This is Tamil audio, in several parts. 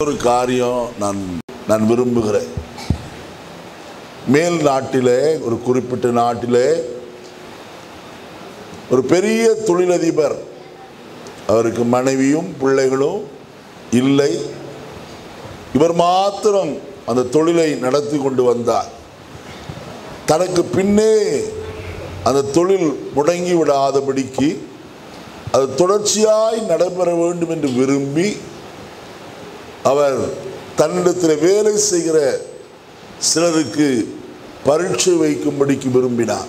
ஒரு காரியம் நான் நான் விரும்புகிறேன் மேல் நாட்டிலே ஒரு குறிப்பிட்ட நாட்டிலே ஒரு பெரிய தொழிலதிபர் அவருக்கு மனைவியும் பிள்ளைகளும் இல்லை இவர் மாத்திரம் அந்த தொழிலை நடத்தி கொண்டு வந்தார் தனக்கு பின்னே அந்த தொழில் முடங்கி விடாதபடிக்கு அது தொடர்ச்சியாய் நடைபெற வேண்டும் என்று விரும்பி அவர் தன்னிடத்தில் வேலை செய்கிற சிலருக்கு பரீட்சை வைக்கும்படிக்கு விரும்பினார்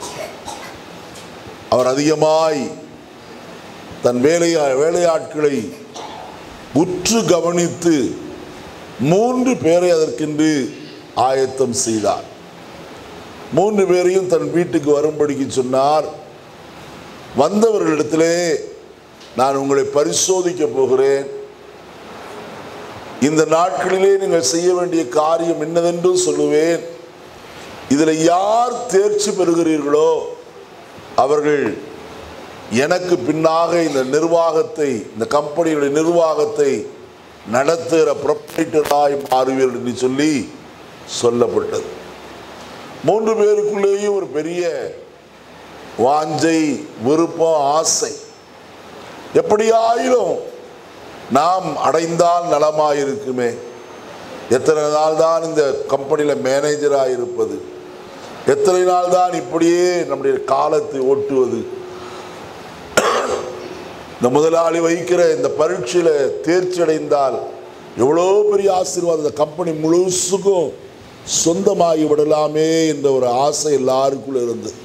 அவர் அதிகமாய் தன் வேலையா வேலையாட்களை உற்று கவனித்து மூன்று பேரை அதற்கென்று ஆயத்தம் செய்தார் மூன்று பேரையும் தன் வீட்டுக்கு வரும்படிக்கு சொன்னார் வந்தவர்களிடத்திலே நான் உங்களை பரிசோதிக்க போகிறேன் இந்த நாட்களிலே நீங்கள் செய்ய வேண்டிய காரியம் என்னதென்று சொல்லுவேன் இதில் யார் தேர்ச்சி பெறுகிறீர்களோ அவர்கள் எனக்கு பின்னாக இந்த நிர்வாகத்தை இந்த கம்பெனியுடைய நிர்வாகத்தை நடத்துகிற ப்ரொப்ரைட்டராய் மாறுவீர்கள் என்று சொல்லி சொல்லப்பட்டது மூன்று பேருக்குள்ளேயும் ஒரு பெரிய வாஞ்சை விருப்பம் ஆசை எப்படியாயிலும் நாம் அடைந்தால் நலமாயிருக்குமே எத்தனை நாள் தான் இந்த கம்பெனியில் மேனேஜராக இருப்பது எத்தனை நாள் தான் இப்படியே நம்முடைய காலத்தை ஓட்டுவது இந்த முதலாளி வைக்கிற இந்த பரீட்சையில் தேர்ச்சி அடைந்தால் எவ்வளோ பெரிய ஆசீர்வாதம் இந்த கம்பெனி முழுசுக்கும் சொந்தமாகி விடலாமே என்ற ஒரு ஆசை எல்லாருக்குள்ள இருந்தது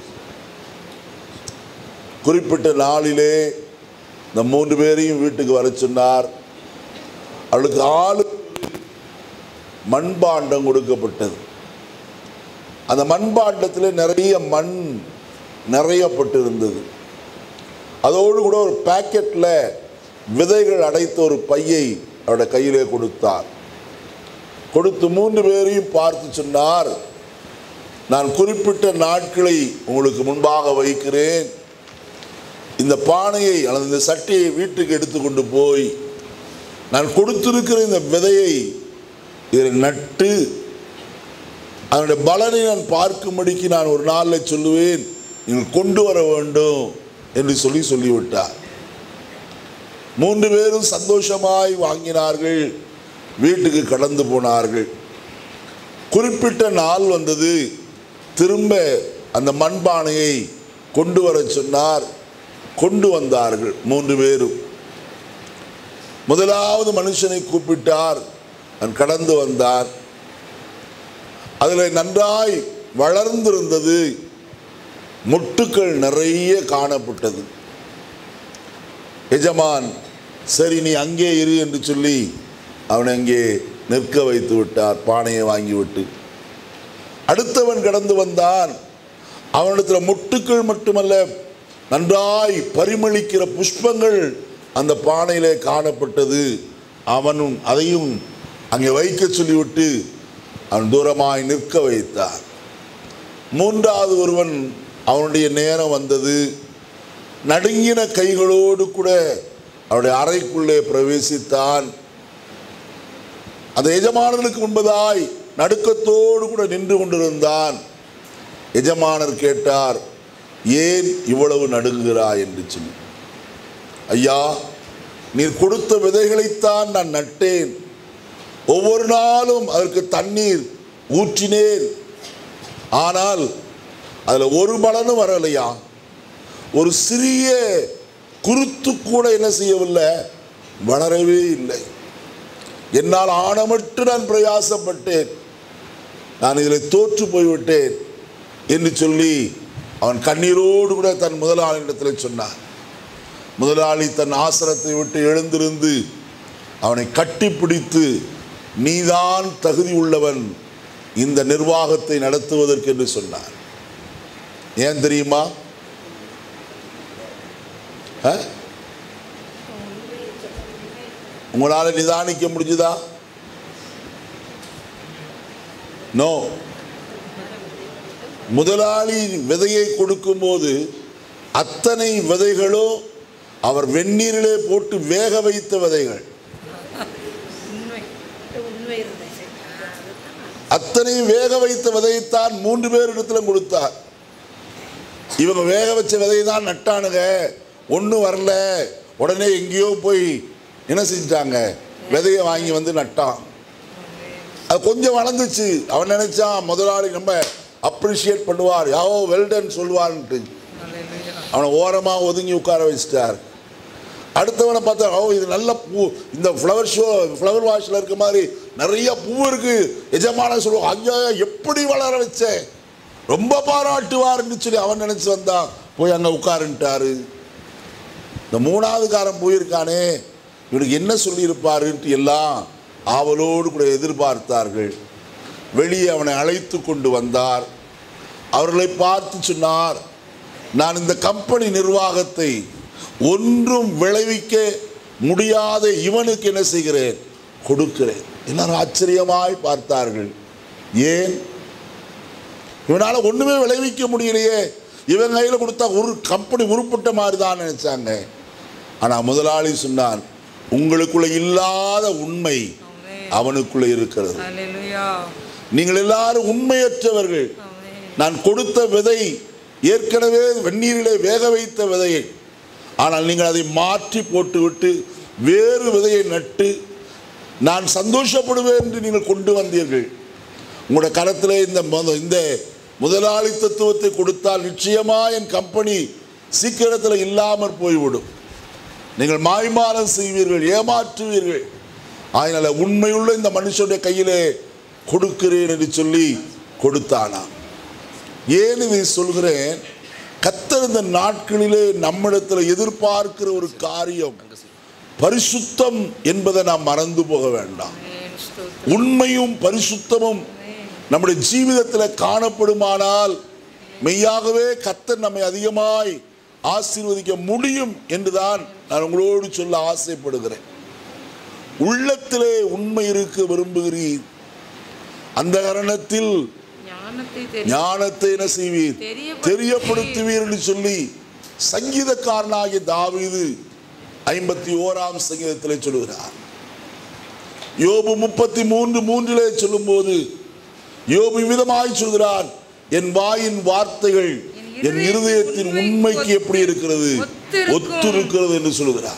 குறிப்பிட்ட நாளிலே இந்த மூன்று பேரையும் வீட்டுக்கு வர சொன்னார் அவளுக்கு ஆளு மண்பாண்டம் கொடுக்கப்பட்டது அந்த மண்பாண்டத்தில் நிறைய மண் நிறையப்பட்டிருந்தது அதோடு கூட ஒரு பாக்கெட்டில் விதைகள் அடைத்த ஒரு பையை அவருடைய கையிலே கொடுத்தார் கொடுத்து மூன்று பேரையும் பார்த்து சொன்னார் நான் குறிப்பிட்ட நாட்களை உங்களுக்கு முன்பாக வைக்கிறேன் இந்த பானையை அல்லது இந்த சட்டியை வீட்டுக்கு எடுத்துக்கொண்டு போய் நான் கொடுத்திருக்கிற இந்த விதையை இதில் நட்டு அதனுடைய பலனை நான் பார்க்கும்படிக்கு நான் ஒரு நாளில் சொல்லுவேன் நீங்கள் கொண்டு வர வேண்டும் என்று சொல்லி சொல்லிவிட்டார் மூன்று பேரும் சந்தோஷமாய் வாங்கினார்கள் வீட்டுக்கு கடந்து போனார்கள் குறிப்பிட்ட நாள் வந்தது திரும்ப அந்த மண்பானையை கொண்டு வர சொன்னார் கொண்டு வந்தார்கள் மூன்று பேரும் முதலாவது மனுஷனை கூப்பிட்டார் அவன் கடந்து வந்தார் அதில் நன்றாய் வளர்ந்திருந்தது முட்டுக்கள் நிறைய காணப்பட்டது எஜமான் சரி நீ அங்கே இரு என்று சொல்லி அவனை அங்கே நிற்க வைத்து விட்டார் பானையை வாங்கிவிட்டு அடுத்தவன் கடந்து வந்தான் அவனிடத்தில் முட்டுக்கள் மட்டுமல்ல நன்றாய் பரிமளிக்கிற புஷ்பங்கள் அந்த பானையிலே காணப்பட்டது அவனும் அதையும் அங்கே வைக்க சொல்லிவிட்டு அவன் தூரமாய் நிற்க வைத்தார் மூன்றாவது ஒருவன் அவனுடைய நேரம் வந்தது நடுங்கின கைகளோடு கூட அவருடைய அறைக்குள்ளே பிரவேசித்தான் அந்த எஜமானர்களுக்கு முன்பதாய் நடுக்கத்தோடு கூட நின்று கொண்டிருந்தான் எஜமானர் கேட்டார் ஏன் இவ்வளவு நடுங்குகிறாய் என்று சொல்லி ஐயா நீர் கொடுத்த விதைகளைத்தான் நான் நட்டேன் ஒவ்வொரு நாளும் அதற்கு தண்ணீர் ஊற்றினேன் ஆனால் அதில் ஒரு பலனும் வரலையா ஒரு சிறிய குருத்து கூட என்ன செய்யவில்லை வளரவே இல்லை என்னால் ஆணமற்று நான் பிரயாசப்பட்டேன் நான் இதில் தோற்று போய்விட்டேன் என்று சொல்லி அவன் கண்ணீரோடு கூட தன் முதலாளியிடத்தில் சொன்னான் முதலாளி தன் ஆசனத்தை விட்டு எழுந்திருந்து அவனை கட்டிப்பிடித்து நீதான் தகுதி உள்ளவன் இந்த நிர்வாகத்தை நடத்துவதற்கு என்று சொன்னார் ஏன் தெரியுமா ஆ? உங்களால நிதானிக்க முடிஞ்சுதா நோ முதலாளி விதையை கொடுக்கும்போது அத்தனை விதைகளும் அவர் வெந்நீரிலே போட்டு வேக வைத்த விதைகள் அவர்கிட்ட உண்மை இருந்துச்சு அதுதான் அத்தனையும் வேக வைத்த விதையைத்தான் மூன்று பேர் இடத்துல கொடுத்தார் இவங்க வேக வச்ச விதையை தான் நட்டானுங்க ஒன்றும் வரல உடனே எங்கேயோ போய் என்ன செஞ்சிட்டாங்க விதையை வாங்கி வந்து நட்டான் அது கொஞ்சம் வளர்ந்துச்சு அவன் நினைச்சான் முதலாளி நம்ம அப்ரிஷியேட் பண்ணுவார் யாவோ வெல்டன் சொல்லுவார்ன்ட்டு Hallelujah. அவனை ஓரமாக ஒதுங்கி உட்கார வச்சிட்டார் அடுத்தவனை பார்த்தா ஓ இது நல்ல பூ இந்த ஃப்ளவர் ஷோ ஃப்ளவர் வாஷில் இருக்க மாதிரி நிறைய பூ இருக்கு எஜமான சொல்லுவான் ஐயா எப்படி வளர வச்சேன் ரொம்ப பாராட்டுவார்னு சொல்லி அவன் நினைச்சு வந்தான் போய் அங்கே உட்காருன்ட்டாரு இந்த மூணாவது காரன் போயிருக்கானே இவனுக்கு என்ன சொல்லியிருப்பாருன்ட்டு எல்லாம் ஆவலோடு கூட எதிர்பார்த்தார்கள் வெளியே அவனை அழைத்து கொண்டு வந்தார் அவர்களை பார்த்து சொன்னார் நான் இந்த கம்பெனி நிர்வாகத்தை ஒன்றும் விளைவிக்க முடியாத இவனுக்கு என்ன செய்கிறேன் கொடுக்கிறேன் எல்லாரும் ஆச்சரியமாய் பார்த்தார்கள் ஏன் இவனால ஒண்ணுமே விளைவிக்க முடியலையே இவன் கையில் கொடுத்தா ஒரு கம்பெனி உருப்பட்ட மாதிரி தான் நினைச்சாங்க ஆனா முதலாளி சொன்னான் உங்களுக்குள்ள இல்லாத உண்மை Amen. அவனுக்குள்ள இருக்கிறது Hallelujah. நீங்கள் எல்லாரும் உண்மையற்றவர்கள் Amen. நான் கொடுத்த விதை ஏற்கனவே வெந்நீரிலே வேக வைத்த விதையை ஆனால் நீங்கள் அதை மாற்றி போட்டுவிட்டு வேறு விதையை நட்டு நான் சந்தோஷப்படுவேன் என்று நீங்கள் கொண்டு வந்தீர்கள் உங்களோட கரத்தில் இந்த முத- இந்த முதலாளி தத்துவத்தை கொடுத்தால் நிச்சயமா என் கம்பெனி சீக்கிரத்தில் இல்லாமற் போய்விடும் நீங்கள் மாய்மாலம் செய்வீர்கள் ஏமாற்றுவீர்கள் அதனால உண்மையுள்ள இந்த மனுஷனுடைய கையிலே கொடுக்கிறேன் என்று சொல்லி கொடுத்தானா ஏன் இதை சொல்கிறேன் கத்தர் இந்த நாட்களிலே நம்மிடத்தில் எதிர்பார்க்கிற ஒரு காரியம் பரிசுத்தம் என்பதை நாம் மறந்து போக வேண்டாம் Amen. ஸ்தோத்திரம். உண்மையும் பரிசுத்தமும் Amen. நம்முடைய ஜீவிதத்தில் காணப்படுமானால் மெய்யாகவே கத்தர் நம்மை அதிகமாய் ஆசீர்வதிக்க முடியும் என்றுதான் நான் உங்களோடு சொல்ல ஆசைப்படுகிறேன் உள்ளத்திலே உண்மை இருக்க விரும்புகிறீர் அந்த காரணத்தில் ஞானத்தை தெரி- ஞானத்தை என்ன செய்வீர் தெரியப்படுத்துவீர். தெரியப்படுத்துவீர் என்று சொல்லி சங்கீதக்காரனாகிய தாவீது ஐம்பத்தி ஓராம் சங்கீதத்திலே சொல்லுகிறார் யோபு முப்பத்தி மூன்று மூன்றிலே சொல்லும்போது யோபு விதமாய் சொல்கிறான் என் வாயின் வார்த்தைகள் என் இருதயத்தின் உண்மைக்கு எப்படி இருக்கிறது ஒத்திருக்கும். ஒத்திருக்கிறது என்று சொல்லுகிறார்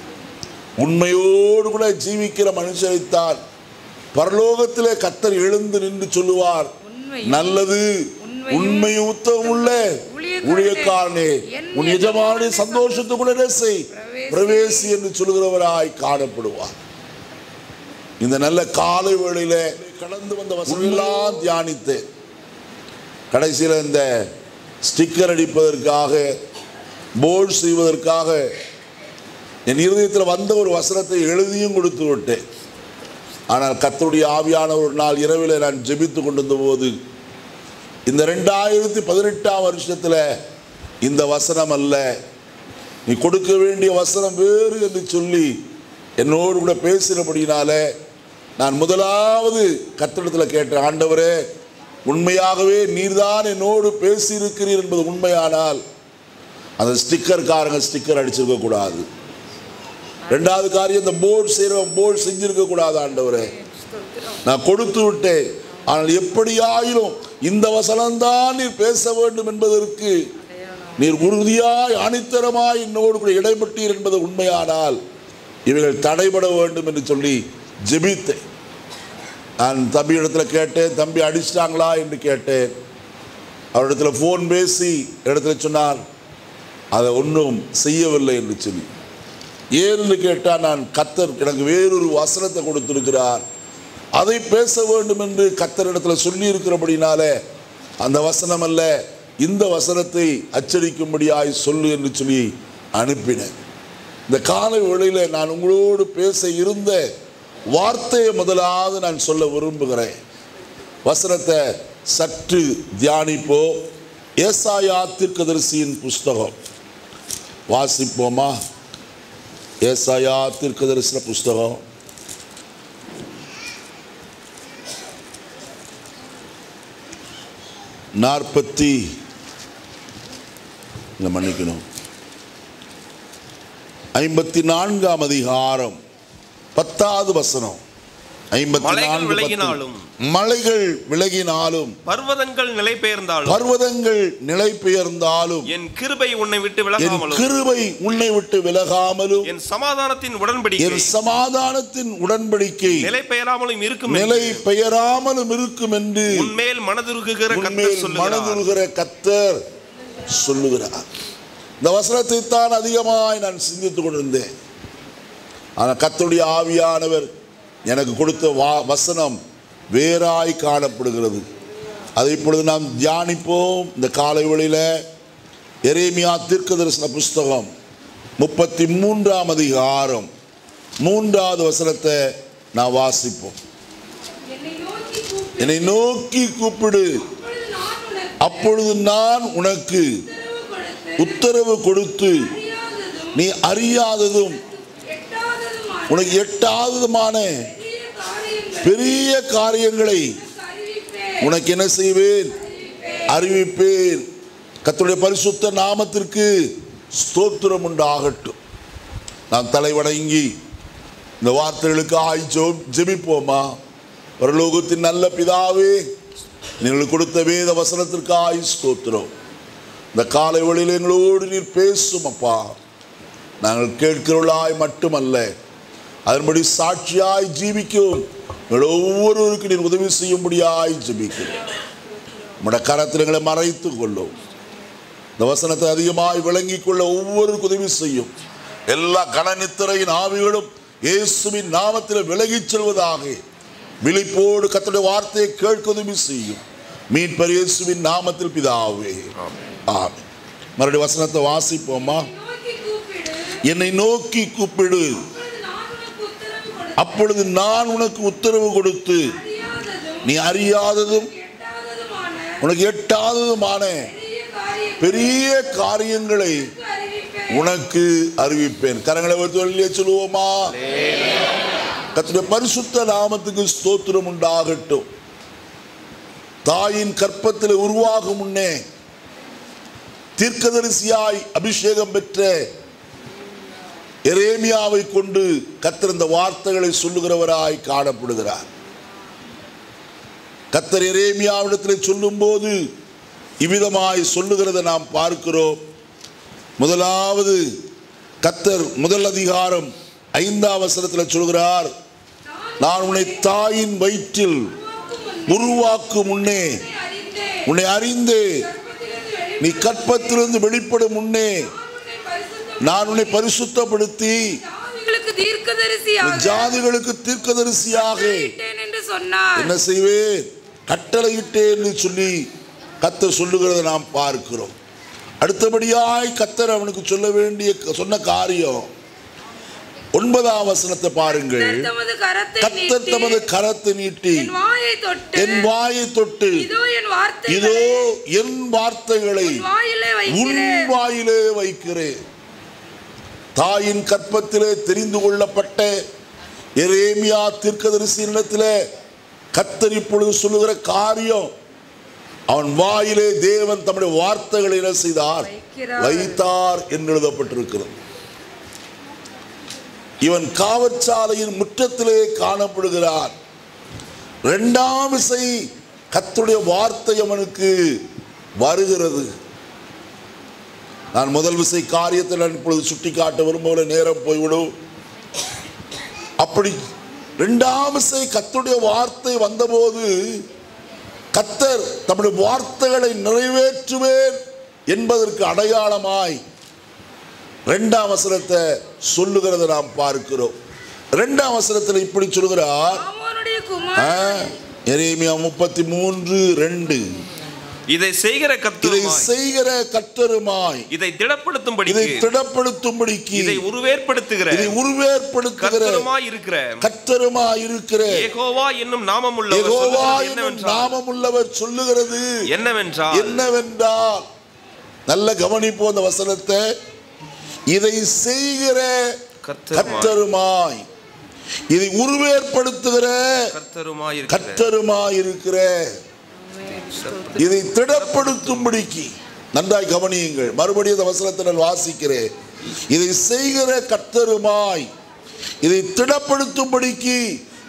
உண்மையோடு கூட ஜீவிக்கிற மனுஷரைத்தான் பரலோகத்திலே கத்தர் எழுந்து நின்று சொல்லுவார் உண்மையும் நல்லது உண்மையும் உண்மையும் உத்தமம் உள்ள ஊழியக்காரனே, ஊழியக்காரனே என் உன் எஜமானி சந்தோஷத்துக்குள்ள என்ன செய் பிரவேசி. பிரவேசி என்று சொல்கிறவராய் காணப்படுவார் இந்த நல்ல காலை வேளையில கடந்து வந்த வசனெல்லாம் தியானித்தேன் கடைசியில் இந்த ஸ்டிக்கர் அடிப்பதற்காக போர்டு செய்வதற்காக என் இருதயத்தில் வந்த ஒரு வசனத்தை எழுதியும் கொடுத்து விட்டேன் ஆனால் கர்த்தருடைய ஆவியான ஒரு நாள் இரவில் நான் ஜெபித்து கொண்டிருந்த போது இந்த ரெண்டாயிரத்தி பதினெட்டாம் வருஷத்தில் இந்த வசனம் அல்ல நீ கொடுக்க வேண்டிய வசனம் வேறு என்று சொல்லி என்னோடு கூட பேசினபடினாலே நான் முதலாவது கத்திடத்தில் கேட்டேன் ஆண்டவரே உண்மையாகவே நீர்தான் என்னோடு பேசியிருக்கிறீர் என்பது உண்மையானால் அந்த ஸ்டிக்கர்காரங்க ஸ்டிக்கர் அடிச்சிருக்க கூடாது ரெண்டாவது காரியம் இந்த போர்டு செய்கிறவன் போர்டு செஞ்சிருக்க கூடாது ஆண்டவரே ஸ்தோத்திரம். நான் கொடுத்து விட்டேன் ஆனால் எப்படியாயிலும் இந்த வசனம்தான் நீர் பேச வேண்டும் என்பதற்கு அடையாளம். நீர் உறுதியாய் அணித்தரமாய் என்னோடு கூட இடைப்பட்டீர் என்பது உண்மையானால் இவைகள் தடைபட வேண்டும் என்று சொல்லி ஜெபித்தேன் நான் தம்பி இடத்துல கேட்டேன் தம்பி அடிச்சிட்டாங்களா என்று கேட்டேன் அவரிடத்துல ஃபோன் பேசி இடத்துல சொன்னார் அதை ஒன்றும் செய்யவில்லை என்று சொல்லி ஏன்னு கேட்டால் நான் கத்தர் எனக்கு வேறொரு வசனத்தை கொடுத்திருக்கிறார் அதை பேச வேண்டும் என்று கத்தரிடத்தில் சொல்லி இருக்கிறபடினாலே அந்த வசனம் அல்ல இந்த வசனத்தை அச்சடிக்கும்படியாய் சொல்லு என்று சொல்லி அனுப்பினேன் இந்த காலை வேளையில நான் உங்களோடு பேச இருந்த வார்த்தையை முதலாவது நான் சொல்ல விரும்புகிறேன் வசனத்தை சற்று தியானிப்போ ஏசாயா தீர்க்கதரிசியின் புஸ்தகம் வாசிப்போமா ஏசாயா தீர்க்கதரிசன புஸ்தகம் நாற்பத்தி இல்லை மன்னிக்கணும் ஐம்பத்தி நான்காம் அதிகாரம் பத்தாவது வசனம் ஐம்பத்தி மலைகள் நான்கு விலகினாலும் பத்து. மலைகள் விலகினாலும் பர்வதங்கள் நிலை பெயர்ந்தாலும் பர்வதங்கள் நிலை பெயர்ந்தாலும் என் கிருபை உன்னை விட்டு என் விலகாமலும் கிருபை உன்னை விட்டு விலகாமலும் என் சமாதானத்தின் உடன்படிக்கை என் சமாதானத்தின் உடன்படிக்கை நிலை பெயராமலும் இருக்கும் நிலை என்று பெயராமலும் இருக்கும் என்று உன்மேல் மனதுருகுகிற கர்த்தர் உன்மேல் சொல்லுகிறார் மனதுருகிற கத்தர் சொல்லுகிறார் இந்த வசனத்தை தான் அதிகமாய் நான் சிந்தித்துக் கொண்டிருந்தேன் ஆனால் கர்த்தருடைய ஆவியானவர் எனக்கு கொடுத்த வா வசனம் வேறாய் காணப்படுகிறது அதை இப்பொழுது நாம் தியானிப்போம் இந்த காலை வேளையில எரேமியா தீர்க்க தரிசன புஸ்தகம் முப்பத்தி மூன்றாம் அதிகாரம் மூன்றாவது வசனத்தை நான் வாசிப்போம் என்னை நோக்கி கூப்பிடு. என்னை நோக்கி கூப்பிடு அப்பொழுது நான் உனக்கு அப்பொழுது நான் உனக்கு உத்தரவு கொடுத்து உத்தரவு கொடுத்து அறியாததும் நீ அறியாததும் எட்டாததுமான உனக்கு எட்டாததுமான பெரிய காரியங்களை பெரிய காரியங்களை உனக்கு அறிவிப்பேன். உனக்கு என்ன செய்வேன் அறிவிப்பேன் கர்த்தருடைய பரிசுத்த நாமத்திற்கு ஸ்தோத்திரம் உண்டாகட்டும் நாம் தலைவணங்கி இந்த வார்த்தைகளுக்கு ஆய் ஜெபிப்போமா பரலோகத்தின் நல்ல பிதாவே நீங்கள் கொடுத்த வேத வசனத்திற்கு ஆய் ஸ்தோத்திரம் இந்த காலை வழியில் எங்களோடு நீர் பேசும் அப்பா நாங்கள் கேட்கிறவர்களாய் மட்டுமல்ல அதன்படி சாட்சியாய் ஜீவிக்கும் எங்கள் ஒவ்வொருவருக்கு நீர் உதவி செய்யும்படியாய் ஜெபிக்கிறோம் உம்முடைய கரத்தில் எங்களை மறைத்து கொள்ளும் இந்த வசனத்தை அதிகமாய் விளங்கிக் கொள்ள ஒவ்வொருவருக்கும் உதவி செய்யும் எல்லா கணநித்திரையின் ஆவிகளும் இயேசுவின் நாமத்தில் விலகிச் செல்வதாக விழிப்போடு கர்த்தருடைய வார்த்தையை கேட்க உதவி செய்யும் மீட்பர் இயேசுவின் நாமத்தில் பிதாவே ஆமென் மறுபடியும் வசனத்தை வாசிப்போமா நோக்கி கூப்பிடு. என்னை நோக்கி கூப்பிடு அப்பொழுது நான் உனக்கு உத்தரவு அப்பொழுது நான் உனக்கு உத்தரவு கொடுத்து கொடுத்து அறியாததும் நீ அறியாததும் எட்டாததுமான உனக்கு எட்டாததுமான பெரிய காரியங்களை பெரிய காரியங்களை உனக்கு அறிவிப்பேன். உனக்கு அறிவிப்பேன் கரங்களை ஒரு சொல்லியே சொல்லுவோமா கர்த்தருடைய பரிசுத்த நாமத்துக்கு ஸ்தோத்திரம் உண்டாகட்டும் தாயின் கற்பத்தில் உருவாகும் முன்னே தீர்க்கதரிசியாய் அபிஷேகம் பெற்ற எரேமியாவை கொண்டு கர்த்தர் இந்த வார்த்தைகளை சொல்லுகிறவராய் காணப்படுகிறார் கர்த்தர் எரேமியாவிடத்தில் சொல்லும்போது இவ்விதமாய் சொல்லுகிறதை நாம் பார்க்கிறோம் முதலாவது கர்த்தர் முதல் அதிகாரம் ஐந்தாம் வசனத்தில் சொல்கிறார் நான் உன்னை தாயின் வயிற்றில் உருவாக்கும் முன்னே உருவாக்கும் முன்னே உன்னை அறிந்தேன். உன்னை அறிந்து கர்ப்பத்திலிருந்து வெளி- நீ கற்பத்திலிருந்து வெளிப்படும் முன்னே நான் உன்னை நான் உன்னை பரிசுத்தம் பரிசுத்தப்படுத்தி ஜாதிகளுக்கு தீர்க்கதரிசியாக ஜாதிகளுக்கு தீர்க்கதரிசியாக கட்டளையிட்டேன் என்று சொன்னார் என்ன செய்வேன் கட்டளையிட்டேன் என்று சொல்லி கத்தர் சொல்லுகிறதை நாம் பார்க்கிறோம் அடுத்தபடியாய் கத்தர் அவனுக்கு சொல்ல வேண்டிய சொன்ன காரியம் ஒன்பதாம் வசனத்தை பாருங்கள் கர்த்தர் தமது கரத்தை கத்தர் நீட்டி தமது கரத்தை நீட்டி என் வாயை தொட்டு என் வாயை தொட்டு இதோ என் வார்த்தைகளை இதோ என் வார்த்தைகளை உன் வாயிலே உன் வைக்கிறேன் வாயிலே வைக்கிறேன் தாயின் கற்பத்திலே தெரிந்து கொள்ளப்பட்ட எரேமியா தீர்க்கதரிசியினிடத்திலே கத்தர் இப்பொழுது சொல்லுகிற காரியம் அவன் வாயிலே தேவன் தம்முடைய வார்த்தைகளை என்ன செய்தார் வைக்கிறார். வைத்தார் என்று எழுதப்பட்டிருக்கிறது இவன் காவற்சாலையின் முற்றத்திலே காணப்படுகிறான் இரண்டாம் விசை கத்துடைய வார்த்தை அவனுக்கு வருகிறது நான் முதல் விசை காரியத்தை நான் இப்பொழுது சுட்டி காட்ட விரும்புகிற நேரம் போய்விடும் அப்படி இரண்டாம் விசை கத்துடைய வார்த்தை வந்தபோது கத்தர் தம்முடைய வார்த்தைகளை நிறைவேற்றுவேன் என்பதற்கு அடையாளமாய் இரண்டாம் வசனத்தை சொல்லுகிறதை நாம் பார்க்கிறோம் இரண்டாம் வசனத்தில் இப்படி சொல்கிறார் ஆமோனுடைய ஆ, குமார் எரேமியா முப்பத்தி மூன்று ரெண்டு இதை செய்கிற இதை கர்த்தருமாய் செய்கிற கத்தருமாய் இதை இதை திடப்படுத்தும்படிக்கு திடப்படுத்தும்படிக்கு இதை உருவேற்படுத்துகிற இதை உருவேற்படுத்துகிற கர்த்தருமாய் இருக்கிற கத்தருமாய் இருக்கிற ஏகோவா என்னும் நாமம் உள்ளவர் யெகோவா சொல்லுகிறது என்னும் என்னவென்றால் நாமமுள்ளவர் சொல்லுகிறது என்னவென்றால் என்னவென்றால் நல்ல கவனிப்போம் அந்த வசனத்தை இதை செய்கிற கர்த்தருமாய் கத்தருமாய் இதை உருவேற்படுத்துகிற கர்த்தருமாய் இருக்கிற கத்தருமாய் இருக்கிற இதை திடப்படுத்தும்படிக்கு நன்றாய் கவனியுங்கள் மறுபடியும் இந்த வசனத்தை நான் வாசிக்கிறேன் இதை செய்கிற கர்த்தருமாய் இதை திடப்படுத்தும்படிக்கு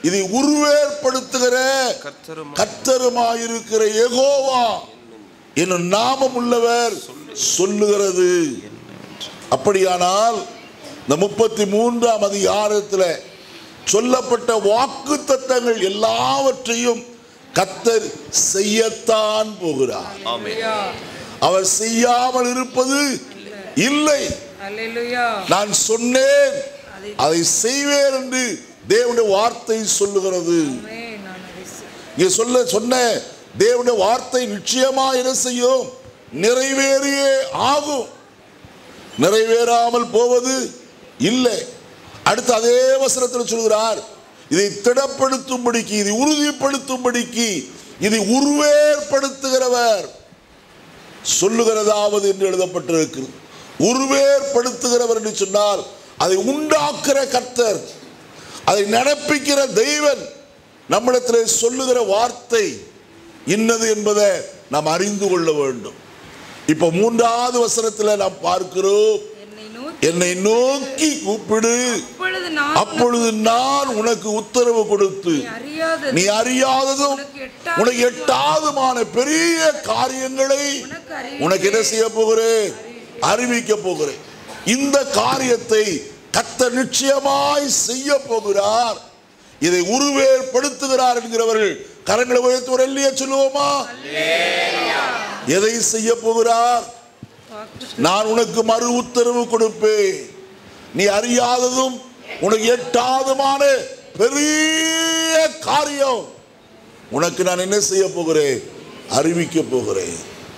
இதை உருவேற்படுத்துகிற கர்த்தருமாய் கர்த்தருமாயிருக்கிற யெகோவா என்னும் நாமம் உள்ளவர் சொல்லுகிறது அப்படியானால் இந்த முப்பத்தி மூன்றாம் அதிகாரத்தில் சொல்லப்பட்ட வாக்கு தத்தங்கள் எல்லாவற்றையும் கத்தர் செய்யத்தான் போகிறார் ஆமென் அவர் செய்யாமல் இருப்பது இல்லை அல்லேலூயா நான் சொன்னேன் அதை செய்வேன் என்று தேவனுடைய வார்த்தை சொல்லுகிறது ஆமென் நான் அதை செய்- இங்க சொல்ல சொன்ன தேவனுடைய வார்த்தை நிச்சயமா என்ன செய்யும் நிறைவேறியே ஆகும் நிறைவேறாமல் போவது இல்லை அடுத்து அதே வசனத்தில் சொல்கிறார் இதை திடப்படுத்தும்படிக்கு இதை உறுதிப்படுத்தும்படிக்கு இதை உருவேற்படுத்துகிறவர் சொல்லுகிறதாவது என்று எழுதப்பட்டிருக்கு உருவேற்படுத்துகிறவர் என்று சொன்னால் அதை உண்டாக்குற கர்த்தர் அதை நடப்பிக்கிற தெய்வன் நம்மிடத்திலே சொல்லுகிற வார்த்தை இன்னது என்பதை நாம் அறிந்து கொள்ள வேண்டும் இப்ப மூன்றாவது வசனத்தில் நாம் பார்க்கிறோம் என்னை நோக்கி என்னை நோக்கி கூப்பிடு அப்பொழுது நான் அப்பொழுது நான் உனக்கு உத்தரவு கொடுத்து நீ அறியாதது நீ அறியாததும் உனக்கு எட்டாததும் உனக்கு எட்டாதுமான பெரிய காரியங்களை உனக்கு அறிவிப்பேன். உனக்கு என்ன செய்ய போகிறேன் அறிவிக்க போகிறேன் இந்த காரியத்தை கத்தர் நிச்சயமாய் செய்ய போகிறார் இதை உருவேற்படுத்துகிறார் என்கிறவர்கள் கரங்களை உயர்த்தி ஒரு எல்லைய சொல்லுவோமா எதை செய்ய போகிறார் வாக்கு நான் உனக்கு மறு உத்தரவு கொடுப்பேன் நீ அறியாததும் உனக்கு எட்டாதுமான பெரிய காரியம் உனக்கு நான் என்ன செய்ய போகிறேன் அறிவிக்க போகிறேன்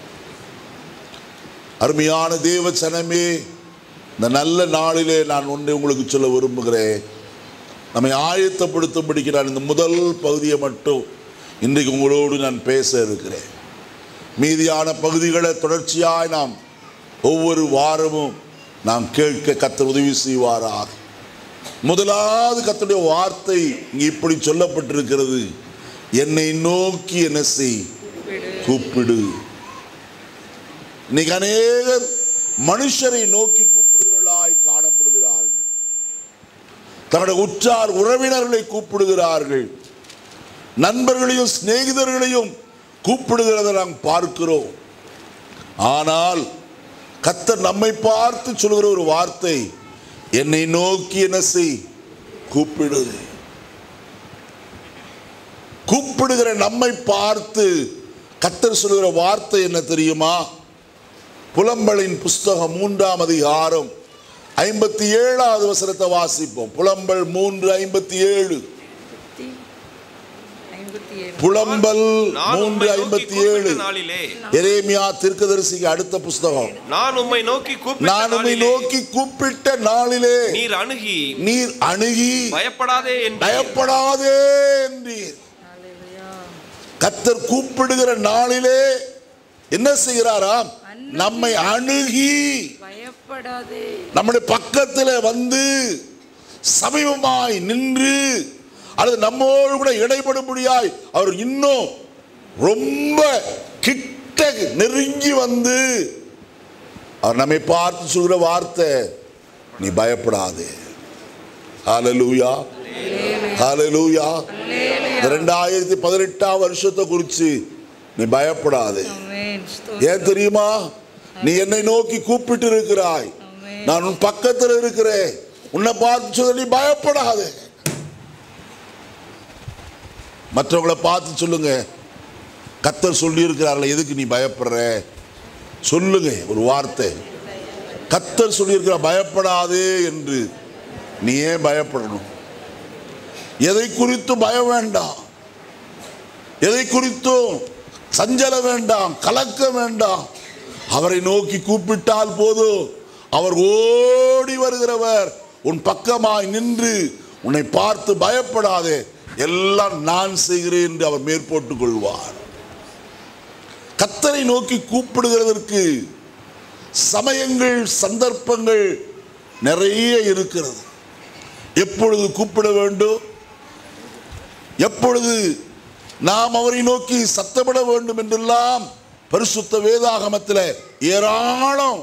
அருமையான தேவ சனமே இந்த நல்ல நாளிலே நான் ஒன்றை உங்களுக்கு சொல்ல விரும்புகிறேன் நம்மை ஆயத்தப்படுத்தும்படிக்கு நான் இந்த முதல் பகுதியை மட்டும் இன்றைக்கு உங்களோடு நான் பேச இருக்கிறேன் மீதியான பகுதிகளை தொடர்ச்சியாய் நாம் ஒவ்வொரு வாரமும் நாம் கேட்க கத்தர் உதவி செய்வாராக முதலாவது கத்தருடைய வார்த்தை இங்கே இப்படி சொல்லப்பட்டிருக்கிறது என்னை நோக்கி என்ன செய் கூப்பிடு இன்னைக்கு அநேகர் மனுஷரை நோக்கி கூப்பிடுகிறவர்களாய் காணப்படுகிறார்கள் தன்னுடைய உற்றார் உறவினர்களை கூப்பிடுகிறார்கள் நண்பர்களையும் சிநேகிதர்களையும் கூப்பிடுகிறதை நாம் பார்க்கிறோம் ஆனால் கத்தர் நம்மை பார்த்து சொல்கிற ஒரு வார்த்தை என்னை நோக்கி என்ன செய் கூப்பிடு கூப்பிடுகிற நம்மை பார்த்து கத்தர் சொல்கிற வார்த்தை என்ன தெரியுமா புலம்பலின் புஸ்தகம் மூன்றாம் அதிகாரம் ஐம்பத்தி ஏழாவது வசனத்தை வாசிப்போம் புலம்பல் மூன்று ஐம்பத்தி ஏழு ஐம்பத்தி ஏழு புலம்பல் நான் மூன்று உம்மை நோக்கி ஐம்பத்தி கூப்பிட்ட ஏழு நாளிலே எரேமியா தீர்க்கதரிசிக்கு அடுத்த புஸ்தகம் நான் உம்மை நோக்கி கூப்பிட்ட நான் உம்மை நாளிலே நோக்கி கூப்பிட்ட நாளிலே நீர் அணுகி நீர் அணுகி பயப்படாதே என்று பயப்படாதே என்றீர் அல்லேலூயா கத்தர் கூப்பிடுகிற நாளிலே என்ன செய்கிறாராம் நம்மை அணுகி பயப்படாதே நம்முடைய பக்கத்தில் வந்து சமீபமாய் நின்று அல்லது நம்மோடு கூட இடைபடும்படியாய் அவர் இன்னும் ரொம்ப கிட்ட நெருங்கி வந்து அவர் நம்மை பார்த்து சொல்கிற வார்த்தை நீ பயப்படாதே ஹalleluya ஹalleluya இந்த ரெண்டாயிரத்தி பதினெட்டாம் வருஷத்தை குறித்து நீ பயப்படாதே ஆமென் ஏன் தெரியுமா நீ என்னை நோக்கி கூப்பிட்டு இருக்கிறாய் ஆமென் நான் உன் பக்கத்தில் இருக்கிறேன் உன்னை பார்த்து சொல்ல நீ பயப்படாதே மற்றவங்களை பார்த்து சொல்லுங்க கத்தர் சொல்லி இருக்கிறார்கள் எதுக்கு நீ பயப்படுற சொல்லுங்க ஒரு வார்த்தை கத்தர் சொல்லியிருக்கிற பயப்படாதே என்று நீ ஏன் பயப்படணும் எதை குறித்து பயம் வேண்டாம் எதை குறித்தும் சஞ்சலம் வேண்டாம் கலக்கம் வேண்டாம் அவரை நோக்கி கூப்பிட்டால் போதும் அவர் ஓடி வருகிறவர் உன் பக்கமாய் நின்று உன்னை பார்த்து பயப்படாதே எல்லாம் நான் செய்கிறேன் என்று அவர் மேற்போட்டுக் கொள்வார் கத்தரை நோக்கி கூப்பிடுகிறதற்கு சமயங்கள் சந்தர்ப்பங்கள் நிறைய இருக்கிறது எப்பொழுது கூப்பிட வேண்டும் எப்பொழுது நாம் அவரை நோக்கி சத்தமிட வேண்டும் என்றெல்லாம் பரிசுத்த வேதாகமத்தில் ஏராளம்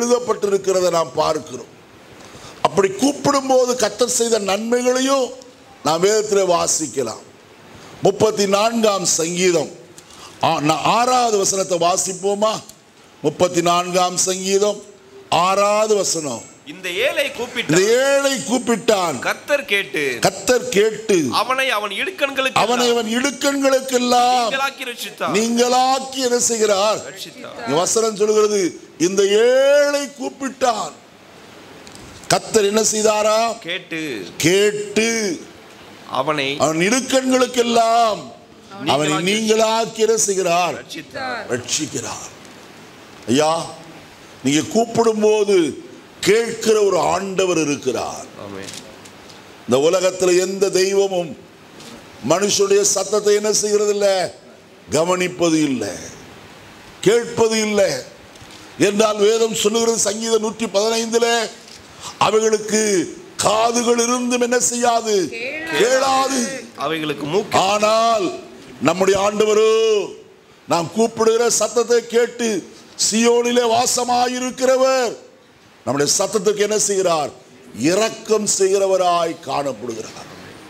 எழுதப்பட்டிருக்கிறதை நாம் பார்க்கிறோம் அப்படி கூப்பிடும்போது கத்தர் செய்த நன்மைகளையும் நாம் வேதத்தில் வாசிக்கலாம் முப்பத்தி நான்காம் சங்கீதம் ஆ- நா- ஆறாவது வசனத்தை வாசிப்போமா முப்பத்தி நான்காம் சங்கீதம் ஆறாவது வசனம் இந்த ஏழை இந்த கூப்பிட்டு ஏழை கூப்பிட்டான் கர்த்தர் கேட்டு கத்தர் கேட்டு அவனை அவன் இடுக்கண்களுக்கு அவனை அவன் இடுக்கண்களுக்கெல்லாம் நீங்களாக்கி ரட்சித்தார் நீங்களாக்கி என்ன செய்கிறார் ரட்சித்தார் இங்க வசனம் சொல்கிறது இந்த ஏழை கூப்பிட்டான் கத்தர் என்ன செய்தாரா கேட்டு கேட்டு அவனை அவன் இடுக்கண்களுக்கெல்லாம் அவனை நீங்களாக்கி என்ன செய்கிறார் ரட்சித்தார் ரட்சிக்கிறார் ஐயா நீங்க கூப்பிடும்போது கேட்கிற ஒரு ஆண்டவர் இருக்கிறார் ஆமென் இந்த உலகத்தில் எந்த தெய்வமும் மனுஷனுடைய சத்தத்தை என்ன செய்கிறது இல்லை கவனிப்பது இல்லை கேட்பது இல்லை என்றால் வேதம் சொல்லுகிறது சங்கீதம் நூற்றி பதினைந்துல அவைகளுக்கு காதுகள் இருந்தும் என்ன செய்யாது கேளாது அவைகளுக்கு மூக்கு ஆனால் நம்முடைய ஆண்டவரோ நாம் கூப்பிடுகிற சத்தத்தை கேட்டு சியோனிலே வாசமாயிருக்கிறவர் நம்முடைய சத்தத்துக்கு என்ன செய்கிறார் இரக்கம் செய்கிறவராய் காணப்படுகிறார்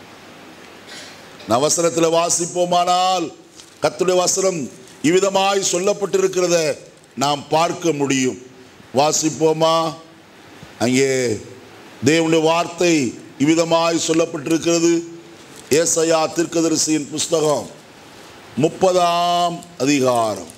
நான் வசனத்தில் வாசிப்போமானால் கர்த்தருடைய வசனம் இவ்விதமாய் சொல்லப்பட்டிருக்கிறத நாம் பார்க்க முடியும் வாசிப்போமா அங்கே தேவனுடைய வார்த்தை இவ்விதமாய் சொல்லப்பட்டிருக்கிறது ஏசையா தீர்க்கதரிசியின் புஸ்தகம் முப்பதாம் அதிகாரம்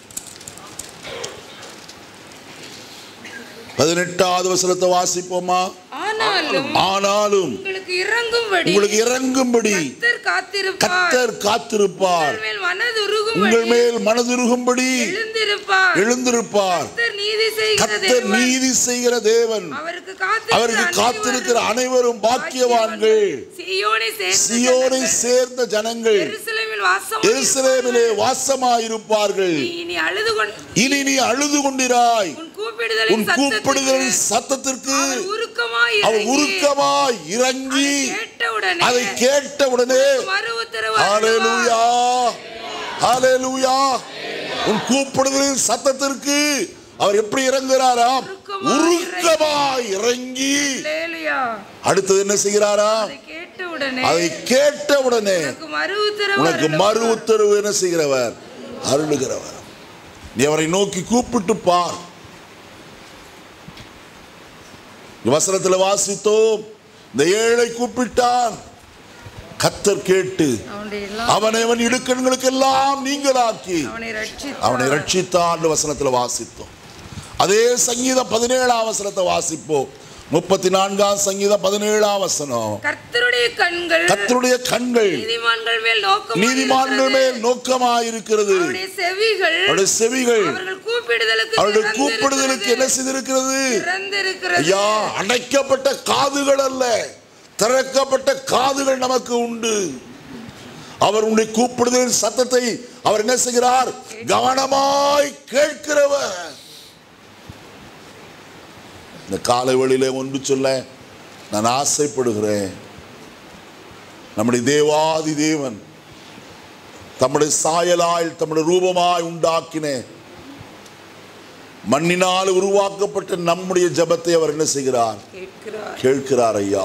பதினெட்டாவது வசனத்தை வாசிப்போமா ஆனாலும் ஆனாலும் உங்களுக்கு இறங்கும்படி உங்களுக்கு இறங்கும்படி கர்த்தர் காத்திருப்பார் கத்தர் காத்திருப்பார் உங்கள் மேல் மனதுருகும்படி உங்கள் மேல் மனதுருகும்படி எழுந்திருப்பார் எழுந்திருப்பார் கர்த்தர் நீதி செய்கிற கத்தர் தேவன் நீதி செய்கிற தேவன் அவருக்கு காத்திருக்கிற அவருக்கு காத்திருக்கிற அனைவரும் பாக்கியவான்கள் சீயோனை சேர்ந்த சியோனை ஜனங்கள், சேர்ந்த ஜனங்கள் எருசலேமில் வாசம் எருசலேமிலே வாசமாயிருப்பார்கள் இனி அழுது கொண்டு இனி நீ அழுது கொண்டிராய் உன் கூப்பிடுதலின் உன் கூப்பிடுதலின் சத்தத்திற்கு அவர் உருக்கமாய் அவர் இறங்கி, உருக்கமாய் இறங்கி அதை கேட்டவுடனே அதை கேட்டவுடனே மறு உத்தரவு ஹalleluya ஹalleluya உன் கூப்பிடுதலின் சத்தத்திற்கு அவர் எப்படி இறங்குறாராம் உருக்கமாய் இறங்கி அல்லேலூயா. அடுத்தது என்ன செய்கிறாராம் அதை கேட்டவுடனே அதை கேட்டவுடனே உனக்கு மறு உத்தரவு உனக்கு அருளுவார். மறு உத்தரவு என்ன செய்கிறவர் அருளுகிறவர் நீ அவரை நோக்கி கூப்பிட்டு பார் வசனத்தில் வாசித்தோம் இந்த ஏழை கூப்பிட்டான் கத்தர் கேட்டு அவனுடைய எல்லா அவனை அவன் இடுக்கண்களுக்கெல்லாம் நீங்களாக்கி அவனை ரட்சித்தார். அவனை ரட்சித்தான் வசனத்தில் வாசித்தோம் அதே சங்கீதம் பதினேழாம் வசனத்தை வாசிப்போம் முப்பத்தி நான்காம் சங்கீதம் பதினேழாம் வசனம் கர்த்தருடைய கண்கள் கத்தருடைய கண்கள் நீதிமான்கள் மேல் நோக்கம் நீதிமான்கள் மேல் நோக்கமாயிருக்கிறது அவருடைய செவிகள் அவருடைய செவிகள் அவர்கள் கூப்பிடுதலுக்கு அவருடைய திறந்திருக்கிறது. கூப்பிடுதலுக்கு என்ன செய்திருக்கிறது திறந்திருக்கிறது ஐயா அடைக்கப்பட்ட காதுகள் அல்ல திறக்கப்பட்ட காதுகள் நமக்கு உண்டு அவர் உன்னை கூப்பிடுதலின் சத்தத்தை அவர் என்ன செய்கிறார் கவனமாய் கேட்கிறவர் இந்த காலை வழியிலே ஒன்று சொல்ல நான் ஆசைப்படுகிறேன் நம்முடைய தேவாதி தேவன் தம்முடைய சாயலாய் தம்முடைய ரூபமாய் உண்டாக்கின மண்ணினால் உருவாக்கப்பட்ட நம்முடைய ஜெபத்தை அவர் என்ன செய்கிறார் கேட்கிறார் கேட்கிறார் ஐயா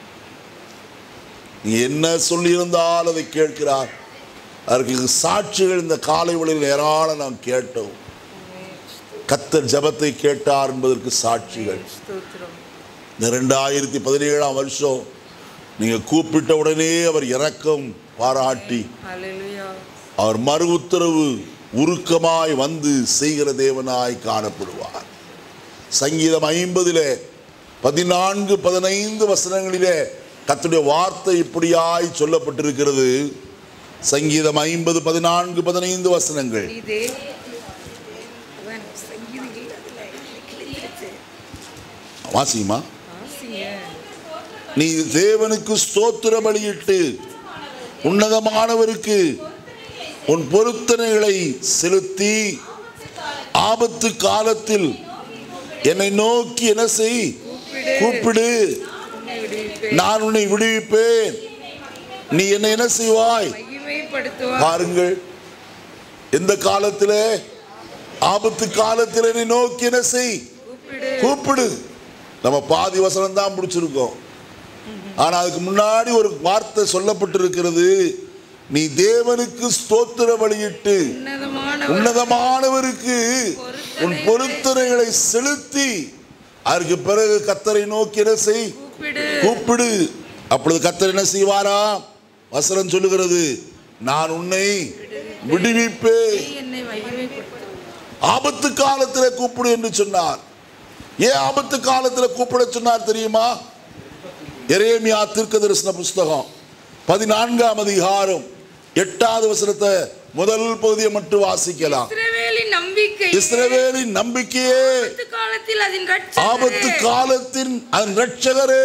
நீ என்ன சொல்லியிருந்தால் அதை கேட்கிறார் அதற்கு சாட்சிகள் இந்த காலை வழியில் ஏராளம் நாம் கேட்டோம் கத்தர் ஜெபத்தை கேட்டார் என்பதற்கு சாட்சிகள் ஸ்தோத்திரம் இந்த ரெண்டாயிரத்தி பதினேழாம் வருஷம் நீங்க கூப்பிட்ட உடனே அவர் இரக்கம் பாராட்டி ஹalleluya அவர் மறு உத்தரவு உருக்கமாய் வந்து செய்கிற தேவனாய் காணப்படுவார் சங்கீதம் ஐம்பதிலே பதினான்கு பதினைந்து வசனங்களிலே கர்த்தருடைய வார்த்தை இப்படியாய் சொல்லப்பட்டிருக்கிறது சங்கீதம் ஐம்பது பதினான்கு பதினைந்து வசனங்கள் இதே அவன் சங்கீதங்கள் அதுல கிழிச்சிருச்சு. வாசியுமா ஆசிங்க நீ தேவனுக்கு ஸ்தோத்திர பலியிட்டு உன்னதமானவருக்கு உன் பொருத்தனைகளை செலுத்தி ஆபத்து காலத்தில் என்னை நோக்கி என்ன செய் கூப்பிடு உன்னை விடுவிப்பேன். நான் உன்னை விடுவிப்பேன் நீ என்னை என்ன செய்வாய் மகிமைப்படுத்துவார் பாருங்கள் எந்த காலத்திலே ஆபத்து காலத்தில் என்னை நோக்கி என்ன செய் கூப்பிடு கூப்பிடு நம்ம பாதி வசனம் தான் முடிச்சிருக்கோம் ஆனா அதுக்கு முன்னாடி ஒரு வார்த்தை சொல்லப்பட்டிருக்கிறது நீ தேவனுக்கு ஸ்தோத்திர வழியிட்டு உன்னதமான உன்னதமானவருக்கு உன் பொருத்தனைகளை செலுத்தி அதற்கு பிறகு கத்தரை நோக்கி என்ன செய் கூப்பிடு கூப்பிடு அப்பொழுது கத்தர் என்ன செய்வாரா வசனம் சொல்லுகிறது நான் உன்னை விடுவிப்பே நீ என்னை மகிமைப்படுத்து ஆபத்து காலத்துல கூப்பிடு என்று சொன்னார் ஏன் ஆபத்து காலத்துல கூப்பிட சொன்னார் தெரியுமா எரேமியா தீர்க்க தரிசன புஸ்தகம் பதினான்காம் அதிகாரம் எட்டாவது வசனத்தை முதல் பகுதியை மட்டும் வாசிக்கலாம் இஸ்ரவேலின் நம்பிக்கை இஸ்ரவேலின் நம்பிக்கையே ஆபத்து காலத்தில் அதன் ஆபத்து ரட்சகரே. காலத்தின் அதன் ரட்சகரே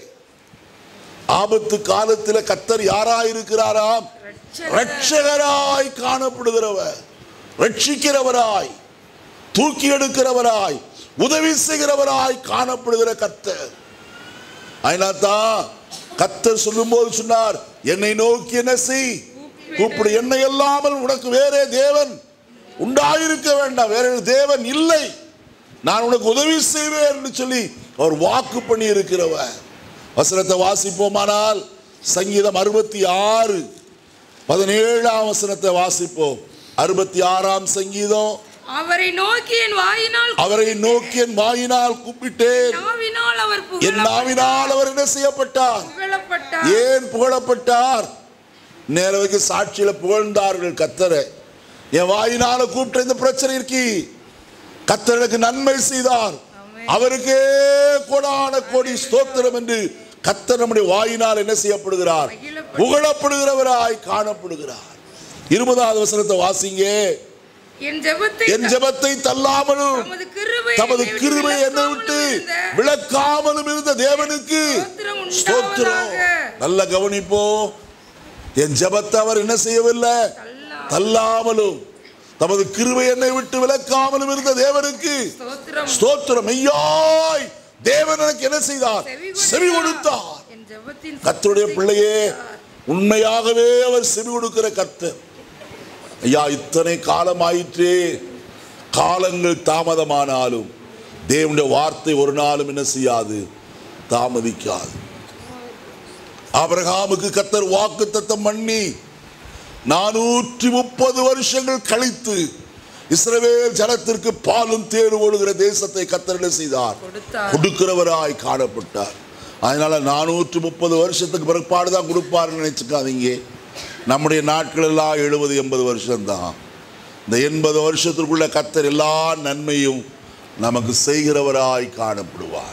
ஆபத்து காலத்துல கத்தர் யாராயிருக்கிறாராம் ரட்சகர். ரட்சகராய் காணப்படுகிறவர் ரட்சிக்கிறவராய் தூக்கி எடுக்கிறவராய் உதவி செய்கிறவராய் காணப்படுகிற கத்தர் அதனால்தான் கத்தர் சொல்லும்போது சொன்னார் என்னை நோக்கி என்ன செய் கூப்பிடு என்னை அல்லாமல் உனக்கு வேறே தேவன் உண்டாயிருக்க வேண்டாம் வேற ஒரு தேவன் இல்லை நான் உனக்கு உதவி செய்வேன் என்று சொல்லி அவர் வாக்கு பண்ணி இருக்கிறவர் வசனத்தை வாசிப்போமானால் சங்கீதம் அறுபத்தி ஆறு பதினேழாம் வசனத்தை வாசிப்போம் அறுபத்தி ஆறாம் சங்கீதம் அவரை நோக்கி என் வாயினால் அவரை நோக்கி என் வாயினால் கூப்பிட்டேன் நாவினால் அவர் என் நாவினால் அவர் என்ன செய்யப்பட்டார் புகழப்பட்டார் ஏன் புகழப்பட்டார் நேரவைக்கு சாட்சியில புகழ்ந்தார்கள் கத்தரை என் வாயினால கூப்பிட்ட இந்த பிரச்சனை இருக்கி கத்தருக்கு நன்மை செய்தார் ஆமென். அவருக்கே கோடான கோடி ஸ்தோத்திரம் என்று கத்தர் நம்முடைய வாயினால் என்ன செய்யப்படுகிறார் மகிழப்படு- புகழப்படுகிறவராய் காணப்படுகிறார் இருபதாவது வசனத்தை வாசிங்க என் ஜெபத்தை என் ஜெபத்தை தள்ளாமலும் தமது கிருபை தமது என்னை விட்டு கிருபை என்னை விட்டு விலக்காமலும் இருந்த விளக்காமலும் இருந்த தேவனுக்கு ஸ்தோத்திரம் ஸ்தோத்திரம் உண்டாவதாக. நல்ல கவனிப்போ என் ஜெபத்தை அவர் என்ன செய்யவில்லை தள்ளா- தள்ளாமலும் தமது கிருபை என்னை விட்டு விலக்காமலும் இருந்த தேவனுக்கு ஸ்தோத்திரம் ஸ்தோத்திரம் மெய்யாய் தேவன் எனக்கு என்ன செய்தார் செவி கொடுத்தார் என் ஜெபத்தின் கர்த்தருடைய சத்தத்தை பிள்ளையே கேட்டார். உண்மையாகவே அவர் செவி கொடுக்கிற கர்த்தர் ஐயா இத்தனை காலம் ஆயிற்றே காலங்கள் தாமதமானாலும் தேவனுடைய வார்த்தை ஒரு நாளும் என்ன செய்யாது தாமதிக்காது ஆபிரகாமுக்கு கத்தர் வாக்கு தத்தம் பண்ணி நானூற்றி முப்பது வருஷங்கள் கழித்து இஸ்ரவேல் ஜனத்திற்கு பாலும் தேடு ஓடுகிற தேசத்தை கத்தர் என்ன செய்தார் கொடுத்தார் கொடுக்கிறவராய் காணப்பட்டார் அதனால நானூற்று முப்பது வருஷத்துக்கு பிற்பாடு தான் கொடுப்பாருன்னு நினைச்சுக்காதீங்க நம்முடைய நாட்கள் எல்லாம் எழுபது எண்பது வருஷம்தான் இந்த எண்பது வருஷத்திற்குள்ள கத்தர் எல்லா நன்மையும் நமக்கு செய்கிறவராய் காணப்படுவார்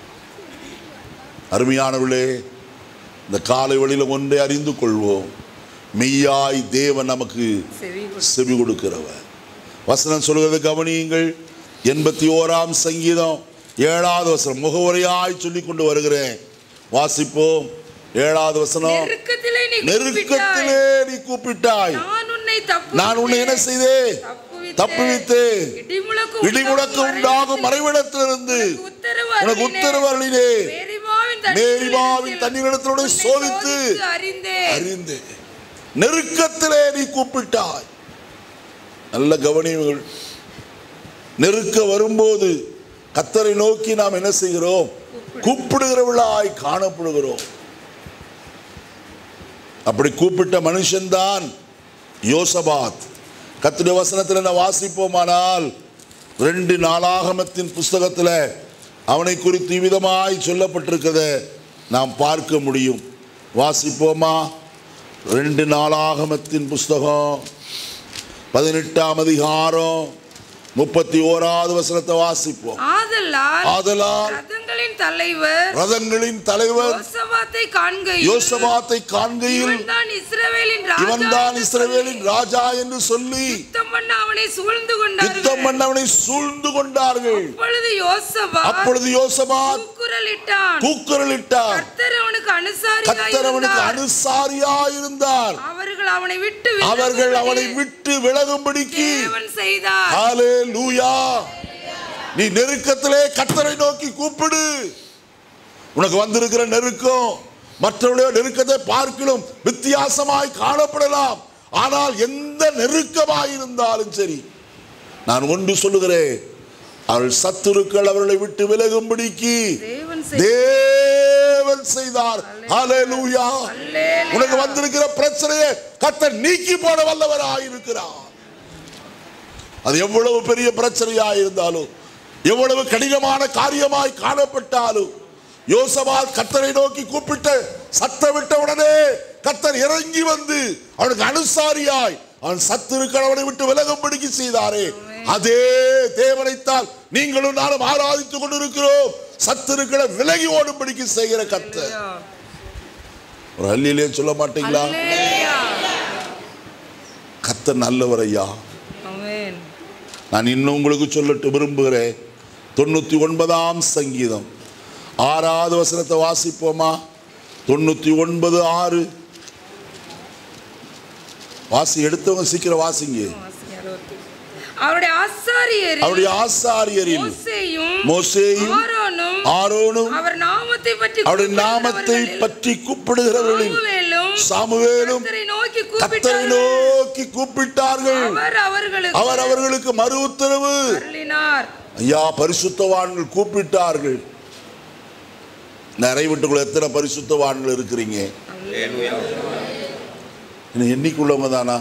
அருமையானவர்களே இந்த காலை வழியில் ஒன்றை அறிந்து கொள்வோம் மெய்யாய் தேவன் நமக்கு செவி கொடு. செவி கொடுக்கிறவர் வசனம் சொல்கிறது கவனியுங்கள் எண்பத்தி ஓராம் சங்கீதம் ஏழாவது வசனம் முகவுரையாய் சொல்லி கொண்டு வருகிறேன் வாசிப்போம் ஏழாவது வசனம் நெருக்கத்திலே நீ நெருக்கத்திலே கூப்பிட்டாய். நீ கூப்பிட்டாய் நான் உன்னை தப்பு நான் உன்னை என்ன செய்தேன் தப்புவித்து இடிமுழக்கு இடிமுழக்கு உண்டாகும் மறைவிடத்திலிருந்து உத்தரவு உனக்கு உத்தரவு அருளினே மேரிமாவின் மேரிமாவின் தண்ணீரிடத்தோடு சோதித்து அறிந்தேன் அறிந்து நெருக்கத்திலே நீ கூப்பிட்டாய் நல்ல கவனியுங்கள் நெருக்க வரும்போது கத்தரை நோக்கி நாம் என்ன செய்கிறோம் கூப்பிடுகிறவர்களாய் காணப்படுகிறோம் அப்படி கூப்பிட்ட மனுஷன்தான் யோசபாத் கத்துடைய வசனத்தில் நான் வாசிப்போமானால் ரெண்டு நாளாகமத்தின் புஸ்தகத்தில் அவனை குறித்து விதமாய் சொல்லப்பட்டிருக்கிறத நாம் பார்க்க முடியும் வாசிப்போமா ரெண்டு நாளாகமத்தின் புஸ்தகம் பதினெட்டாம் அதிகாரம் முப்பத்தி ஓராவது வசனத்தை வாசிப்போம் ஆதலால் ஆதலால் ரதங்களின் தலைவர் ரதங்களின் தலைவர் யோசபாத்தை காண்கையில் யோசபாத்தை காண்கையில் இவன்தான் இஸ்ரவேலின் ராஜா இவன்தான் என்று இஸ்ரவேலின் ராஜா என்று சொல்லி யுத்தம் பண்ண அவனை சூழ்ந்து யுத்தம் கொண்டார்கள் பண்ணவனை சூழ்ந்து கொண்டார்கள் அப்பொழுது யோசபா அப்பொழுது யோசபாத் கூக்குரலிட்டான் கூக்குரலிட்டார் கர்த்தர் அவனுக்கு கத்தர் அவனுக்கு அனுசாரியாயிருந்தார் அனுசாரியாயிருந்தார் அவர்கள் அவனை விட்டு அவர்கள் விலகும்படி அவனை விட்டு விலகும்படிக்கு தேவன் செய்தார் ஹalleluya நீ நெருக்கத்திலே கத்தரை நோக்கி கூப்பிடு உனக்கு வந்திருக்கிற நெருக்கம் மற்றவருடைய நெருக்கத்தை பார்க்கிலும் வித்தியாசமாய் காணப்படலாம் ஆனால் எந்த நெருக்கமாய் இருந்தாலும் சரி நான் ஒன்று சொல்லுகிறேன் அவர்கள் சத்துருக்கள் அவர்களை விட்டு விலகும்படிக்கு தேவன் செய்- தேவன் செய்தார் ஹalleluya அல்லேலூயா. உனக்கு வந்திருக்கிற பிரச்சனையை கர்த்தர் நீக்கி போட வல்லவராய் இருக்கிறார் அது எவ்வளவு பெரிய பிரச்சனையாய் இருந்தாலும் எவ்வளவு கடினமான காரியமாய் காணப்பட்டாலும் யோசபால் கர்த்தரை நோக்கி கூப்பிட்டு சத்தமிட்ட உடனே கர்த்தர் இறங்கி வந்து அவனுக்கு அனுசாரியாய் அவன் சத்துருக்கள் அவனை விட்டு விலகும்படிக்கு செய்தாரே அதே தேவனைத்தான் நீங்களும் நானும் ஆராதித்துக் கொண்டிருக்கிறோம் சத்துருக்களை விலகி ஓடும்படிக்கு செய்கிற கர்த்தர் ஒரு ஹல்லிலே சொல்ல மாட்டீங்களா அல்லேலூயா. கர்த்தர் நல்லவர் ஐயா ஆமென். நான் இன்னும் உங்களுக்கு சொல்லட்டு விரும்புகிறேன் தொண்ணூத்தி ஒன்பதாம் சங்கீதம் ஆறாவது வசனத்தை வாசிப்போமா தொண்ணூத்தி ஒன்பது ஆறு வாசி எடுத்தவங்க சீக்கிரம் வாசிங்க வாசிங்க, அறுபத்தி. அவருடைய ஆசாரியரில் அவருடைய ஆசாரியரில் மோசேயும் மோசேயும் ஆரோனும் ஆரோனும் அவர் நாமத்தை பற்றி அவருடைய நாமத்தை கூப்பிடுகிறவர்களில் பற்றி கூப்பிடுகிறவர்களில் சாமுவேலும் சாமுவேலும் கர்த்தரை நோக்கி கத்தரை கூப்பிட்டார்கள் நோக்கி கூப்பிட்டார்கள் அவர் அவர்களுக்கு அவர் அவர்களுக்கு மறு உத்தரவு அருளினார் ஐயா பரிசுத்தவான்கள் கூப்பிட்டார்கள் நிறைய வீட்டுக்குள்ள எத்தனை பரிசுத்தவான்கள் இருக்கிறீங்க இன்னும் எண்ணிக்குள்ளவங்க தானா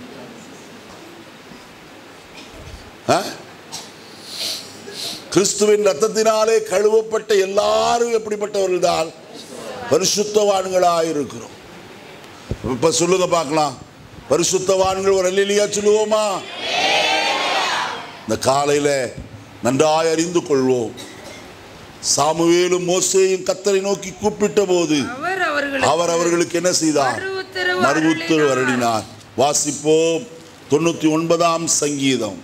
ஆ? கிறிஸ்துவின் ரத்தத்தினாலே கழுவப்பட்ட எல்லாரும் எப்படிப்பட்டவர்கள் தான் பரிசுத்தவான்களாக இருக்கிறோம் இப்ப சொல்லுங்க பார்க்கலாம் பரிசுத்தவான்கள் ஒரு அல்லிலியா சொல்லுவோமா இந்த காலையில நன்றாய் அறிந்து கொள்வோம் சாமுவேலும் மோசேயும் கத்தரை நோக்கி கூப்பிட்ட போது அவர் அவர்களுக்கு அவர் அவர்களுக்கு என்ன செய்தார் மறு உத்தரவு மறு உத்தரவு அருளினார். அருளினார் வாசிப்போம் தொண்ணூத்தி ஒன்பதாம் சங்கீதம்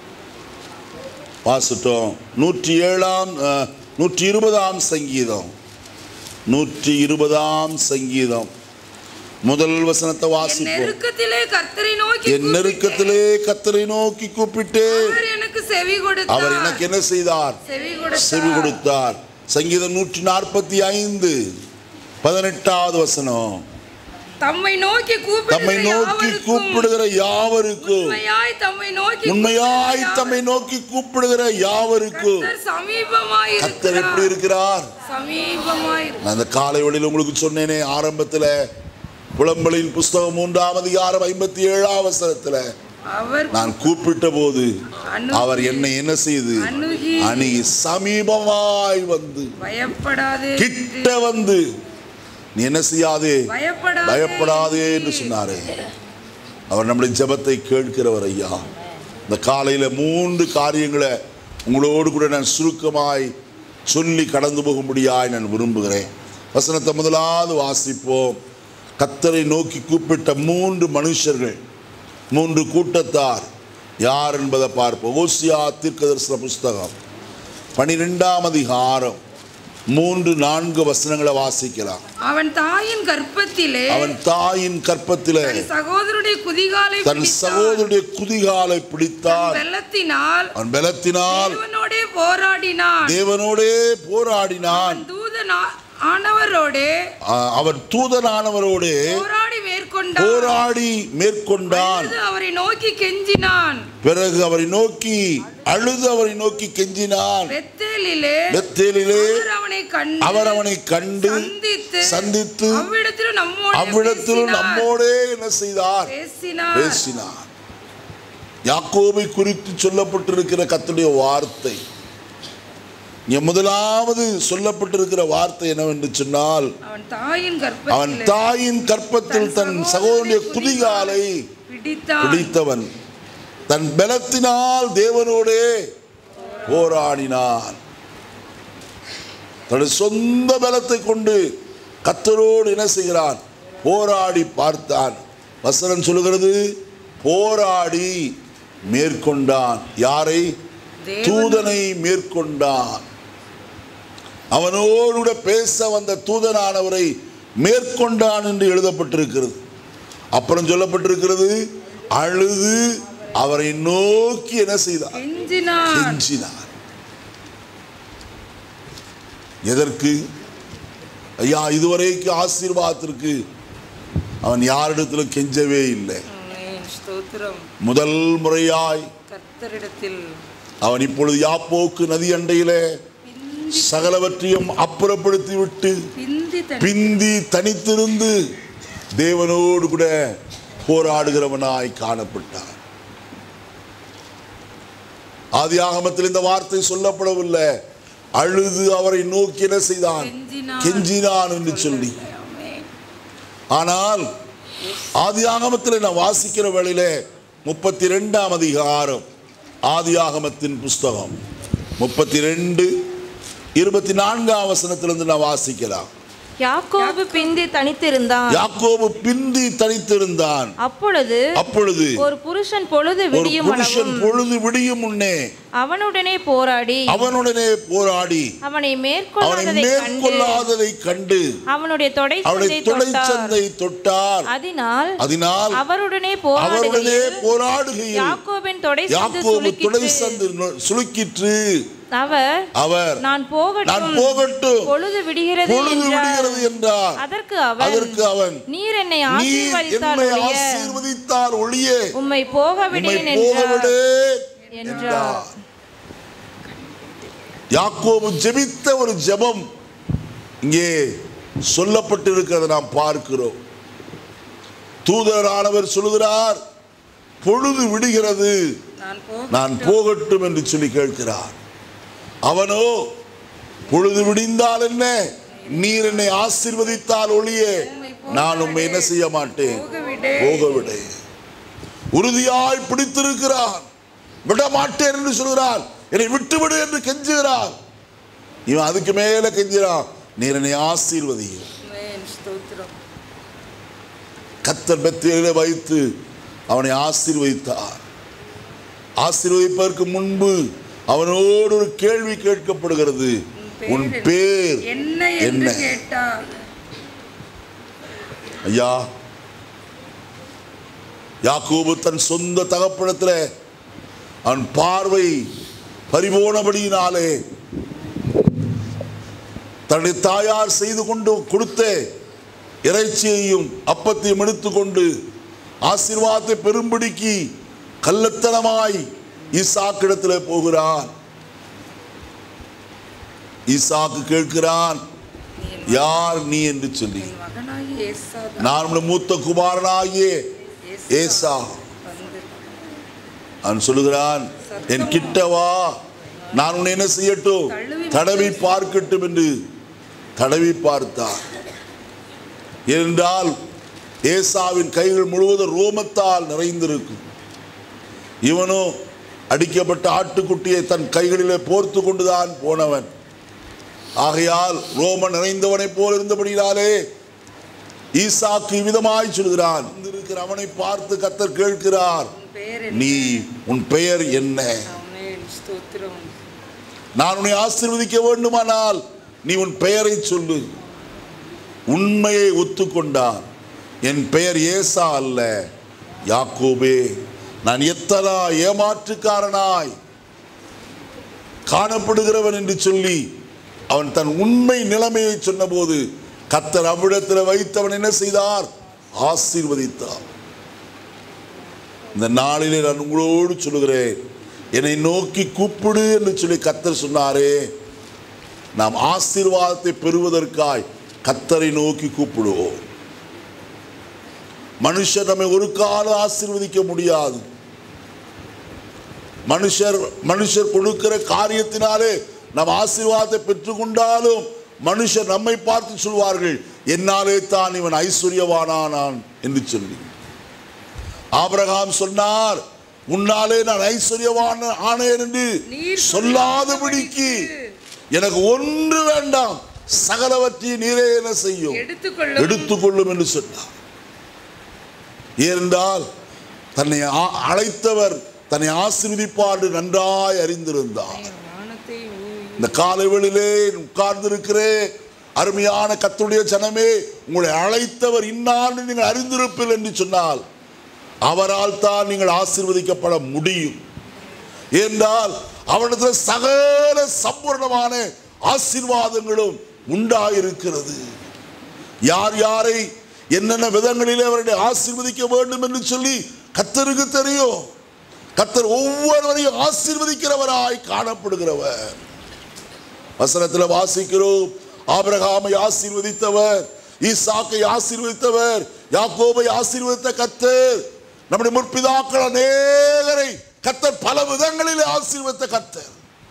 வாசிட்டோம் நூற்றி ஏழாம் அஹ், நூற்றி இருபதாம் சங்கீதம் நூற்றி இருபதாம் சங்கீதம் முதல் வசனத்தை என் வாசிப்போம் நெருக்கத்திலே கர்த்தரை நோக்கி என் நெருக்கத்திலே கத்தரை நோக்கி கூப்பிட்டு கூப்பிட்டேன். அவர் எனக்கு செவி கொடுத்தார் அவர் எனக்கு என்ன செய்தார் செவி கொடுத்தார் செவி கொடுத்தார் சங்கீதம் நூற்றி நாற்பத்தி ஐந்து பதினெட்டாவது வசனம் தம்மை நோக்கி கூப்பிடுகிற தம்மை நோக்கி யாவருக்கும் கூப்பிடுகிற யாவருக்கும் உண்மையாய் தம்மை நோக்கி உண்மையாய் கூப்பிடுகிற தம்மை நோக்கி கூப்பிடுகிற யாவருக்கும் கர்த்தர் சமீபமாய் கத்தர் எப்படி இருக்கிறார் இருக்கிறார் சமீபமாய் நான் அந்த காலை வழியில் உங்களுக்கு சொன்னேனே ஆரம்பத்துல புலம்பலின் புஸ்தகம் மூன்றாம் அதிகாரம் ஐம்பத்தி ஏழாம் வசனத்துல அவர் நான் கூப்பிட்ட போது அணுகி- அவர் என்னை என்ன செய்து அணுகி அணுகி சமீபமாய் வந்து பயப்படாதே கிட்ட வந்து நீ என்ன செய்யாதே பயப்படாதே பயப்படாதே என்று சொன்னாரே அவர் நம்முடைய ஜெபத்தை கேட்கிறவர் ஐயா இந்த காலையில மூன்று காரியங்களை உங்களோடு கூட நான் சுருக்கமாய் சொல்லி கடந்து போகும்படியாய் நான் விரும்புகிறேன் வசனத்தை முதலாவது வாசிப்போம் கத்தரை நோக்கி கூப்பிட்ட மூன்று மனுஷர்கள் மூன்று கூட்டத்தார் யார் என்பதை பார்ப்போம் ஓசியா தீர்க்கதரிசன புஸ்தகம் பனிரெண்டாம் அதிகாரம் மூன்று நான்கு வசனங்களை வாசிக்கலாம் அவன் தாயின் கர்ப்பத்திலே அவன் தாயின் கற்பத்திலே தன் சகோதரனுடைய குதிகாலை தன் பிடித்தான். சகோதரனுடைய குதிகாலை பிடித்தான் வெள்ளத்தினால் அவன் பலத்தினால் தேவனோடே போராடினான் தேவனோடே போராடினான் தூதன் ஆ- ஆனவரோடே ஆ- அவன் தூதனானவரோடே போராடி மேற்கொண்டான் போராடி மேற்கொண்டான் அழுது அவரை நோக்கி கெஞ்சினான் பிறகு அவரை நோக்கி அழுது அவரை நோக்கி கெஞ்சினான் பெத்தேலிலே பெத்தேலிலே அவர் அவனை கண்டு அவர் அவனை கண்டு சந்தித்து சந்தித்து அவ்விடத்திலும் நம்மோடு அவ்விடத்திலும் பேசினார். நம்மோடே என்ன செய்தார் பேசினார் பேசினார் யாக்கோபை குறித்து சொல்லப்பட்டிருக்கிற கர்த்தருடைய வார்த்தை இங்க முதலாவது சொல்லப்பட்டிருக்கிற வார்த்தை என்னவென்று சொன்னால் அவன் தாயின் அவன் கர்ப்பத்திலே தாயின் கற்பத்தில் தன் சகோதரனுடைய குதிகாலை பிடித்தான் பிடித்தவன் தன் பலத்தினால் தேவனோடே போராடினான் தன்னுடைய சொந்த பலத்தை கொண்டு கத்தரோடு என்ன செய்கிறான் போராடி பார்த்தான் வசனம் சொல்லுகிறது போராடி மேற்கொண்டான் யாரை தேவன் தூதனை மேற்கொண்டான் அவனோடு கூட பேச வந்த தூதனானவரை மேற்கொண்டான் என்று எழுதப்பட்டிருக்கிறது அப்புறம் சொல்லப்பட்டிருக்கிறது அழுது அவரை நோக்கி என்ன செய்தார் கெஞ்சினான் கெஞ்சினார் எதற்கு ஐயா இதுவரைக்கு ஆசீர்வாதத்திற்கு அவன் யாரிடத்திலும் கெஞ்சவே இல்லை ஆமென். ஸ்தோத்திரம் முதல் முறையாய் கர்த்தரிடத்தில் அவன் இப்பொழுது யாப்போக்கு நதி அண்டையிலே சகலவற்றையும் அப்புறப்படுத்தி விட்டு பிந்தி தன் பிந்தி தனித்திருந்து தேவனோடு கூட போராடுகிறவனாய் காணப்பட்டான் ஆதி ஆகமத்தில் இந்த வார்த்தை சொல்லப்படவில்லை அழுது அவரை நோக்கி என்ன செய்தான் கெஞ்சினான். கெஞ்சினான் என்று சொல்லி ஆமென். ஆனால் ஆதி ஆகமத்தில் நான் வாசிக்கிற வேளையிலே முப்பத்தி ரெண்டாம் அதிகாரம் ஆதி ஆகமத்தின் புஸ்தகம் முப்பத்தி ரெண்டு இருபத்தி நான்காம் வசனத்திலிருந்து நான் வாசிக்கலாம் யாக்கோபு பிந்தி தனித்திருந்தான் யாக்கோபு பிந்தி தனித்திருந்தான் அப்பொழுது அப்பொழுது ஒரு புருஷன் பொழுது ஒரு விடியும் புருஷன் அளவும் பொழுது விடியும் முன்னே அவனுடனே போராடி அவனுடனே போராடி அவனை அவனை மேற்கொள்ளாததை கண்டு மேற்கொள்ளாததை கண்டு அவனுடைய தொடை அவனுடைய சந்தை தொட்டார் துணைச்சந்தை தொட்டார் அதனால் அதனால் அவருடனே அவருடனே போராடுகையில் போராடுகையில் யாக்கோபின் தொடை சந்து யாக்கோபு துணை சுளுக்கிற்று. சந்து நொ- சுளுக்கிற்று அவர் அவர் நான் நான் போகட்டும் போகட்டும் பொழுது விடுகிறது பொழுது என்றார். விடுகிறது என்றார் அதற்கு அவன் அதற்கு அவன் நீர் என்னை நீ ஆசீர்வதித்தால் என்னை ஒழிய ஆசீர்வதித்தால் ஒளியே உம்மை போக உம்மை விடேன் போகவிடு என்றார் என்றார் யாக்கோபு ஜெபித்த ஒரு ஜெபம் இங்கே சொல்லப்பட்டிருக்கிறதை நாம் பார்க்கிறோம் தூதரானவர் சொல்லுகிறார் பொழுது விடுகிறது நான் போ நான் போகட்டும் என்று சொல்லி கேட்கிறார் அவனோ பொழுது விடிந்தால் என்ன நீர் என்னை ஆசீர்வதித்தால் ஒளியே நான் உம்மை என்ன செய்ய மாட்டேன் போகவிடு. போகவிடு உறுதியாய் பிடித்திருக்கிறான் விட மாட்டேன் என்று சொல்கிறான் என்னை விட்டுவிடு என்று கெஞ்சுகிறான் இவன் அதுக்கு மேல கெஞ்சுறான் நீர் என்னை ஆசீர்வதியும் ஆமென். ஸ்தோத்திரம் கத்தர் பெத்தியிலே வைத்து அவனை ஆசீர்வதித்தார் ஆசீர்வதிப்பதற்கு முன்பு அவனோடு ஒரு கேள்வி கேட்கப்படுகிறது உன் பேர் என்ன என்று என்ன கேட்டால் ஐயா யாக்கோபு தன் சொந்த தகப்படத்தில் அவன் பார்வை பறிபோனபடியினாலே தன்னுடைய தாயார் செய்து கொண்டு கொடுத்த இறைச்சியையும் அப்பத்தையும் எடுத்துக்கொண்டு ஆசீர்வாதத்தை பெரும்படிக்கு கள்ளத்தனமாய் ஈசாக்கிடத்தில் போகிறான் ஈசாக்கு கேட்கிறான் யார் நீ என்று சொல்லி என் மகனாகிய ஏசாதான் நான் உம்முடைய மூத்த குமாரனாகிய ஏசா வந்து அவன் சொல்லுகிறான் என் கிட்ட வா நான் உன்னை என்ன செய்யட்டும் தடவி பார்க்கட்டும் என்று தடவி பார்த்தார் ஏனென்றால் ஏசாவின் கைகள் முழுவதும் ரோமத்தால் நிறைந்திருக்கும் இவனோ அடிக்கப்பட்ட ஆட்டுக்குட்டியை தன் கைகளிலே போர்த்து கொண்டுதான் போனவன் ஆகையால் ரோமன் நிறைந்தவனைப் போல் இருந்தபடியாலே ஈசாக்கு விதமாய் சொல்கிறான் இருக்கிற அவனை பார்த்து கத்தர் கேட்கிறார் உன் பெயர் என்ன நீ உன் பெயர் என்ன ஆமென். ஸ்தோத்திரம் நான் உன்னை ஆசீர்வதிக்க வேண்டுமானால் நீ உன் பெயரை சொல்லு உண்மையை ஒத்துக்கொண்டான் என் பெயர் ஏசா அல்ல யாக்கோபே நான் எத்தனா ஏமாற்றுக்காரனாய் காணப்படுகிறவன் என்று சொல்லி அவன் தன் உண்மை நிலைமையை சொன்னபோது கத்தர் அவ்விடத்தில் வைத்தவன் என்ன செய்தார் ஆசீர்வதித்தார் இந்த நாளிலே நான் உங்களோடு சொல்லுகிறேன் என்னை நோக்கி கூப்பிடு என்று சொல்லி கத்தர் சொன்னாரே நாம் ஆசீர்வாதத்தை பெறுவதற்காய் கத்தரை நோக்கி கூப்பிடுவோம் மனுஷர் நம்மை ஒரு காலம் ஆசீர்வதிக்க முடியாது மனுஷர் மனுஷர் கொடுக்கிற காரியத்தினாலே நாம் ஆசீர்வாதத்தை பெற்றுக்கொண்டாலும் மனுஷர் நம்மை பார்த்து சொல்வார்கள் என்னாலே தான் இவன் ஐஸ்வர்யவானானான் என்று சொல்லி ஆபிரகாம் சொன்னார் உன்னாலே நான் ஐஸ்வர்யவான ஆனேன் என்று நீர் சொல்லாதபடிக்கு எனக்கு ஒன்று வேண்டாம் சகலவற்றையும் நீரே என்ன செய்யும் எடுத்துக்கொள்ளும் எடுத்துக்கொள்ளும் என்று சொன்னார் ஏனென்றால் தன்னை ஆ- அழைத்தவர் தன்னை ஆசீர்வதிப்பார் என்று நன்றாய் அறிந்திருந்தார் வானத்தை இந்த காலைவெளியிலே உட்கார்ந்திருக்கிறே அருமையான கத்துடைய ஜனமே உங்களை அழைத்தவர் இன்னான்னு நீங்கள் அறிந்திருப்பீர்கள் என்று சொன்னால் அவரால் தான் நீங்கள் ஆசீர்வதிக்கப்பட முடியும் என்றால் அவரிடத்தில் சகல சம்பூர்ணமான ஆசீர்வாதங்களும் உண்டாயிருக்கிறது யார் யாரை என்னென்ன விதங்களிலே அவருடைய ஆசீர்வதிக்க வேண்டும் என்று சொல்லி கத்தருக்கு தெரியும் கத்தர் ஒவ்வொருவரையும் ஆசீர்வதிக்கிறவராய் காணப்படுகிறவர் வசனத்தில் வாசிக்கிறோம் ஆபிரகாமை ஆசீர்வதித்தவர் ஈசாக்கை ஆசீர்வதித்தவர் யாக்கோபை ஆசீர்வதித்த கத்தர் நம்முடைய முற்பிதாக்கள் அநேகரை கத்தர் பல விதங்களில் ஆசீர்வதித்த கத்தர்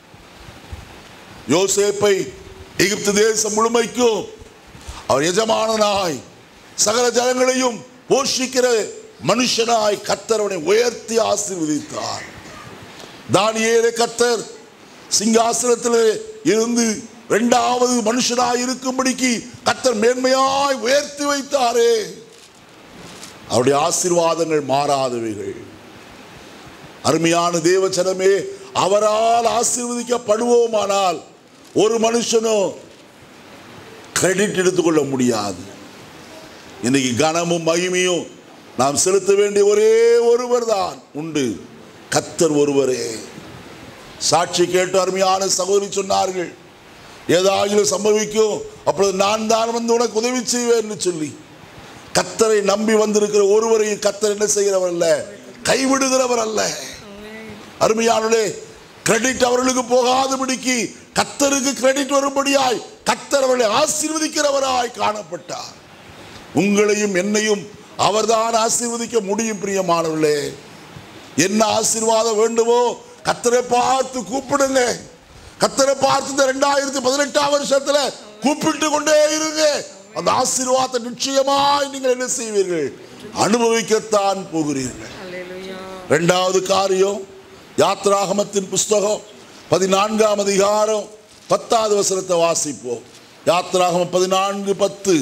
யோசேப்பை எகிப்து தேசம் முழுமைக்கும் அவர் எஜமானனாய் சகல ஜனங்களையும் போஷிக்கிற மனுஷனாய் கத்தர் அவனை உயர்த்தி ஆசீர்வதித்தார் தானியேலை கத்தர் சிங்காசனத்தில் இருந்து இரண்டாவது மனுஷனாய் இருக்கும்படிக்கு கத்தர் மேன்மையாய் உயர்த்தி வைத்தாரே அவருடைய ஆசீர்வாதங்கள் மாறாதவைகள் அருமையான தேவச்சனமே அவரால் ஆசீர்வதிக்கப்படுவோமானால் ஒரு மனுஷனும் கிரெடிட் எடுத்துக்கொள்ள முடியாது இன்னைக்கு கனமும் மகிமையும் நாம் செலுத்த வேண்டிய ஒரே ஒருவர் தான் உண்டு கத்தர் ஒருவரே சாட்சி கேட்டு அருமையான சகோதரி சொன்னார்கள் ஏதாகிலும் சம்பவிக்கும் அப்பொழுது நான் தான் வந்து உனக்கு உதவி செய்வேன் என்று சொல்லி கத்தரை நம்பி வந்திருக்கிற ஒருவரையும் கத்தர் என்ன செய்கிறவர் அல்ல கைவிடுகிறவர் அல்ல அருமையானே கிரெடிட் அவர்களுக்கு போகாதபடிக்கு கத்தருக்கு கிரெடிட் வரும்படியாய் கத்தர் அவர்களை ஆசீர்வதிக்கிறவராய் காணப்பட்டார் உங்களையும் என்னையும் அவர்தான் ஆசீர்வதிக்க முடியும் பிரியமானவர்களே என்ன ஆசீர்வாதம் வேண்டுமோ கத்தரை பார்த்து கூப்பிடுங்க கத்தரை பார்த்து இந்த ரெண்டாயிரத்தி பதினெட்டாம் வருஷத்துல கூப்பிட்டு கொண்டே இருங்க அந்த ஆசீர்வாதத்தை நிச்சயமாய் நீங்கள் என்ன செய்வீர்கள் அனுபவிக்கத்தான் போகிறீர்கள் அல்லேலூயா ரெண்டாவது காரியம் யாத்ராகமத்தின் புஸ்தகம் பதினான்காம் அதிகாரம் பத்தாவது வசனத்தை வாசிப்போம் யாத்ராகமம் பதினான்கு பத்து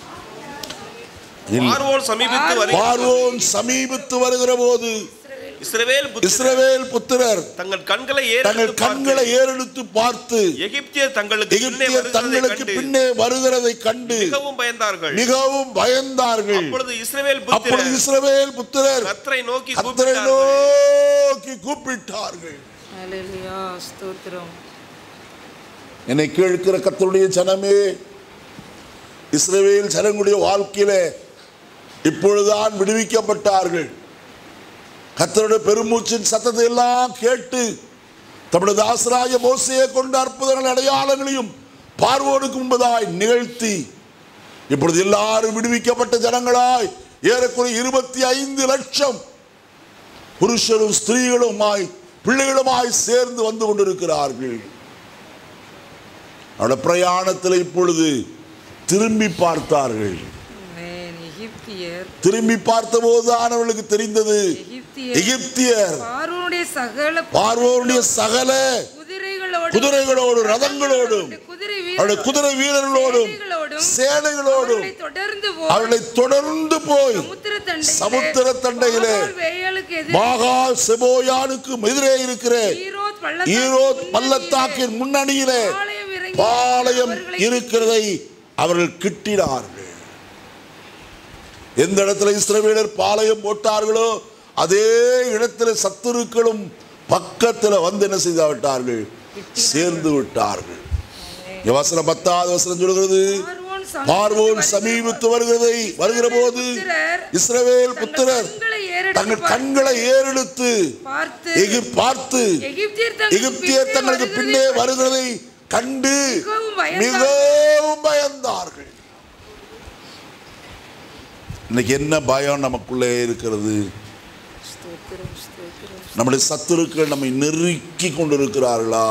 பார்வோன் சமீபித்து வருகிற பார்வோன் சமீபித்து வருகிற போது இஸ்ரவேல் புத்திரர் இஸ்ரவேல் புத்திரர் தங்கள் கண்களை தங்கள் ஏறெடுத்து கண்களை பார்த்து, ஏறெடுத்து பார்த்து எகிப்தியர் தங்களுக்கு பின்னே எகிப்தியர் வருகிறதை தங்களுக்கு கண்டு பின்னே வருகிறதை கண்டு மிகவும் பயந்தார்கள் மிகவும் பயந்தார்கள் அப்பொழுது இஸ்ரவேல் அப்பொழுது புத்திரர் இஸ்ரவேல் புத்திரர் கர்த்தரை நோக்கி கத்தரை கூப்பிட்டார்கள் நோக்கி கூப்பிட்டார்கள் அல்லேலூயா ஸ்தோத்திரம் என்னை கேட்கிற கத்தருடைய ஜனமே இஸ்ரவேல் ஜனங்களுடைய வாழ்க்கையில இப்பொழுதுதான் விடுவிக்கப்பட்டார்கள் கத்தருடைய பெருமூச்சின் சத்தத்தை எல்லாம் கேட்டு தம்முடைய தாசராய மோசையை கொண்ட அற்புதங்கள் அடையாளங்களையும் பார்வோனுக்கு முன்பதாய் நிகழ்த்தி இப்பொழுது எல்லாரும் விடுவிக்கப்பட்ட ஜனங்களாய் ஏறக்குறைய இருபத்தி ஐந்து லட்சம் புருஷரும் ஸ்திரீகளுமாய் பிள்ளைகளுமாய் சேர்ந்து வந்து கொண்டிருக்கிறார்கள் அவருடைய பிரயாணத்தில் இப்பொழுது திரும்பி பார்த்தார்கள் ஆமென் எகிப்தியர் திரும்பி பார்த்தபோதுதான் அவர்களுக்கு தெரிந்தது எகிப்தியர் எகிப்தியர் பார்வோனுடைய சகல பார்வோருடைய சகல குதிரைகளோடு குதிரைகளோடு ரதங்களோடும் குதிரை அவருடைய குதிரை வீரர்களோடும் சேனைகளோடும் அவர்களை தொடர்ந்து போய் அவர்களை தொடர்ந்து போய் சமுத்திர தண்டையிலே சமுத்திர தண்டையிலே பாகால் வேயலுக்கு எதிரே மாகால் செபோயானுக்கு எதிரே இருக்கிற ஈரோத் பள்ளத்தாக்கின் ஈரோத் முன்னணியிலே பள்ளத்தாக்கின் முன்னணியிலே பாளையம் இறங்கி பாளையம் அவர்களை இருக்கிறதை அவர்கள் கிட்டினார்கள் எந்த இடத்துல இஸ்ரவேலர் பாளையம் போட்டார்களோ அதே இடத்துல சத்துருக்களும் பக்கத்துல வந்து என்ன செய்து விட்டார்கள் சேர்ந்து விட்டார்கள் இங்க வசனம் பத்தாவது வசனம் சொல்கிறது பார்வோன் பார்வோன் சமீபித்து வருகிறதை வருகிற போது இஸ்ரவேல் புத்திரர் தங்கள் கண்களை ஏறெடுத்து பார்த்து எகி பார்த்து எகிப்தியர் தங்களுக்கு எகிப்தியர் தங்களுக்கு பின்னே வருகிறதை கண்டு மிகவும் பயந்தார்கள். மிகவும் பயந்தார்கள் இன்னைக்கு என்ன பயம் நமக்குள்ளே இருக்கிறது ஸ்தோத்திரம் ஸ்தோத்திரம் நம்முடைய சத்துருக்கள் நம்மை நெருக்கி கொண்டிருக்கிறார்களா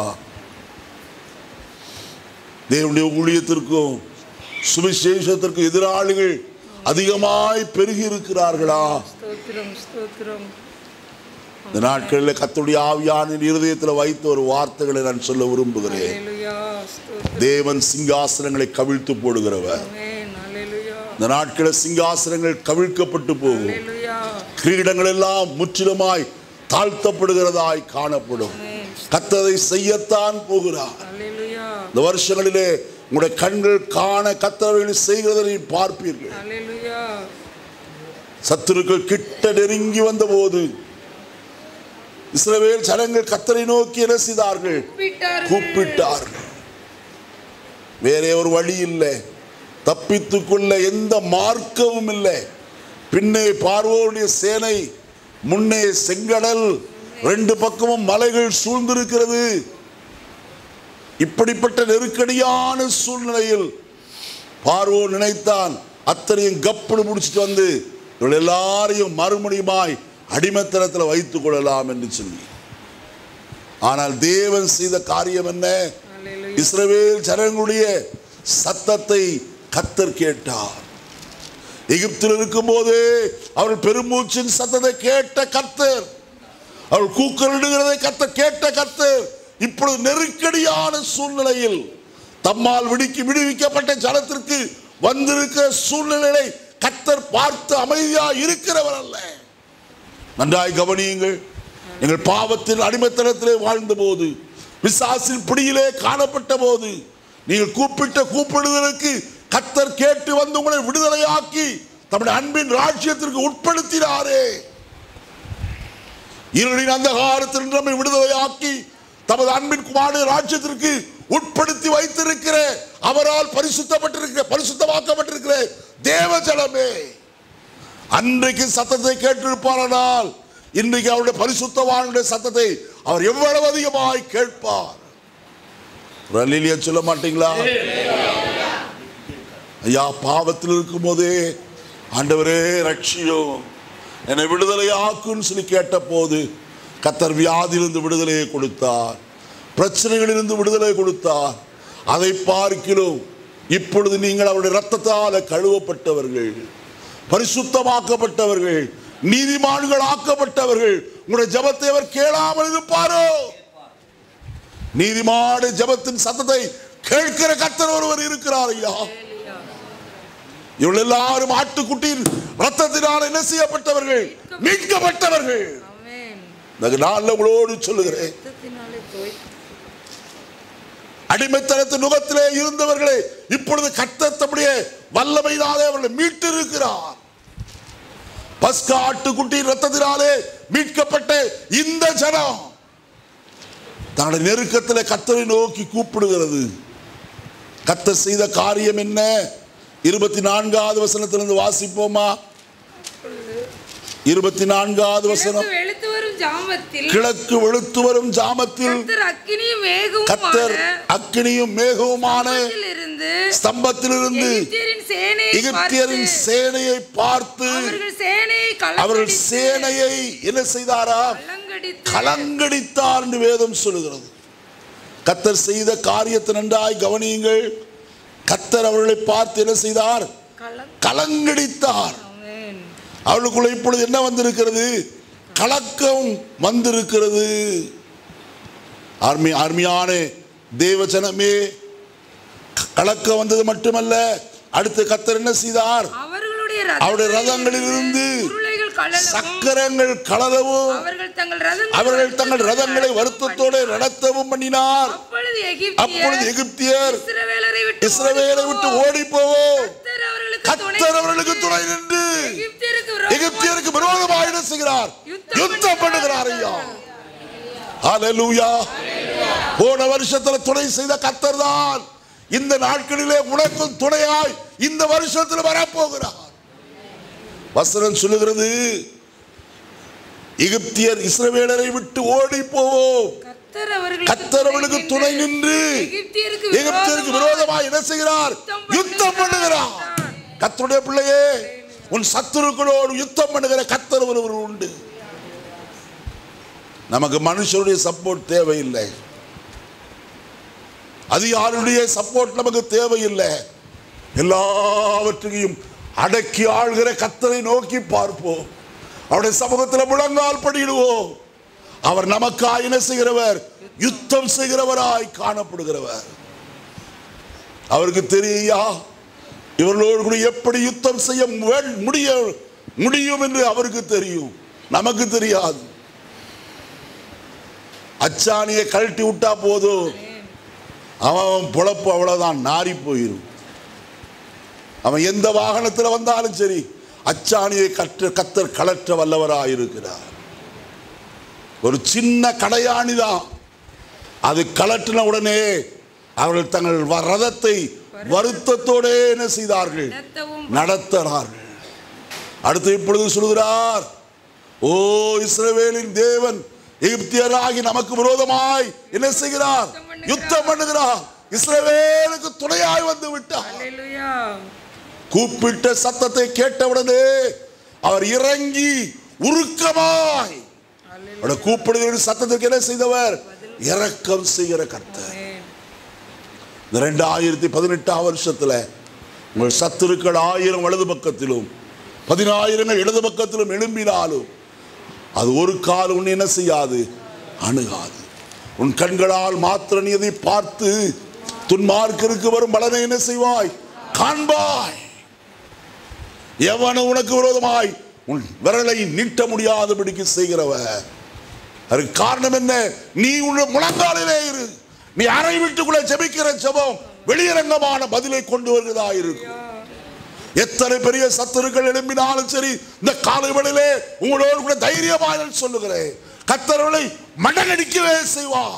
தேவனுடைய ஊழியத்திற்கும் சுவிசேஷத்திற்கும் எதிராளிகள் அதிகமாய் பெருகி இருக்கிறார்களா ஸ்தோத்திரம் ஸ்தோத்திரம் இந்த நாட்களில் கத்துடைய ஆவியான இருதயத்தில் வைத்த ஒரு வார்த்தைகளை நான் சொல்ல விரும்புகிறேன் அல்லேலூயா ஸ்தோத்திரம் தேவன் சிங்காசனங்களை கவிழ்த்து போடுகிறவர் ஆமென் அல்லேலூயா இந்த நாட்களில் சிங்காசனங்கள் கவிழ்க்கப்பட்டு போகும் அல்லேலூயா கிரீடங்கள் எல்லாம் முற்றிலுமாய் தாழ்த்தப்படுகிறதாய் காணப்படும் கத்ததை செய்யத்தான் போகிறார் அல்லேலூயா இந்த வருஷங்களிலே உங்களுடைய கண்கள் காண கத்தவைகளை செய்கிறதை நீ பார்ப்பீர்கள் அல்லேலூயா சத்துருக்கள் கிட்ட நெருங்கி வந்தபோது இஸ்ரவேல் ஜனங்கள் கத்தரை நோக்கி என்ன செய்தார்கள் கூப்பிட்டார்கள் கூப்பிட்டார்கள் வேறே ஒரு வழி இல்லை தப்பித்துக் கொள்ள எந்த மார்க்கமும் இல்லை பின்னே பார்வோருடைய சேனை முன்னே செங்கடல் ரெண்டு பக்கமும் மலைகள் சூழ்ந்திருக்கிறது இப்படிப்பட்ட நெருக்கடியான சூழ்நிலையில் பார்வோ நினைத்தான் அத்தனையும் கப்புடு முடிச்சிட்டு வந்து இவள் எல்லாரையும் மறுபடியுமாய் அடிமைத்தனத்தில் வைத்துக் கொள்ளலாம் என்று சொல்லி ஆனால் தேவன் செய்த காரியம் என்ன Hallelujah. இஸ்ரவேல் ஜனங்களுடைய சத்தத்தை கத்தர் கேட்டார் எகிப்தில் இருக்கும்போது அவர்கள் பெருமூச்சின் சத்தத்தை கேட்ட கத்தர் அவள் கூக்கலிடுகிறதை கத்த கேட்ட கத்தர் இப்பொழுது நெருக்கடியான சூழ்நிலையில் தம்மால் விடுக்கி விடுவிக்கப்பட்ட ஜனத்திற்கு வந்திருக்கிற சூழ்நிலையை கத்தர் பார்த்து அமைதியா இருக்கிறவர் அல்ல நன்றாய் கவனியுங்கள் நீங்கள் பாவத்தின் அடிமைத்தனத்திலே வாழ்ந்தபோது பிசாசின் பிடியிலே காணப்பட்ட போது நீங்கள் கூப்பிட்ட கூப்பிடுதலுக்கு கத்தர் கேட்டு வந்து உங்களை விடுதலையாக்கி தம்முடைய அன்பின் ராஜ்யத்திற்கு உட்படுத்தினாரே இருளின் அந்தகாரத்தில் நம்மை விடுதலையாக்கி தமது அன்பின் குமார ராஜ்யத்திற்கு உட்படுத்தி வைத்திருக்கிற அவரால் பரிசுத்தப்பட்டிருக்கிற பரிசுத்தமாக்கப்பட்டிருக்கிற தேவஜலமே அன்றைக்கு சத்தத்தை கேட்டிருப்பாரானால் இன்றைக்கு அவருடைய பரிசுத்தவானுடைய சத்தத்தை அவர் எவ்வளவு அதிகமாய் கேட்பார் ஒரு அல்லேலூயா சொல்ல மாட்டீங்களா ஐயா பாவத்தில் இருக்கும்போதே ஆண்டவரே ரட்சியும் என்னை விடுதலை ஆக்குன்னு சொல்லி கேட்ட போது கத்தர் வியாதியிலிருந்து விடுதலையை கொடுத்தார் பிரச்சனைகளிலிருந்து விடுதலை கொடுத்தார் அதை பார்க்கிலும் இப்பொழுது நீங்கள் அவருடைய ரத்தத்தால் கழுவப்பட்டவர்கள் பரிசுத்தமாக்கப்பட்டவர்கள் நீதிமான்கள் ஆக்கப்பட்டவர்கள் உங்களுடைய ஜபத்தை அவர் கேளாமல் இருப்பாரோ நீதிமான ஜபத்தின் சத்தத்தை கேட்கிற கத்தர் ஒருவர் இருக்கிறார் ஐயா இவள் எல்லாரும் ஆட்டுக்குட்டியின் ரத்தத்தினால் என்ன செய்யப்பட்டவர்கள் மீட்கப்பட்டவர்கள் ஆமென். இந்த நாள்ல உங்களோடு சொல்லுகிறேன் ரத்தத்தினாலே தோய் அடிமைத்தனத்தின் நுகத்திலே இருந்தவர்களை இப்பொழுது கர்த்தர் தம்முடைய வல்லமையினாலே அவர்களை மீட்டிருக்கிறார் பஸ்கா ஆட்டுக்குட்டி ரத்தத்தினாலே மீட்கப்பட்ட இந்த ஜனம் தன்னுடைய நெருக்கத்தில் கத்தரை நோக்கி கூப்பிடுகிறது கத்தர் செய்த காரியம் என்ன இருபத்தி நான்காவது வசனத்திலிருந்து வாசிப்போமா இருபத்தி நான்காவது வசனம் கிழக்கு வெளுத்து வரும் ஜாமத்தில் கிழக்கு வெளுத்து வரும் ஜாமத்தில் கர்த்தர் அக்கினியும் மேகமுமான கத்தர் அக்கினியும் மேகவுமான இருந்து ஸ்தம்பத்திலிருந்து எகிப்தியரின் சேனையை எகிப்தியரின் பார்த்து சேனையை பார்த்து அவர்கள் சேனையை அவர்கள் கலங்கடித்து சேனையை என்ன செய்தாரா கலங்கடித்து கலங்கடித்தார் என்று வேதம் சொல்லுகிறது கத்தர் செய்த காரியத்தை நன்றாய் கவனியுங்கள் கத்தர் அவர்களை பார்த்து என்ன செய்தார் கலங்க கலங்கடித்தார் ஆமென். அவளுக்குள்ள இப்பொழுது என்ன வந்திருக்கிறது கலக்கம் வந்திருக்கிறது ஆர்மி ஆர்மியான தேவஜனமே கலக்கம் வந்தது மட்டுமல்ல அடுத்து கத்தர் என்ன செய்தார் அவர்களுடைய அவருடைய ரதங்களிலிருந்து உருளைகள் கலலவும் சக்கரங்கள் கலரவும் அவர்கள் தங்கள் ரதங்களை அவர்கள் தங்கள் ரதங்களை வருத்தத்தோடு நடத்தவும் பண்ணினார் அப்பொழுது அப்பொழுது எகிப்தியர் எகிப்தியர் இஸ்ரவேலரை விட்டு இஸ்ரவேலை விட்டு ஓடி போவோம் கர்த்தர் அவர்களுக்கு துணை கத்தர் அவர்களுக்கு துணை நின்று எகிப்தியருக்கு எகிப்தியருக்கு விரோதமாக என்ன செய்கிறார் யுத்தம் பண்ணுகிறார் ஐயா ஹalleluya போன வருஷத்துல துணை செய்த கத்தர் தான் இந்த நாட்களிலே உனக்கும் துணையாய் இந்த வருஷத்தில் வரப்போகிறார் வசனம் சொல்லுகிறது எகிப்தியர் இஸ்ரவேலரை விட்டு ஓடி போவோம் கர்த்தர் அவர்களுக்கு கத்தர் அவர்களுக்கு துணை நின்று எகிப்தியருக்கு எகிப்தியருக்கு விரோதமாக என்ன செய்கிறார் யுத்தம் பண்ணுகிறார் கத்தருடைய பிள்ளையே உன் சத்துருக்களோடு யுத்தம் பண்ணுகிற கத்தர் ஒருவர் உண்டு நமக்கு மனுஷருடைய சப்போர்ட் தேவையில்லை அதிகாரியுடைய சப்போர்ட் நமக்கு தேவையில்லை எல்லாவற்றையும் அடக்கி ஆள்கிற கத்தரை நோக்கி பார்ப்போம் அவருடைய சமூகத்தில் முழங்கால் படியிடுவோம் அவர் நமக்காய் என்ன செய்கிறவர் யுத்தம் செய்கிறவராய் காணப்படுகிறவர் அவருக்கு தெரியா இவர்களோடு கூட எப்படி யுத்தம் செய்ய வே- முடிய முடியும் என்று அவருக்கு தெரியும் நமக்கு தெரியாது அச்சாணியை கழட்டி விட்டா போதும் அவன் பொழப்பு அவ்வளவுதான் நாரி போயிரும் அவன் எந்த வாகனத்தில் வந்தாலும் சரி அச்சாணியை கற்ற கத்தர் கலற்ற வல்லவராய் இருக்கிறார் ஒரு சின்ன கடையாணி தான் அது கலற்றின உடனே அவர்கள் தங்கள் வ- ரதத்தை வருத்தத்தோடே என்ன செய்தார்கள் நடத்தவும் நடத்தினார்கள் அடுத்து இப்பொழுது சொல்கிறார் ஓ இஸ்ரவேலின் தேவன் எகிப்தியராகி நமக்கு விரோதமாய் என்ன செய்கிறார் யுத்தம் பண்ணுகிறார் இஸ்ரவேலுக்கு துணையாய் வந்து விட்டார் அல்லேலூயா கூப்பிட்ட சத்தத்தை கேட்டவுடனே அவர் இறங்கி உருக்கமாய் அவருடைய கூப்பிடுகிற சத்தத்துக்கு என்ன செய்தவர் இரக்கம் செய்கிற கர்த்தர் இந்த ரெண்டாயிரத்தி பதினெட்டாம் வருஷத்துல உங்கள் சத்துருக்கள் ஆயிரம் வலது பக்கத்திலும் பதினாயிரங்கள் இடது பக்கத்திலும் எழும்பினாலும் அது ஒரு கால் உன்னை என்ன செய்யாது அணுகாது உன் கண்களால் மாத்திர நீ அதை பார்த்து துன்மார்க்கருக்கு வரும் பலனை என்ன செய்வாய் காண்பாய் எவனும் உனக்கு விரோதமாய் உன் விரலை நீட்ட முடியாதபடிக்கு செய்கிறவர் அதுக்கு காரணம் என்ன நீ உன் முழங்காலிலே இரு நீ அறை வீட்டுக்குள்ள ஜெபிக்கிற ஜெபம் வெளியரங்கமான பதிலை கொண்டு வருகிறதா இருக்கும் எத்தனை பெரிய சத்துருக்கள் எழும்பினாலும் சரி இந்த காலை வேளையிலே உங்களோடு கூட தைரியமாக நான் சொல்லுகிறேன் கத்தர்களை மடங்கடிக்கவே செய்வான்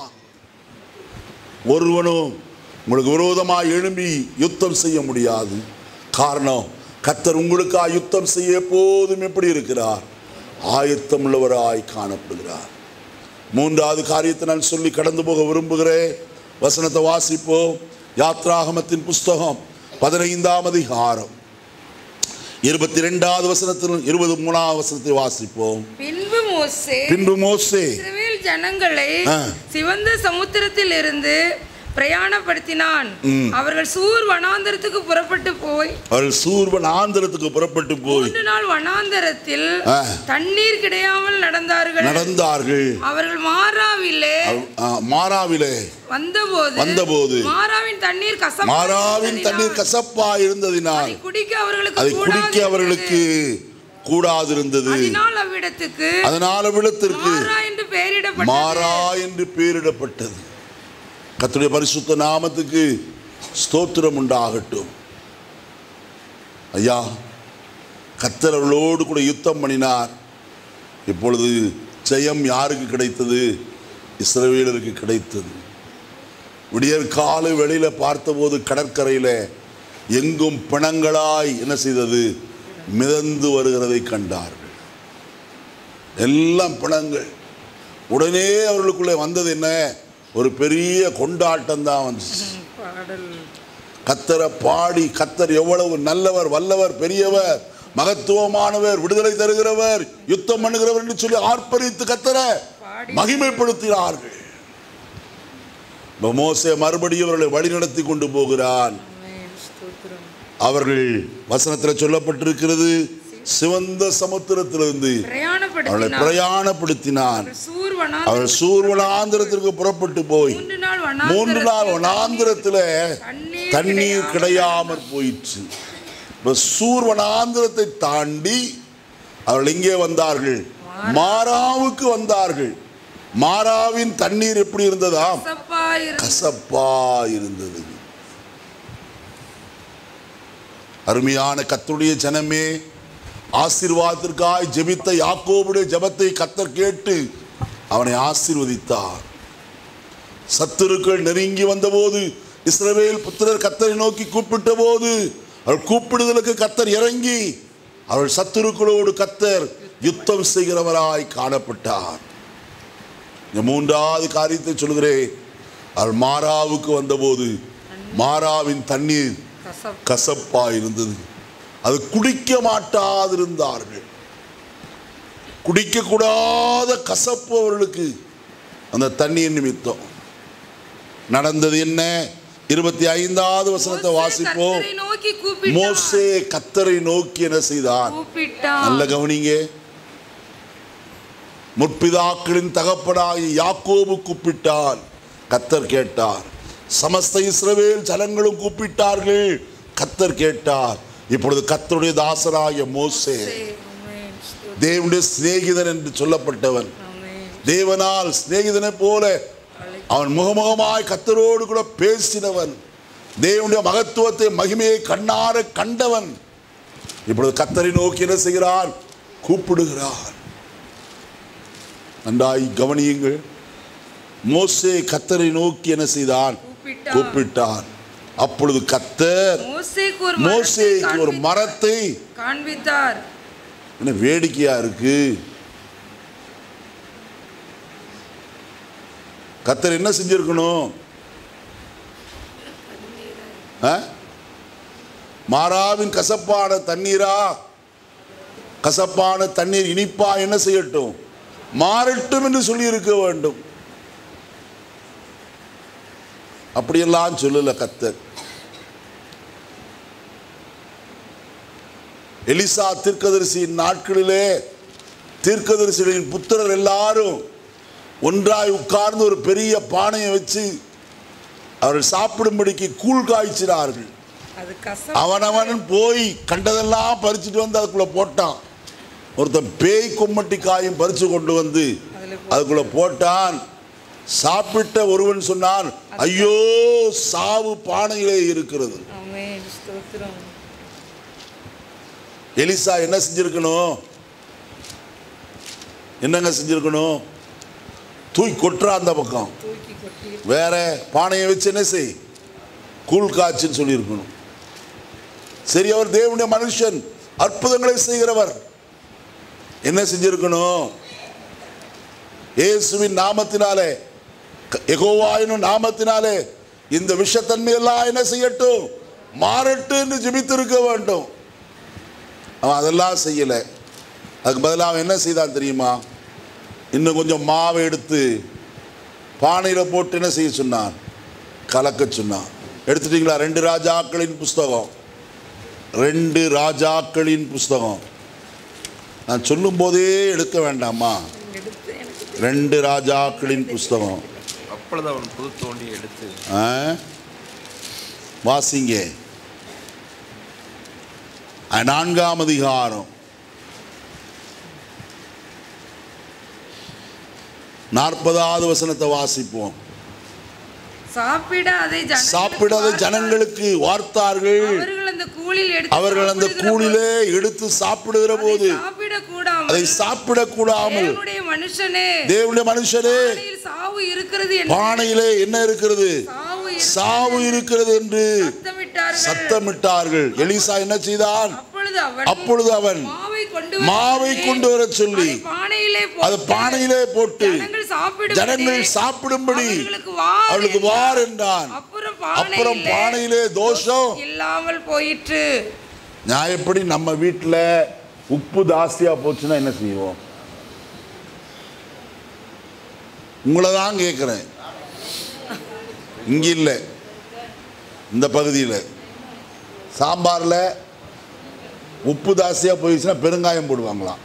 ஒருவனும் உங்களுக்கு விரோதமாக எழும்பி யுத்தம் செய்ய முடியாது காரணம் கத்தர் உங்களுக்காக யுத்தம் செய்ய எப்போதும் எப்படி இருக்கிறார் ஆயத்தம் உள்ளவராய் காணப்படுகிறார் மூன்றாவது காரியத்தை நான் சொல்லி கடந்து போக விரும்புகிறேன் வசனத்தை வாசிப்போம் யாத்ராகமத்தின் புஸ்தகம் பதினைந்தாம் அதிகாரம் இருபத்தி ரெண்டாவது வசனத்தில் இருபது மூணாவது வசனத்தை வாசிப்போம் பின்பு மோசே பின்பு மோசே இஸ்ரவேல் ஜனங்களை ஆ. சிவந்த சமுத்திரத்தில் இருந்து பிரயாணப்படுத்தினான் அவர்கள் சூர் வனாந்தரத்துக்கு புறப்பட்டு போய் அவர்கள் சூர்வன் ஆந்திரத்துக்கு புறப்பட்டு போய் மூன்று நாள் வனாந்தரத்தில் ஆ. தண்ணீர் கிடையாமல் நடந்தார்கள் நடந்தார்கள் அவர்கள் மாறாவிலே ஆ, மாறாவிலே வந்தபோது வந்தபோது மாறாவின் தண்ணீர் கசப்பாய் மாறாவின் இருந்ததினால் தண்ணீர் கசப்பா இருந்ததினால் அதை குடிக்க அவர்களுக்கு அதை கூடாது குடிக்க அவர்களுக்கு கூடாதிருந்தது அதனால் அவ்விடத்துக்கு அதனால விடத்திற்கு மாறா என்று பெயரிடப்பட்டது மாறா என்று பேரிடப்பட்டது கர்த்தருடைய பரிசுத்த நாமத்துக்கு ஸ்தோத்திரம் உண்டாகட்டும் ஐயா கர்த்தர் அவர்களோடு கூட யுத்தம் பண்ணினார் இப்பொழுது ஜெயம் யாருக்கு கிடைத்தது இஸ்ரவேலருக்கு கிடைத்தது விடியற் காலை வெளியில பார்த்தபோது கடற்கரையில எங்கும் பிணங்களாய் என்ன செய்தது மிதந்து வருகிறதை கண்டார்கள் எல்லாம் பிணங்கள் உடனே அவர்களுக்குள்ளே வந்தது என்ன ஒரு பெரிய கொண்டாட்டம் தான் வந்துச்சு பாடல் கத்தரை பாடி கத்தர் எவ்வளவு நல்லவர் வல்லவர் பெரியவர் மகத்துவமானவர் விடுதலை தருகிறவர் யுத்தம் பண்ணுகிறவர் என்று சொல்லி ஆர்ப்பரித்து கத்தரை மகிமைப்படுத்தினார்கள் இப்ப மோசே மறுபடியும் அவர்களை வழிநடத்தி கொண்டு போகிறான் ஆமென். ஸ்தோத்திரம். அவர்கள் வசனத்தில் சொல்லப்பட்டிருக்கிறது சிவந்த சமுத்திரத்திலிருந்து அவர்களை பிரயாணப்படுத்தினார் பிரயாணப்படுத்தினான் சூர் அவர் சூர்வனாந்திரத்திற்கு புறப்பட்டு போய் மூன்று நாள் மூன்று நாள் வனாந்தரத்தில் வனாந்திரத்தில் தண்ணீர் தண்ணீர் கிடையாமற் போயிற்று இப்ப சூர்வனாந்திரத்தை தாண்டி அவர்கள் எங்கே வந்தார்கள் மாறாவுக்கு வந்தார்கள் மாறாவின் தண்ணீர் எப்படி இருந்ததாம் கசப்பாயிரு- கசப்பா இருந்தது அருமையான கத்துடைய ஜனமே ஆசீர்வாதத்திற்காய் ஜெபித்த யாக்கோபுடைய ஜெபத்தை கத்தர் கேட்டு அவனை ஆசீர்வதித்தார் சத்துருக்கள் நெருங்கி வந்தபோது இஸ்ரவேல் புத்திரர் கத்தரை நோக்கி கூப்பிட்ட போது அவள் கூப்பிடுதலுக்கு கத்தர் இறங்கி அவள் சத்துருக்களோடு கத்தர் யுத்தம் செய்கிறவராய் காணப்பட்டார் இந்த மூன்றாவது காரியத்தை சொல்கிறேன் அவள் மாறாவுக்கு வந்தபோது மாறாவின் தண்ணீர் கசப்பு. கசப்பா இருந்தது அது குடிக்க மாட்டாதிருந்தார்கள் குடிக்க கூடாத கசப்பு அவர்களுக்கு அந்த தண்ணீர் நிமித்தம் நடந்தது என்ன இருபத்தி ஐந்தாவது வசனத்தை மோசே வாசிப்போம் கர்த்தரை நோக்கி கூப்பிட்டான். மோசே கத்தரை நோக்கி என்ன செய்தான் கூப்பிட்டான். நல்ல கவனிங்க முற்பிதாக்களின் தகப்பனாகி யாக்கோபு கூப்பிட்டான் கத்தர் கேட்டார் சமஸ்த இஸ்ரவேல் ஜனங்களும் கூப்பிட்டார்கள் கத்தர் கேட்டார் இப்பொழுது கத்தருடைய தாசராகிய மோசே ஆமென். ஸ்தோத்திரம். தேவனுடைய சிநேகிதன் என்று சொல்லப்பட்டவன் ஆமென். தேவனால் சிநேகிதனை போல அவன் முகமுகமாய் கத்தரோடு கூட பேசினவன் தேவனுடைய மகத்துவத்தை மகிமையை கண்ணார கண்டவன் இப்பொழுது கத்தரை நோக்கி என்ன செய்கிறான் கூப்பிடுகிறான் நன்றாய் கவனியுங்கள் மோசே கத்தரை நோக்கி என்ன செய்தான் கூப்பிட்டான். கூப்பிட்டான் அப்பொழுது கத்தர் மோசேக்கு ஒரு மோசேக்கு ஒரு மரத்தை மரத்தை காண்பித்தார் என்ன வேடிக்கையா இருக்கு கத்தர் என்ன செஞ்சிருக்கணும் ஆ? மாறாவின் கசப்பான தண்ணீரா கசப்பான தண்ணீர் இனிப்பா என்ன செய்யட்டும் மாறட்டும் என்று சொல்லி இருக்க வேண்டும் அப்படியெல்லாம் சொல்லல கத்தர் எலிசா தீர்க்கதரிசியின் நாட்களிலே தீர்க்கதரிசிகளின் புத்திரர் எல்லாரும் ஒன்றாய் உட்கார்ந்து ஒரு பெரிய பானையை வச்சு அவர்கள் சாப்பிடும்படிக்கு கூழ் காய்ச்சினார்கள் அது கசம் அவனவன் போய் கண்டதெல்லாம் பறிச்சுட்டு வந்து அதுக்குள்ள போட்டான் ஒருத்தன் பேய் கொம்மட்டி காயும் பறிச்சு கொண்டு வந்து அதுல அதுக்குள்ள போட்டான் சாப்பிட்ட ஒருவன் சொன்னான் ஐயோ சாவு பானையிலே இருக்கிறது ஆமென் ஸ்தோத்திரம் எலிசா என்ன செஞ்சிருக்கணும் என்னங்க செஞ்சிருக்கணும் தூக்கி கொட்டுறா அந்த பக்கம் தூக்கி கொட்டி வேற பானையை வச்சு என்ன செய் கூழ் காய்ச்சுன்னு சொல்லியிருக்கணும் சரி அவர் தேவனுடைய மனுஷன் அற்புதங்களை செய்கிறவர் என்ன செஞ்சிருக்கணும் இயேசுவின் நாமத்தினாலே க- யெகோவாயினும் நாமத்தினாலே இந்த விஷத்தன்மை எல்லாம் என்ன செய்யட்டும் மாறட்டும் என்று ஜெபித்திருக்க வேண்டும் அவன் அதெல்லாம் செய்யலை அதுக்கு பதிலாக அவன் என்ன செய்தான் தெரியுமா இன்னும் கொஞ்சம் மாவை எடுத்து பானையில் போட்டு என்ன செய்ய சொன்னான் கலக்க சொன்னான் எடுத்துட்டீங்களா ரெண்டு ராஜாக்களின் புஸ்தகம் ரெண்டு ராஜாக்களின் புஸ்தகம் நான் சொல்லும் போதே எடுக்க வேண்டாமா எடுத்து எனக்கு ரெண்டு ராஜாக்களின் புஸ்தகம் அப்பொழுது அவன் புது தோண்டி எடுத்து ஆ? வாசிங்க அ, நான்காம் அதிகாரம் நாற்பதாவது வசனத்தை வாசிப்போம் சாப்பிட அதை ஜனங்களுக்கு சாப்பிடாத பார்த்தார். ஜனங்களுக்கு வார்த்தார்கள் அவர்கள் அந்த கூலில் எடுத்து அவர்கள் அந்த சாப்பிடுகிற கூலிலே எடுத்து சாப்பிடுகிற போது அதை சாப்பிட கூடாமல் அதை சாப்பிடக்கூடாமல் தேவனுடைய மனுஷனே தேவனுடைய மனுஷரே பானையில் சாவு இருக்கிறது என்று பானையிலே என்ன இருக்கிறது சாவு இருக்கிறது சாவு இருக்கிறது என்று சத்தமிட்டார்கள் சத்தமிட்டார்கள் எலிசா என்ன செய்தான் அப்பொழுது அவன் அப்பொழுது அவன் மாவை கொண்டு மாவை கொண்டு வரச் சொல்லி அதை பானையிலே அது போட்டு பானையிலே போட்டு ஜனங்கள் சாப்பிடும் ஜனங்கள் சாப்பிடும்படி அவர்களுக்கு வார் அவளுக்கு வார் என்றான் அப்புறம் அப்புறம் பானையிலே பானையிலே தோஷம் இல்லாமல் போயிற்று நான் எப்படி நம்ம வீட்டில் உப்பு ஜாஸ்தியா போச்சுன்னா என்ன செய்வோம் உங்களை தான் கேட்குறேன் இங்கே இல்லை இந்த பகுதியில் சாம்பாரில் உப்பு ஜாஸ்தியாக போயிடுச்சுன்னா பெருங்காயம் போடுவாங்களாம்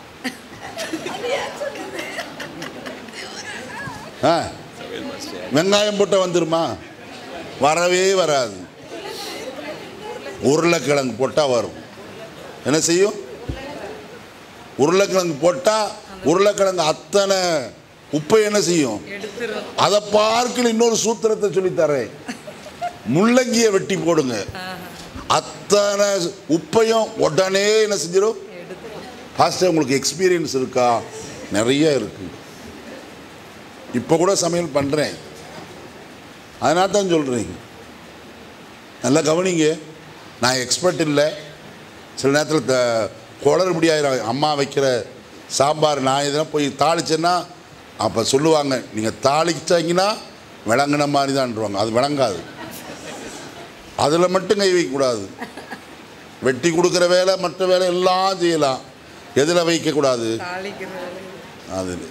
ஆ வெங்காயம் போட்டால் வந்துருமா வரவே வராது உருளைக்கிழங்கு போட்டால் வரும் என்ன செய்யும் உருளைக்கிழங்கு போட்டால் உருளைக்கிழங்கு அத்தனை உப்பை என்ன செய்யும் எடுத்துரும் அதை பார்க்கல இன்னொரு சூத்திரத்தை சொல்லித்தரேன் முள்ளங்கியை வெட்டி போடுங்க அத்தனை உப்பையும் உடனே என்ன செஞ்சிடும் ஃபாஸ்ட்டாக உங்களுக்கு எக்ஸ்பீரியன்ஸ் இருக்கா நிறைய இருக்கு இப்போ கூட சமையல் பண்ணுறேன் அதனால தான் சொல்கிறீங்க நல்லா கவனிங்க நான் எக்ஸ்பர்ட் இல்லை சில நேரத்தில் த குளறுபடி ஆயிரும் அம்மா வைக்கிற சாம்பார் நான் எதுனா போய் தாளிச்சேன்னா அப்போ சொல்லுவாங்க நீங்கள் தாளிச்சாங்கன்னா விளங்குன மாதிரி தான்ருவாங்க அது விளங்காது அதில் மட்டும் கை வைக்கக்கூடாது வெட்டி கொடுக்குற வேலை மற்ற வேலை எல்லாம் செய்யலாம் எதில் வைக்கக்கூடாது தாளிக்கிறது அதில்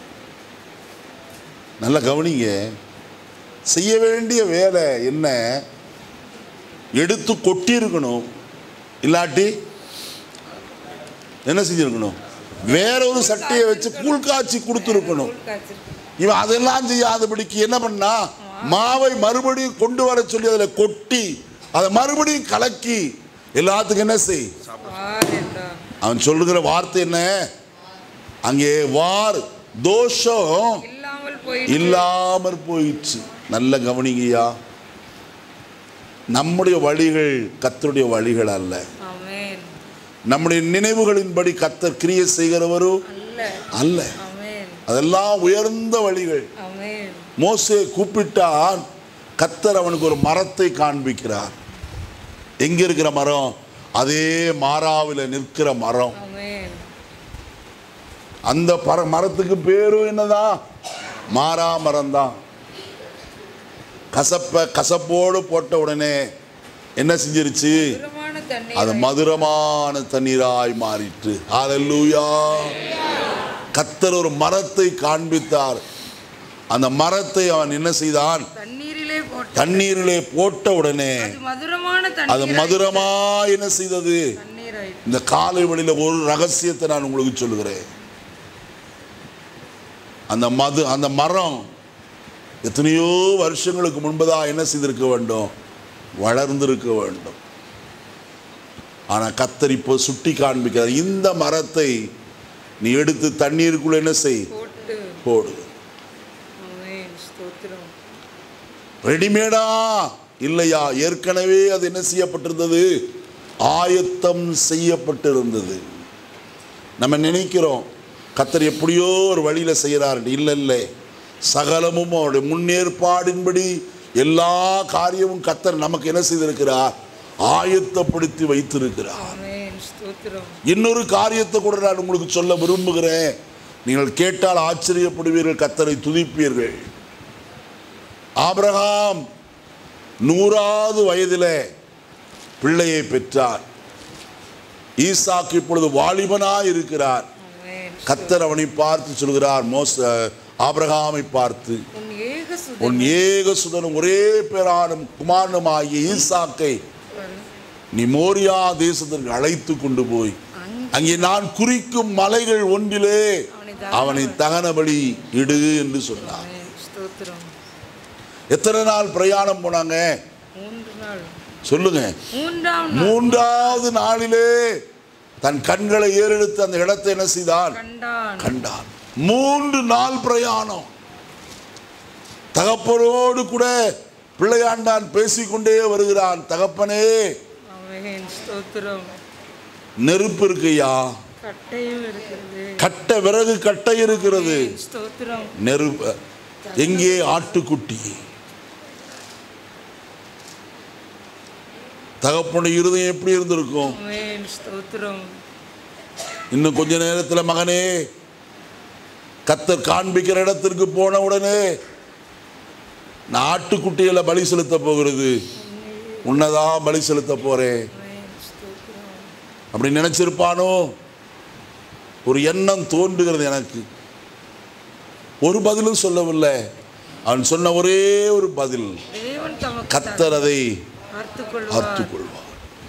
நல்லா கவனிங்க செய்ய வேண்டிய வேலை என்ன எடுத்து கொட்டி இருக்கணும் இல்லாட்டி என்ன செஞ்சிருக்கணும் வேற ஒரு சட்டையை வச்சு கூழ் காய்ச்சி கொடுத்துருக்கணும் இவன் அதெல்லாம் செய்யாதபடிக்கு என்ன பண்ணா மாவை மறுபடியும் கொண்டு வர சொல்லி அதில் கொட்டி அதை மறுபடியும் கலக்கி எல்லாத்துக்கும் என்ன செய் வார் என்றார் அவன் சொல்லுகிற வார்த்தை என்ன அங்கே வார் தோஷம் இல்லாமல் போயிற்று இல்லாமற் போயிடுச்சு நல்ல கவனிங்கய்யா நம்முடைய வழிகள் கத்தருடைய வழிகள் அல்ல ஆமென் நம்முடைய நினைவுகளின்படி கத்தர் கிரியை செய்கிறவரும் அல்ல அல்ல ஆமென் அதெல்லாம் உயர்ந்த வழிகள் ஆமென் மோசே கூப்பிட்டான் கத்தர் அவனுக்கு ஒரு மரத்தை காண்பிக்கிறார் எங்க இருக்கிற மரம் அதே மாறாவில் நிற்கிற மரம் ஆமென் அந்த பர மரத்துக்கு பேரும் என்னதான் மாறா மரம் தான் கசப்பை கசப்போடு போட்ட உடனே என்ன செஞ்சிருச்சு மதுரமான தண்ணீர் அது மதுரமான தண்ணீராய் மாறிற்று ஹalleluya கத்தர் ஒரு மரத்தை காண்பித்தார் அந்த மரத்தை அவன் என்ன செய்தான் தண்ணீரிலே போட்டு தண்ணீரிலே போட்ட உடனே அது மதுரமான அது தண்ணீர் மதுரமா என்ன செய்தது தண்ணீராய் இந்த காலை வழியில ஒரு ரகசியத்தை நான் உங்களுக்கு சொல்லுகிறேன் அந்த மது அந்த மரம் எத்தனையோ வருஷங்களுக்கு முன்பதா என்ன செய்திருக்க வேண்டும் வளர்ந்திருக்க வேண்டும் ஆனா கத்தர் இப்போ சுட்டி காண்பிக்கிறார் இந்த மரத்தை நீ எடுத்து தண்ணீருக்குள்ள என்ன செய் போட்டு போடு ஆமென் ஸ்தோத்திரம் ரெடிமேடா இல்லையா ஏற்கனவே அது என்ன செய்யப்பட்டிருந்தது ஆயத்தம் செய்யப்பட்டிருந்தது நம்ம நினைக்கிறோம் கத்தர் எப்படியோ ஒரு வழியில செய்கிறார் இல்லை இல்லை சகலமும் அவருடைய முன்னேற்பாடின்படி எல்லா காரியமும் கத்தர் நமக்கு என்ன செய்திருக்கிறார் ஆயத்தப்படுத்தி வைத்திருக்கிறார் ஆமென் ஸ்தோத்திரம் இன்னொரு காரியத்தை கூட நான் உங்களுக்கு சொல்ல விரும்புகிறேன் நீங்கள் கேட்டால் ஆச்சரியப்படுவீர்கள் கத்தரை துதிப்பீர்கள் ஆபிரகாம் நூறாவது வயதிலே பிள்ளையை பெற்றார் ஈசாக்கு இப்பொழுது வாலிபனாய் இருக்கிறார் ஆமென் கத்தர் அவனை பார்த்து சொல்கிறார் மோச ஆபிரகாமை பார்த்து உன் ஏக சுதன் உன் ஏக சுதனும் ஒரே பேரானும் குமாரனுமாகிய ஈசாக்கை நீ மோரியா தேசத்திற்கு அழைத்து கொண்டு போய் அங்கே நான் குறிக்கும் மலைகள் ஒன்றிலே அவனை தகன பலி இடு என்று சொன்னார் ஆமென் ஸ்தோத்திரம் எத்தனை நாள் பிரயாணம் போனாங்க மூன்று நாள் சொல்லுங்க மூன்றாம் நாள் மூன்றாவது நாளிலே தன் கண்களை ஏறெடுத்து அந்த இடத்தை என்ன செய்தான் கண்டான் கண்டான் மூன்று நாள் பிரயாணம் தகப்பனோடு கூட பிள்ளையாண்டான் பேசிக்கொண்டே வருகிறான் தகப்பனே ஆமென் ஸ்தோத்திரம் நெருப்பு இருக்குயா கட்டையும் இருக்கிறது கட்ட விறகு கட்டை இருக்கிறது ஸ்தோத்திரம் நெருப்பு எங்கே ஆட்டுக்குட்டி தகப்பனுடைய இருதயம் எப்படி இருந்திருக்கும் ஆமென் ஸ்தோத்திரம் இன்னும் கொஞ்ச நேரத்தில் மகனே கத்தர் காண்பிக்கிற இடத்திற்கு போன உடனே நான் ஆட்டுக்குட்டிகளை பலி செலுத்த போகிறது உன்னதான் பலி செலுத்த போறேன் ஆமென் ஸ்தோத்திரம் அப்படி நினைச்சிருப்பானோ ஒரு எண்ணம் தோன்றுகிறது எனக்கு ஒரு பதிலும் சொல்லவில்லை அவன் சொன்ன ஒரே ஒரு பதில் தேவன் தமக்கு கத்தர் அதை பார்த்துக் கொள்வார் பார்த்துக் கொள்வார்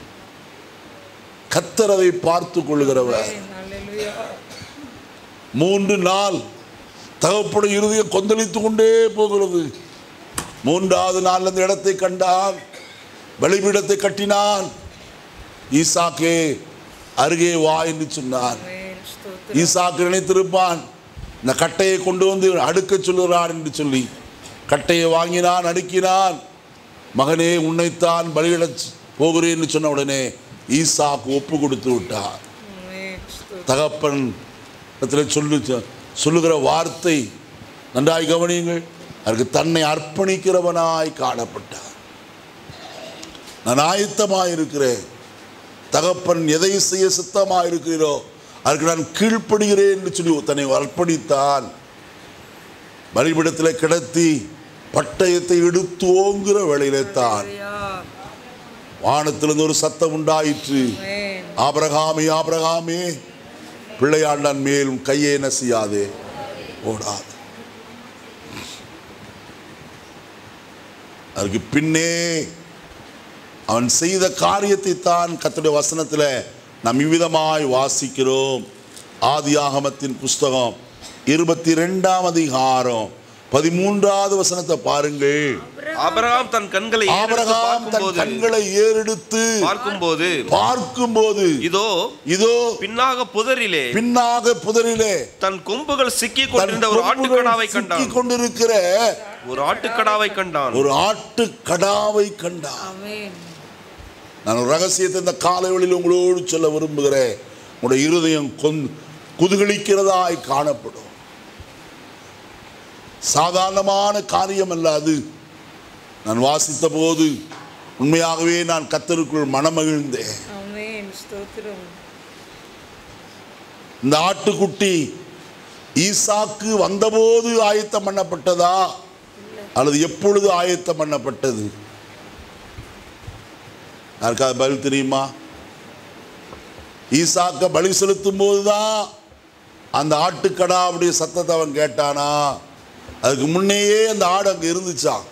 கத்தர் அதை பார்த்து கொள்கிறவர் ஆமென். அல்லேலூயா மூன்று நாள் தகப்பட இருதயம் கொந்தளித்து கொண்டே போகிறது மூன்றாவது நாள் அந்த இடத்தை கண்டான் பலிபீடத்தை கட்டினான் ஈசாக்கே அருகே வா என்று சொன்னார் ஆமென் ஸ்தோத்திரம் ஈசாக்கு நினைத்திருப்பான் இந்த கட்டையை கொண்டு வந்து அடுக்க சொல்லுகிறான் என்று சொல்லி கட்டையை வாங்கினான் அடுக்கினான் மகனே உன்னைத்தான் பலியிடச் போகிறேன் என்று சொன்ன உடனே ஈசாக்கு ஒப்பு கொடுத்து விட்டார் ஆமென் ஸ்தோத்திரம் தகப்பன் இடத்துல சொல்லு சொல்லுகிற வார்த்தை நன்றாய் கவனியுங்கள் அதற்கு தன்னை அர்ப்பணிக்கிறவனாய் காணப்பட்டார் நான் ஆயத்தமாய் இருக்கிறேன் தகப்பன் எதை செய்ய சித்தமாய் இருக்கிறீரோ அதற்கு நான் கீழ்ப்படுகிறேன் என்று சொல்லி தன்னை அர்ப்பணித்தான் பலிபிடத்தில் கிடத்தி பட்டயத்தை எடுத்து ஓங்குற வேளையிலே தான் அல்லேலூயா வானத்திலிருந்து ஒரு சத்தம் உண்டாயிற்று ஆமென் ஆபிரகாமே ஆபிரகாமே பிள்ளையாண்டான் மேலும் கையை என்ன செய்யாதே ஓடாது அதற்கு பின்னே அவன் செய்த காரியத்தை தான் கர்த்தருடைய வசனத்தில் நாம் இவ்விதமாய் வாசிக்கிறோம் ஆதியாகமத்தின் புஸ்தகம் இருபத்தி ரெண்டாம் அதிகாரம் பதிமூன்றாவது வசனத்தை பாருங்கள் ஆபிரகாம் தன் கண்களை ஏறெடுத்து ஆபிரகாம் தன் பார்க்கும்போது கண்களை ஏறெடுத்து பார்க்கும்போது பார்க்கும்போது இதோ இதோ பின்னாக புதரிலே பின்னாக புதரிலே தன் கொம்புகள் சிக்கி தன் கொண்டிருந்த ஒரு ஆட்டுக்கடாவை கொம்புகள் சிக்கிக் கண்டான் கொண்டிருக்கிற ஒரு ஆட்டுக்கடாவை கண்டான் ஒரு ஆட்டு கடாவை கண்டான் ஆமென் நான் ஒரு ரகசியத்தை இந்த காலைவெளியில் உங்களோடு சொல்ல விரும்புகிறேன் உங்களுடைய இருதயம் கொந் குதுகலிக்கிறதாய் காணப்படும் சாதாரணமான காரியம் அல்ல அது நான் வாசித்த போது உண்மையாகவே நான் கத்தருக்குள் மனமகிழ்ந்தேன் ஆமென் ஸ்தோத்திரம் இந்த ஆட்டுக்குட்டி ஈசாக்கு வந்தபோது ஆயத்தம் பண்ணப்பட்டதா அல்லது எப்பொழுது ஆயத்தம் பண்ணப்பட்டது யாருக்காவது பதில் தெரியுமா ஈசாக்க பலி செலுத்தும் போதுதான் அந்த ஆட்டுக்கடாவுடைய சத்தத்தை அவன் கேட்டானா அதுக்கு முன்னையே அந்த ஆடு அங்க இருந்துச்சான்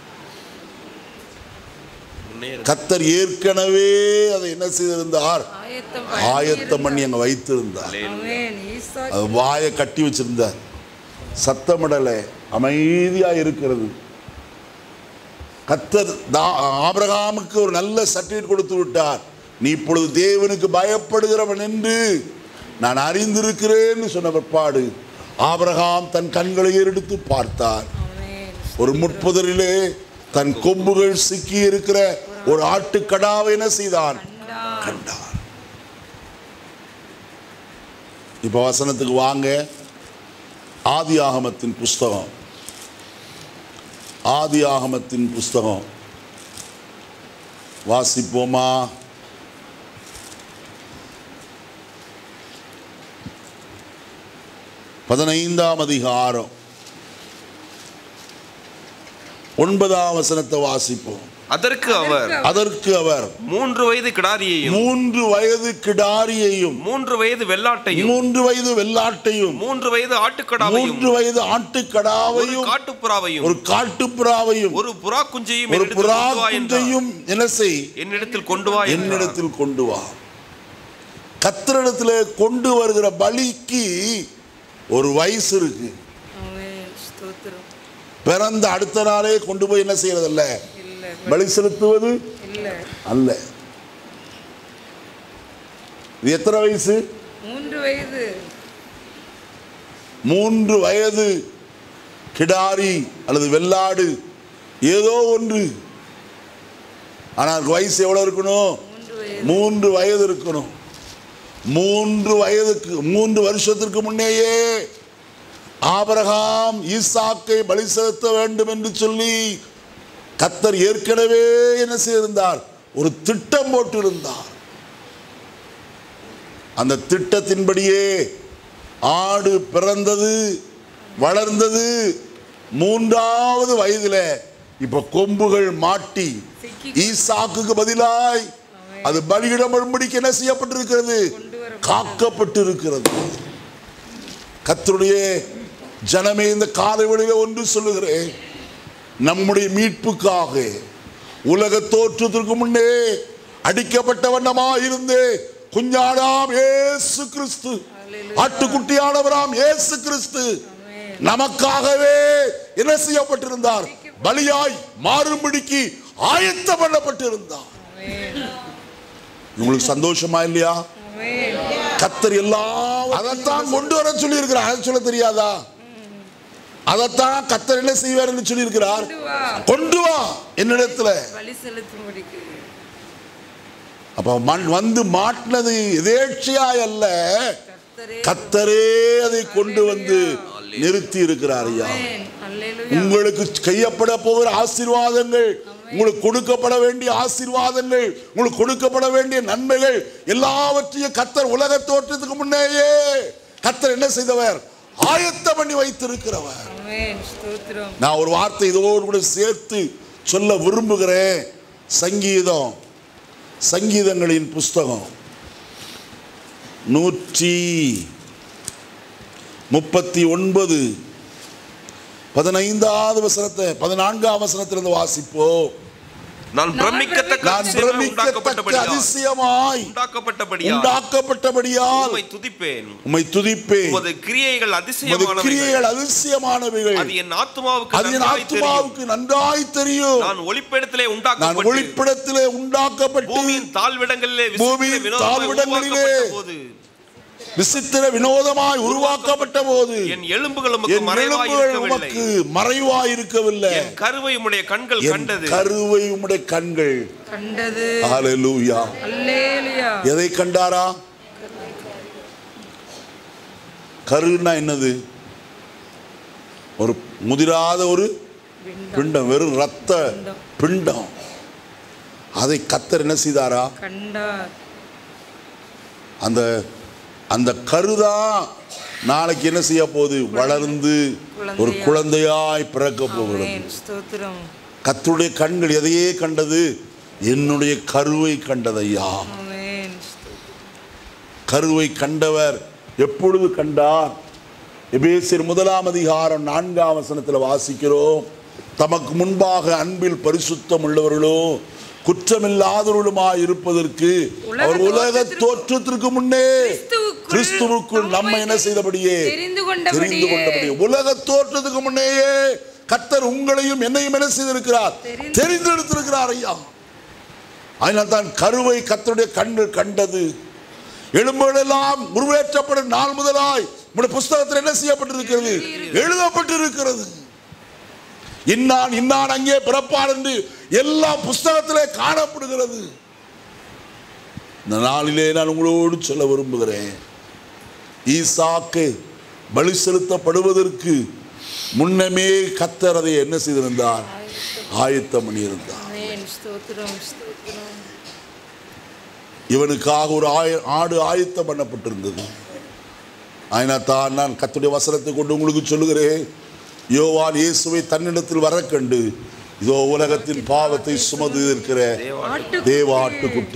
முன்னே இருக்கு. கத்தர் ஏற்கனவே அதை என்ன செய்திருந்தார் ஆயத்தம் ஆயத்தம் பண்ணி அங்க வைத்திருந்தார் ஆமென் ஈசா அது வாயை கட்டி வச்சிருந்தார் சத்தமிடலை அமைதியா இருக்கிறது கத்தர் தா- ஆபிரகாமுக்கு ஒரு நல்ல சர்டிஃபிகேட் கொடுத்து விட்டார் நீ இப்பொழுது தேவனுக்கு பயப்படுகிறவன் என்று நான் அறிந்திருக்கிறேன்னு சொன்ன பிற்பாடு ஆபிரகாம் தன் கண்களை எடுத்து பார்த்தார் ஆமென் ஒரு முட்புதரிலே தன் கொம்புகள் சிக்கி இருக்கிற ஒரு ஆட்டுக்கடாவை என்ன செய்தான் கண்டார் இப்ப வசனத்துக்கு வாங்க ஆதி ஆகமத்தின் புஸ்தகம் ஆதி ஆகமத்தின் புஸ்தகம் வாசிப்போமா பதினைந்தாம் அதிகாரம் ஒன்பதாம் வசனத்தை வாசிப்போம் அதற்கு அவர் அதற்கு அவர் மூன்று வயது கிடாரியையும் மூன்று வயது கிடாரியையும் மூன்று வயது வெள்ளாட்டையும் மூன்று வயது வெள்ளாட்டையும் மூன்று வயது ஆட்டுக்கடாவையும் மூன்று வயது ஒரு ஆட்டுக்கடாவையும் காட்டுப்புறாவையும் ஒரு காட்டுப்புறாவையும் ஒரு புறா குஞ்சையும் ஒரு என்னிடத்தில் புறா கொண்டு வா என்றார். குஞ்சையும் என்ன செய் என்னிடத்தில் கொண்டு வா என்றார். என்னிடத்தில் கொண்டு வா கத்திரிடத்துல கொண்டு வருகிற பலிக்கு ஒரு வயசு இருக்கு ஆமென் ஸ்தோத்திரம் பிறந்த அடுத்த நாளே கொண்டு போய் என்ன செய்யறதில்ல இல்ல பலி செலுத்துவது இல்ல அல்ல இது எத்தனை வயசு மூன்று வயது மூன்று வயது கிடாரி அல்லது வெள்ளாடு ஏதோ ஒன்று ஆனால் அதுக்கு வயசு எவ்வளவு இருக்கணும் மூன்று வயது மூன்று வயது இருக்கணும் மூன்று வயதுக்கு மூன்று வருஷத்திற்கு முன்னேயே ஆபிரகாம் ஈசாக்கை பலி செலுத்த வேண்டும் என்று சொல்லி கத்தர் ஏற்கனவே என்ன செய்திருந்தார் ஒரு திட்டம் போட்டிருந்தார் அந்த திட்டத்தின்படியே ஆடு பிறந்தது வளர்ந்தது மூன்றாவது வயதில இப்ப கொம்புகள் மாட்டி ஈசாக்குக்கு பதிலாய் அது பலியிடப்படும்படிக்கு என்ன செய்யப்பட்டிருக்கிறது காக்கப்பட்டிருக்கிறது கர்த்தருடைய ஜனமே இந்த காலை வேளையில ஒன்று சொல்லுகிறேன் நம்முடைய மீட்புக்காக உலக தோற்றத்திற்கு முன்னே அடிக்கப்பட்ட வண்ணமா இருந்து குஞ்சாடாம் இயேசு கிறிஸ்து ஆட்டுக்குட்டியானவராம் இயேசு கிறிஸ்து நமக்காகவே என்ன செய்யப்பட்டிருந்தார் பலியாய் மாறும்படிக்கு ஆயத்தம் பண்ணப்பட்டிருந்தார் உங்களுக்கு சந்தோஷமா இல்லையா ஆமென் கத்தர் எல்லாம் அதைத்தான் கொண்டு வர சொல்லி இருக்கிறார் அதை சொல்ல தெரியாதா அதைத்தான் கத்தர் என்ன செய்வார் என்று சொல்லி இருக்கிறார் கொண்டு வா கொண்டு வா என்னிடத்துல பலி செலுத்தும்படிக்கு அப்ப மண் வந்து மாட்டினது எதேட்சையாய் அல்ல கர்த்தரே கத்தரே அதை கொண்டு வந்து நிறுத்தி இருக்கிறார் ஐயா ஆமென் அல்லேலூயா உங்களுக்கு கையப்பட போகிற ஆசீர்வாதங்கள் உங்களுக்கு கொடுக்கப்பட வேண்டிய ஆசீர்வாதங்கள் உங்களுக்கு கொடுக்கப்பட வேண்டிய நன்மைகள் எல்லாவற்றையும் கத்தர் உலக தோற்றத்துக்கு முன்னேயே கத்தர் என்ன செய்தவர் ஆயத்தம் பண்ணி வைத்திருக்கிறவர் ஆமென் ஸ்தோத்திரம் நான் ஒரு வார்த்தை இதோடு கூட சேர்த்து சொல்ல விரும்புகிறேன் சங்கீதம் சங்கீதங்களின் புஸ்தகம் நூற்றி முப்பத்தி ஒன்பது பதினைந்தாவது வசனத்தை பதினான்காம் வசனத்திலிருந்து வாசிப்போம் நான் பிரமிக்கத்தக்க நான் அதிசயமாய் பிரமிக்கத்தக்க உண்டாக்கப்பட்டபடியால் அதிசயமாய் உண்டாக்கப்பட்டபடியால் உண்டாக்கப்பட்டபடியால் உம்மை துதிப்பேன் உம்மை துதிப்பேன் உமது கிரியைகள் உமது அதிசயமானவைகள் கிரியைகள் அதிசயமானவைகள் அது என் ஆத்துமாவுக்கு அது என் நன்றாய் தெரியும் ஆத்துமாவுக்கு நன்றாய் தெரியும் நான் ஒளிப்பிடத்திலே நான் உண்டாக்கப்பட்டு ஒளிப்பிடத்திலே உண்டாக்கப்பட்டு பூமியின் தாழ்விடங்களிலே பூமியின் விசித்திர வினோதமாய் தாழ்விடங்களிலே உருவாக்கப்பட்ட போது விசித்திர வினோதமாய் உருவாக்கப்பட்ட போது என் எலும்புகள் உமக்கு என் மறைவாய் எலும்புகள் இருக்கவில்லை உமக்கு மறைவாய் இருக்கவில்லை என் கருவை உம்முடைய கண்கள் என் கண்டது கருவை உம்முடைய கண்கள் கண்டது ஹalleluya அல்லேலூயா எதை கண்டாரா கருன்னா என்னது ஒரு முதிராத ஒரு பிண்டம் வெறும் ரத்த பிண்டம் அதை கத்தர் என்ன செய்தாரா கண்டார் அந்த அந்த கருதான் நாளைக்கு என்ன செய்ய போகுது வளர்ந்து ஒரு குழந்தையாய் பிறக்க போகிறது ஆமென். ஸ்தோத்திரம் கர்த்தருடைய கண்கள் எதையே கண்டது என்னுடைய கருவை கண்டதையா ஆமென். கருவை கண்டவர் எப்பொழுது கண்டார் எபேசியர் முதலாம் அதிகாரம் நான்காம் வசனத்தில் வாசிக்கிறோம் தமக்கு முன்பாக அன்பில் பரிசுத்தம் உள்ளவர்களோ குற்றமில்லாதவர்களுமாய் இருப்பதற்கு அவர் உலக தோற்றத்திற்கு முன்னே கிறிஸ்துவுக்குள் கிறிஸ்துவுக்குள் நம்ம என்ன செய்தபடியே தெரிந்து தெரிந்து கொண்டபடியே கொண்டபடியே உலக தோற்றத்துக்கு முன்னேயே கர்த்தர் உங்களையும் என்னையும் என்ன செய்திருக்கிறார் தெரிந்து- தெரிந்தெடுத்திருக்கிறார் ஐயா அதனால் தான் கருவை கர்த்தருடைய கண்கள் கண்டது எலும்புகளெல்லாம் உருவேற்றப்படும் நாள் முதலாய் உங்களுடைய புஸ்தகத்தில் என்ன செய்யப்பட்டிருக்கிறது எழுதப்பட்டிருக்கிறது இன்னான் இன்னான் அங்கே பிறப்பான் என்று எல்லா புஸ்தகத்திலே காணப்படுகிறது இந்த நாளிலே நான் உங்களோடு சொல்ல விரும்புகிறேன் ஈசாக்கு பலி செலுத்தப்படுவதற்கு முன்னமே கத்தர் அதை என்ன செய்திருந்தார் ஆயத்தம் பண்ணியிருந்தார் ஆமென். ஸ்தோத்திரம் ஸ்தோத்திரம் இவனுக்காக ஒரு ஆய ஆடு ஆயத்தம் பண்ணப்பட்டிருந்தது அதனால் தான் நான் கத்துடைய வசனத்தை கொண்டு உங்களுக்கு சொல்லுகிறேன் யோவான் இயேசுவை தன்னிடத்தில் வர கண்டு இதோ உலகத்தின் பாவத்தை சுமந்து இருக்கிற ஆட்டுக்குட்டி. தேவ ஆட்டுக்குட்டி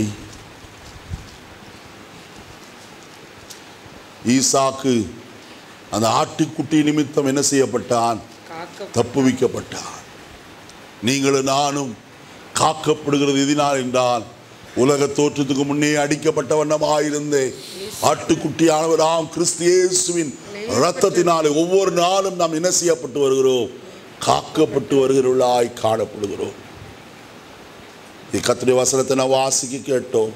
ஈசாக்கு அந்த ஆட்டுக்குட்டி நிமித்தம் என்ன செய்யப்பட்டான் காக்க தப்புவிக்கப்பட்டான் நீங்களும் நானும் காக்கப்படுகிறது எதினால் என்றால் உலக தோற்றத்துக்கு முன்னே அடிக்கப்பட்ட வண்ணமாயிருந்தே ஆட்டுக்குட்டியானவராம் கிறிஸ்து இயேசுவின் இரத்தத்தினாலே ஒவ்வொரு நாளும் நாம் என்ன செய்யப்பட்டு வருகிறோம் காக்கப்பட்டு வருகிறவர்களாய் காணப்படுகிறோம் இது கத்துடைய வசனத்தை நான் வாசிக்க கேட்டோம்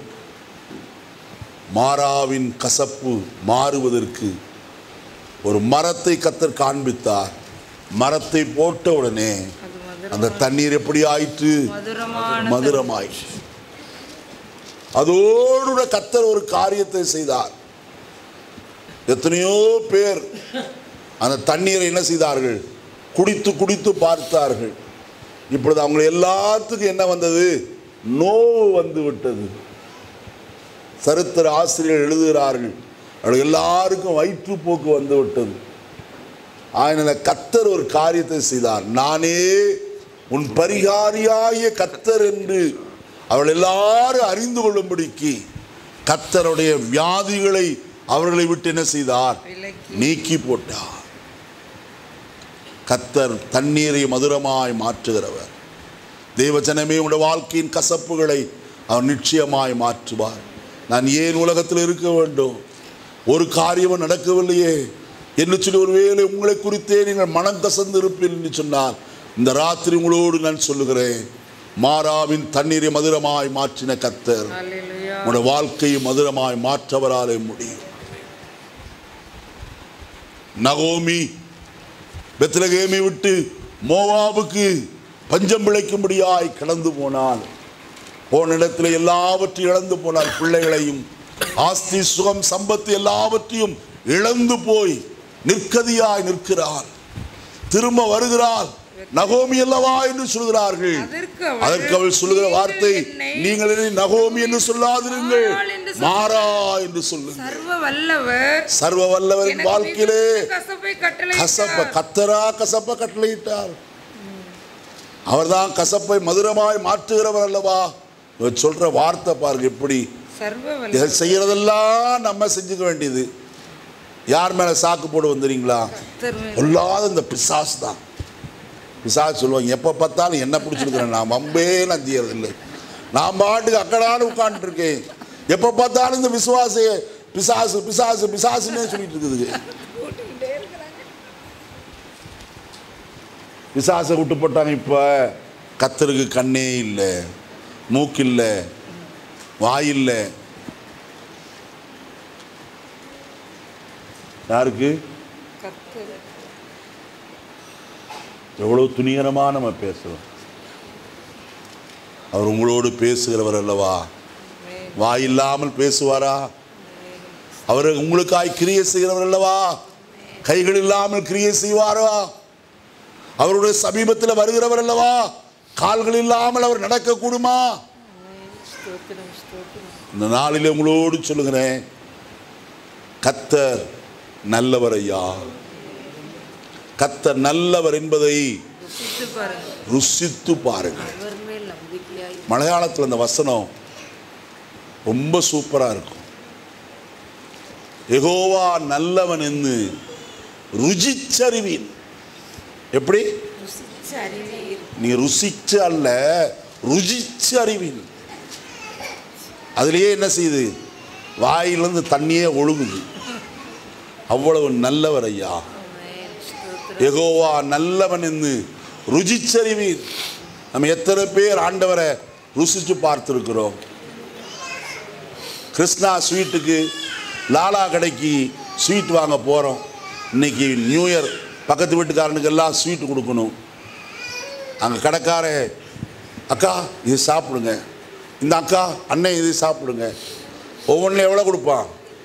மாறாவின் கசப்பு மாறுவதற்கு ஒரு மரத்தை கத்தர் காண்பித்தார் மரத்தை போட்ட உடனே அது மதுரம் அந்த தண்ணீர் எப்படி ஆயிற்று மதுரமான மதுரமாயிற்று அதோடு கத்தர் ஒரு காரியத்தை செய்தார் எத்தனையோ பேர் அந்த தண்ணீரை என்ன செய்தார்கள் குடித்து குடித்து பார்த்தார்கள் இப்பொழுது அவங்க எல்லாத்துக்கும் என்ன வந்தது நோவு வந்து விட்டது சரித்திர ஆசிரியர் எழுதுகிறார்கள் அவர்கள் எல்லாருக்கும் வயிற்றுப்போக்கு வந்து விட்டது அதனால கத்தர் ஒரு காரியத்தை செய்தார் நானே உன் பரிகாரியாகிய கத்தர் என்று அவள் எல்லாரும் அறிந்து கொள்ளும்படிக்கு கத்தருடைய வியாதிகளை அவர்களை விட்டு என்ன செய்தார் விலக்கி நீக்கி போட்டார் கத்தர் தண்ணீரை மதுரமாய் மாற்றுகிறவர் தேவஜனமே உடைய வாழ்க்கையின் கசப்புகளை அவர் நிச்சயமாய் மாற்றுவார் நான் ஏன் உலகத்தில் இருக்க வேண்டும் ஒரு காரியமும் நடக்கவில்லையே என்று சொல்லி ஒருவேளை உங்களை குறித்தே நீங்கள் மனம் கசந்து இருப்பீர்கள் என்று சொன்னால் இந்த ராத்திரி உங்களோடு நான் சொல்லுகிறேன் மாறாவின் தண்ணீரை மதுரமாய் மாற்றின கத்தர் ஹalleluya உங்களுடைய வாழ்க்கையை மதுரமாய் மாற்றவராலே முடியும் நகோமி பெத்லகேமை விட்டு மோவாபுக்கு பஞ்சம் பிழைக்கும்படியாய் கடந்து போனாள் போன இடத்துல எல்லாவற்றையும் இழந்து போனாள் பிள்ளைகளையும் ஆஸ்தி சுகம் சம்பத்து எல்லாவற்றையும் இழந்து போய் நிற்கதியாய் நிற்கிறாள் திரும்ப வருகிறாள் நகோமி அல்லவா என்று சொல்கிறார்கள் அதற்கு அவள், அதற்கு அவள் சொல்லுகிற வார்த்தை என்னை நீங்கள் என்னை நகோமி என்று சொல்லாதிருங்கள் மாறாள் என்று சொல்லுங்கள். மாறா என்று சொல்லுங்கள் சர்வ வல்லவர் சர்வ வல்லவரின் எனக்கு வாழ்க்கையிலே மிகுந்த கசப்பை கட்டளை கசப்ப கத்தரா கசப்ப கட்டளையிட்டார் அவர்தான் கசப்பை மதுரமாய் மாற்றுகிறவர் அல்லவா இவர் சொல்ற வார்த்தை பாருங்க எப்படி சர்வ இதை வல்லவர் செய்யறதெல்லாம் நம்ம செஞ்சுக்க வேண்டியது யார் மேல சாக்கு போட வந்துறீங்களா கர்த்தர் மேல் பொல்லாத இந்த பிசாசு தான் பிசாசு சொல்லுவாங்க எப்போ பார்த்தாலும் என்ன பிடிச்சிருக்கிறேன் நான் வம்பே நான் செய்யறதில்லை நான் பாட்டுக்கு அக்கடான்னு உட்காந்துருக்கேன் எப்போ பார்த்தாலும் இந்த விசுவாச பிசாசு பிசாசு பிசாசுன்னே சொல்லிட்டு இருக்குது பிசாசை விட்டு போட்டாங்க இப்போ கத்தருக்கு கண்ணே இல்லை மூக்கில்லை வாயில்லை யாருக்கு கர்த்தர் எவ்வளவு துணிகரமா நம்ம பேசுறோம் அவர் உங்களோடு பேசுகிறவர் அல்லவா வாய் இல்லாமல் பேசுவாரா அவர் உங்களுக்காய் கிரியை செய்கிறவர் அல்லவா கைகள் இல்லாமல் கிரியை செய்வாரா அவருடைய சமீபத்தில் வருகிறவர் அல்லவா கால்கள் இல்லாமல் அவர் நடக்க கூடுமா ஸ்தோத்திரம் ஸ்தோத்திரம் இந்த நாளில் உங்களோடு சொல்லுகிறேன் கத்தர் நல்லவர் ஐயா கத்தர் நல்லவர் என்பதை ருசித்து பாருங்க ருசித்து பாருங்கள் அவர் மேல் நம்பிக்கையாய் மலையாளத்தில் அந்த வசனம் ரொம்ப சூப்பராக இருக்கும் எகோவா நல்லவன் என்று ருசிச்சறிவீன் எப்படி ருசித்து அறிவீர் நீ ருசிச்சு அல்ல ருசிச்சு அறிவீன் அதுலயே என்ன செய்யுது வாயிலிருந்து தண்ணியே ஒழுகுது அவ்வளவு நல்லவர் ஐயா ஆமென். ஸ்தோத்திரம். எகோவா நல்லவன் என்று ருசிச்சறிவீர் நம்ம எத்தனை பேர் ஆண்டவரை ருசிச்சு பார்த்துருக்கிறோம் கிருஷ்ணா ஸ்வீட்டுக்கு லாலா கடைக்கு ஸ்வீட் வாங்க போகிறோம் இன்னைக்கு நியூ இயர் பக்கத்து வீட்டுக்காரனுக்கு எல்லாம் ஸ்வீட் கொடுக்கணும் அங்கே கடைக்கார அக்கா இது சாப்பிடுங்க இந்த அக்கா அண்ணன் இது சாப்பிடுங்க ஒவ்வொன்றில் எவ்வளோ கொடுப்பான்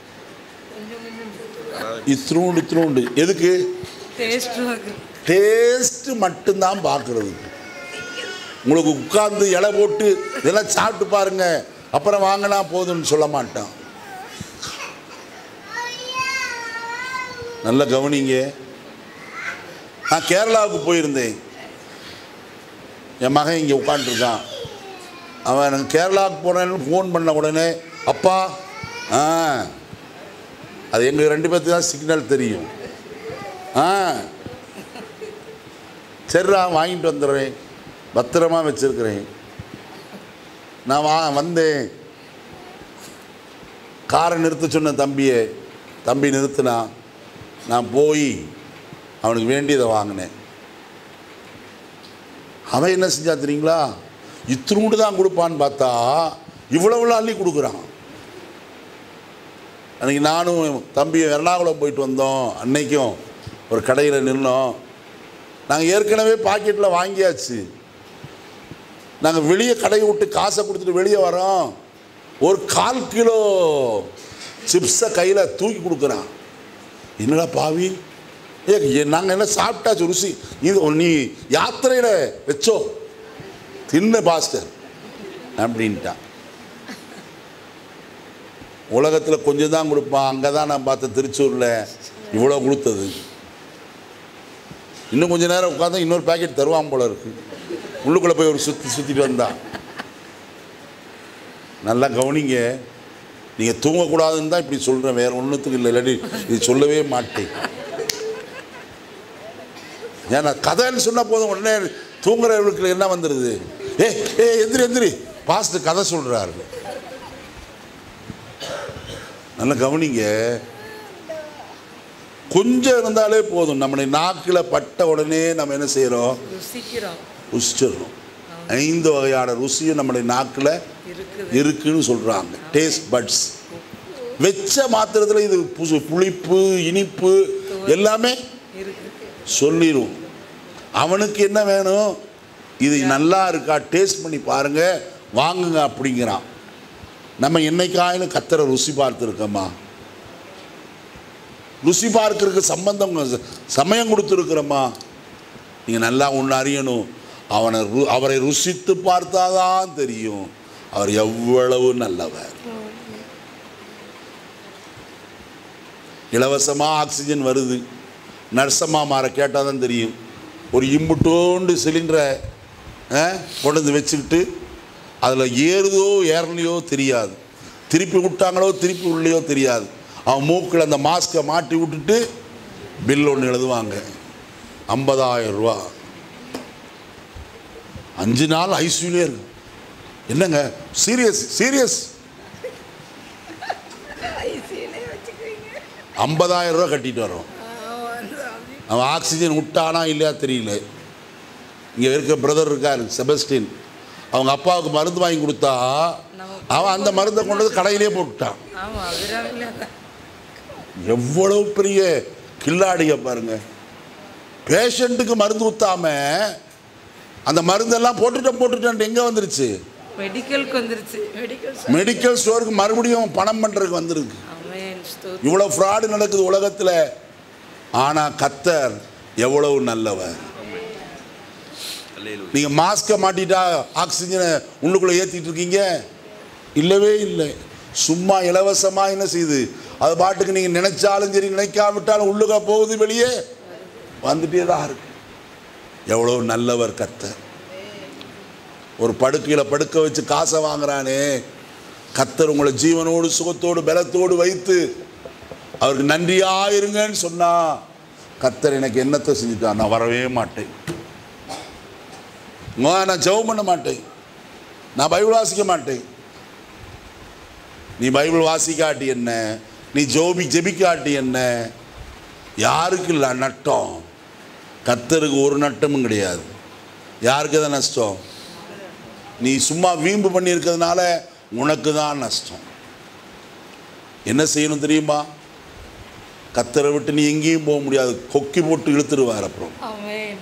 இத்தினூண்டு இத்தினூண்டு எதுக்கு டேஸ்ட் வாக்கு டேஸ்ட் மட்டும்தான் பார்க்கறது உங்களுக்கு உட்கார்ந்து இலை போட்டு இதெல்லாம் சாப்பிட்டு பாருங்க அப்புறம் வாங்கினா போதும்னு சொல்ல மாட்டான் நல்ல கவனிங்க நான் கேரளாவுக்கு போயிருந்தேன் என் மகன் இங்கே உட்காந்துருக்கான் அவன் எனக்கு கேரளாவுக்கு போனேன்னு ஃபோன் பண்ண உடனே அப்பா ஆ அது எங்கள் ரெண்டு பேர்த்துக்கு தான் சிக்னல் தெரியும் ஆ சரிடா வாங்கிட்டு வந்துடுறேன் பத்திரமா வச்சிருக்கிறேன் நான் வா வந்தேன் காரை நிறுத்த சொன்ன தம்பியை தம்பி நிறுத்தினா நான் போய் அவனுக்கு வேண்டியதை வாங்கினேன் அவன் என்ன செஞ்சா தெரியுங்களா இத்தினூண்டு தான் கொடுப்பான்னு பார்த்தா இவ்வளவுலாம் அள்ளி கொடுக்குறான் அன்னைக்கு நானும் தம்பியும் எர்ணாகுளம் போயிட்டு வந்தோம் அன்னைக்கும் ஒரு கடையில் நின்னோம் நாங்கள் ஏற்கனவே பாக்கெட்டில் வாங்கியாச்சு நாங்கள் வெளியே கடையை விட்டு காசை கொடுத்துட்டு வெளியே வரோம் ஒரு கால் கிலோ சிப்ஸை கையில் தூக்கி கொடுக்குறான் என்னடா பாவி ஏ நாங்கள் என்ன சாப்பிட்டாச்சு ருசி இது நீ யாத்திரையில் வச்சோ தின்னு பாஸ்டர் அப்படின்ட்டான் உலகத்தில் கொஞ்சம் தான் கொடுப்பான் அங்கே தான் நான் பார்த்தேன் திருச்சூரில் இவ்வளோ கொடுத்தது இன்னும் கொஞ்ச நேரம் உட்காந்தா இன்னொரு பாக்கெட் தருவான் போல இருக்கு உள்ளுக்குள்ளே போய் ஒரு சுற்றி சுற்றிட்டு வந்தான் நல்லா கவனிங்க நீங்கள் தூங்கக்கூடாதுன்னு தான் இப்படி சொல்கிறேன் வேற ஒன்றுத்துக்கு இல்லை இல்லாட்டி இது சொல்லவே மாட்டேன் ஏன்னா கதைன்னு சொன்ன போதும் உடனே தூங்குறவர்களுக்கு என்ன வந்துடுது ஏ ஏ எந்திரி எந்திரி பாஸ்ட் கதை சொல்கிறாரு நல்லா கவனிங்க கொஞ்சம் இருந்தாலே போதும் நம்முடைய நாக்கில் பட்ட உடனே நம்ம என்ன செய்கிறோம் ருசிக்கிறோம் ருசிச்சிடணும் ஐந்து வகையான ருசியும் நம்முடைய நாக்கில் இருக்குது இருக்குன்னு சொல்கிறாங்க டேஸ்ட் பட்ஸ் வெச்ச மாத்திரத்தில் இது புசு புளிப்பு இனிப்பு எல்லாமே இருக்கு சொல்லிடும் அவனுக்கு என்ன வேணும் இது நல்லா இருக்கா டேஸ்ட் பண்ணி பாருங்க வாங்குங்க அப்படிங்கிறான் நம்ம என்னைக்காயிலும் கத்தரை ருசி பார்த்துருக்கோமா ருசி பார்க்கறதுக்கு சம்பந்தம் சமயம் கொடுத்துருக்குறோமா நீங்கள் நல்லா ஒன்று அறியணும் அவனை ரு- அவரை ருசித்து பார்த்தாதான் தெரியும் அவர் எவ்வளவு நல்லவர் இலவசமாக ஆக்சிஜன் வருது நர்சம்மா மாற கேட்டால் தான் தெரியும் ஒரு இம்புட்டோண்டு சிலிண்டரை கொண்டு வந்து வச்சுக்கிட்டு அதில் ஏறுதோ ஏறலையோ தெரியாது திருப்பி விட்டாங்களோ திருப்பி உள்ளையோ தெரியாது அவன் மூக்கில் அந்த மாஸ்கை மாட்டி விட்டுட்டு பில் ஒன்று எழுதுவாங்க ஐம்பதாயிரம் ரூபா அஞ்சு நாள் ஐசியூலே இருக்கு என்னங்க சீரியஸ் சீரியஸ் ஐம்பதாயிரம் ரூபா கட்டிட்டு வரோம் அவன் ஆக்சிஜன் விட்டானா இல்லையா தெரியல இங்கே இருக்க பிரதர் இருக்கார் செபஸ்டின் அவங்க அப்பாவுக்கு மருந்து வாங்கி கொடுத்தா அவன் அந்த மருந்தை கொண்டு வந்து கடையிலே போட்டுட்டான் ஆமா அபிராமில எவ்வளவு பெரிய கில்லாடிய பாருங்க பேஷண்ட்டுக்கு மருந்து ஊத்தாம அந்த மருந்தெல்லாம் போட்டுட்டேன் போட்டுட்டேன் எங்கே வந்துருச்சு மெடிக்கலுக்கு வந்துருச்சு மெடிக்கல் மெடிக்கல் ஸ்டோருக்கு மறுபடியும் பணம் பண்ணுறதுக்கு வந்திருக்கு அமேன் ஸ்தோத்திரம் இவ்வளோ ஃப்ராடு நடக்குது உலகத்தில் ஆனால் கத்தர் எவ்வளவு நல்லவர் அல்லேலூயா. நீங்கள் மாஸ்கை மாட்டிட்டா ஆக்சிஜனை உள்ளுக்குள்ளே ஏற்றிட்டு இருக்கீங்க இல்லவே இல்லை சும்மா இலவசமாக என்ன செய்யுது அது பாட்டுக்கு நீங்க நினைச்சாலும் சரி நினைக்காவிட்டாலும் உள்ளுக போகுது வெளியே வந்துட்டே தான் இருக்கு எவ்வளவு நல்லவர் கர்த்தர் ஒரு படுக்கையில படுக்க வச்சு காசை வாங்குறானே கர்த்தர் உங்களை ஜீவனோடு சுகத்தோடு பலத்தோடு வைத்து அவருக்கு நன்றியா இருங்கன்னு சொன்னா கர்த்தர் எனக்கு என்னத்தை செஞ்சுட்டார் நான் வரவே மாட்டேன் உம்மா, நான் ஜெபம் பண்ண மாட்டேன் நான் பைபிள் வாசிக்க மாட்டேன் நீ பைபிள் வாசிக்காட்டி என்ன நீ ஜோபி ஜெபிக்காட்டி என்ன யாருக்கு இல்லை நட்டம் கர்த்தருக்கு ஒரு நட்டமும் கிடையாது யாருக்கு தான் நஷ்டம் நீ சும்மா வீம்பு பண்ணியிருக்கிறதுனால உனக்கு தான் நஷ்டம் என்ன செய்யணும் தெரியுமா கத்தரை விட்டு நீ எங்கேயும் போக முடியாது கொக்கி போட்டு இழுத்துருவார் அப்புறம் ஆமென்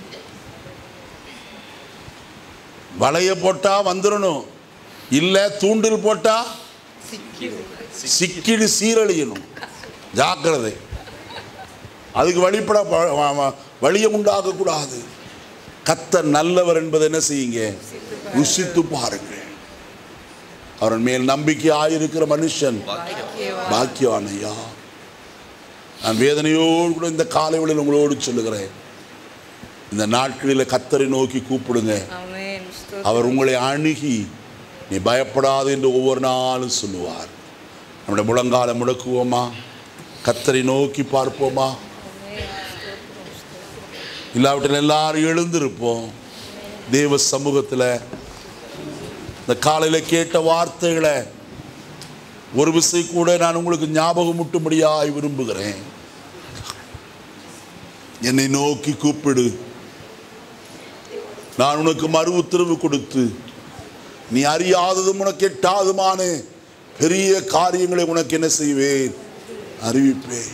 வலைய போட்டா வந்துடணும் இல்ல தூண்டில் போட்டா சிக்கிடு சீரழியணும் ஜாக்கிரதை அதுக்கு வழிபட ப- வ- வ- வழியை உண்டாக்க கூடாது கத்தர் நல்லவர் என்பதை என்ன செய்யுங்க ருசித்து பாருங்க அவன் மேல் நம்பிக்கையாயிருக்கிற மனுஷன் பாக்கியவான் ஐயா நான் வேதனையோடு கூட இந்த காலை வேளையில் உங்களோடு சொல்லுகிறேன் இந்த நாட்களில் கத்தரை நோக்கி கூப்பிடுங்க ஆமென் ஸ்தோத்திரம். அவர் உங்களை அணுகி நீ பயப்படாது என்று ஒவ்வொரு நாளும் சொல்லுவார் நம்முடைய முழங்கால முடக்குவோமா கத்தரை நோக்கி பார்ப்போமா இல்லாவிட்டில் எல்லாரும் எழுந்திருப்போம் தேவ சமூகத்தில் இந்த காலையில் கேட்ட வார்த்தைகளை ஒரு விசை கூட நான் உங்களுக்கு ஞாபகம் முட்டும்படியாய் விரும்புகிறேன் என்னை நோக்கி கூப்பிடு நான் உனக்கு மறு உத்தரவு கொடுத்து நீ அறியாததும் உனக்கு எட்டாதுமான பெரிய காரியங்களை உனக்கு என்ன செய்வேன் அறிவிப்பேன்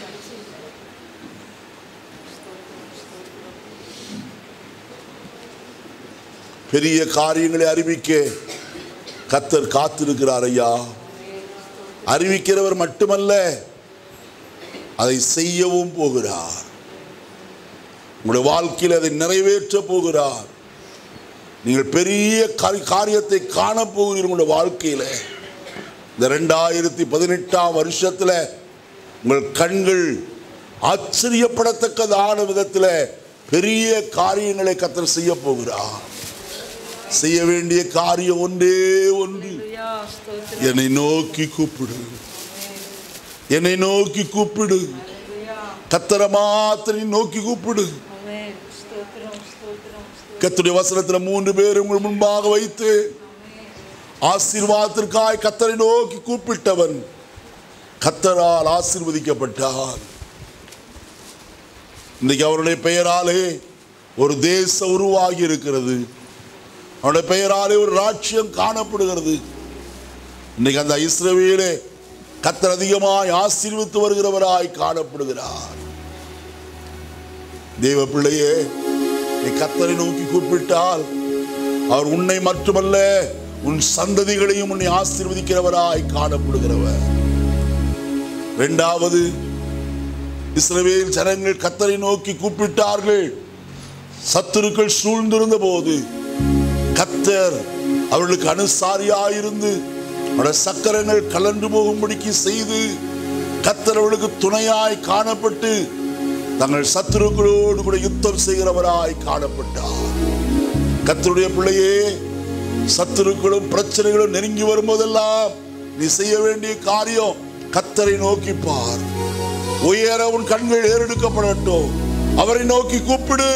பெரிய காரியங்களை அறிவிக்க கத்தர் காத்திருக்கிறார் ஐயா அறிவிக்கிறவர் மட்டுமல்ல அதை செய்யவும் போகிறார் உங்களுடைய வாழ்க்கையில் அதை நிறைவேற்ற போகிறார் நீங்கள் பெரிய காரி- காரியத்தை காணப் போகிறீர்கள் உங்களுடைய வாழ்க்கையில் இந்த ரெண்டாயிரத்தி பதினெட்டாம் வருஷத்தில் உங்கள் கண்கள் ஆச்சரியப்படத்தக்கதான விதத்தில் பெரிய காரியங்களை கத்தர் செய்ய போகிறார் செய்ய வேண்டிய காரியம் ஒன்றே ஒன்று ஹalleluya ஸ்தோத்திரம் என்னை நோக்கி கூப்பிடு என்னை நோக்கி கூப்பிடு கத்தரை மாத்திரம் நீ நோக்கி கூப்பிடு ஆமென் ஸ்தோத்திரம் ஸ்தோத்திரம் ஸ்தோத்திரம். கத்துடைய வசனத்துல மூன்று பேர் உங்கள் முன்பாக வைத்து ஆசீர்வாதத்திற்காய் கத்தரை நோக்கி கூப்பிட்டவன் கத்தரால் ஆசீர்வதிக்கப்பட்டான் இன்னைக்கு அவருடைய பெயராலே ஒரு தேச உருவாகி இருக்கிறது அவருடைய பெயராலே ஒரு ராட்சியம் காணப்படுகிறது இன்னைக்கு அந்த இஸ்ரவேலே கத்தர் அதிகமாய் ஆசீர்வித்து வருகிறவராய் காணப்படுகிறார் தேவ பிள்ளையே நீ கத்தரை நோக்கி கூப்பிட்டால் அவர் உன்னை மட்டுமல்ல உன் சந்ததிகளையும் உன்னை ஆசீர்வதிக்கிறவராய் காணப்படுகிறவர் இரண்டாவது இஸ்ரவேல் ஜனங்கள் கத்தரை நோக்கி கூப்பிட்டார்கள் சத்துருக்கள் சூழ்ந்திருந்த போது கத்தர் அவர்களுக்கு அனுசாரியாயிருந்து அவருடைய சக்கரங்கள் கலண்டு போகும்படிக்கு செய்து கத்தர் அவர்களுக்கு துணையாய் காணப்பட்டு தங்கள் சத்துருக்களோடு கூட யுத்தம் செய்கிறவராய் காணப்பட்டார் கத்தருடைய பிள்ளையே சத்துருக்களும் பிரச்சனைகளும் நெருங்கி வரும்போதெல்லாம் நீ செய்ய வேண்டிய காரியம் கத்தரை நோக்கி பார் உயர உன் கண்கள் ஏறெடுக்கப்படட்டும் அவரை நோக்கி கூப்பிடு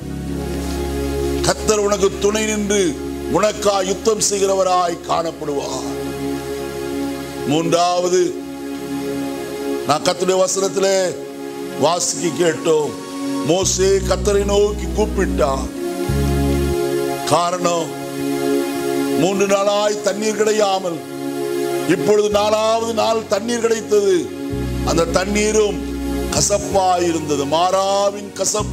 கத்தர் உனக்கு துணை நின்று உனக்கா யுத்தம் செய்கிறவராய் காணப்படுவார் மூன்றாவது நான் கத்துடைய வசனத்திலே வாசிக்க கேட்டோம் மோசே கத்தரை நோக்கி கூப்பிட்டான் காரணம் மூன்று நாளாய் தண்ணீர் கிடையாமல் இப்பொழுது நாலாவது நாள் தண்ணீர் கிடைத்தது அந்த தண்ணீரும் கசப்பாய் இருந்தது மாறாவின் கசப்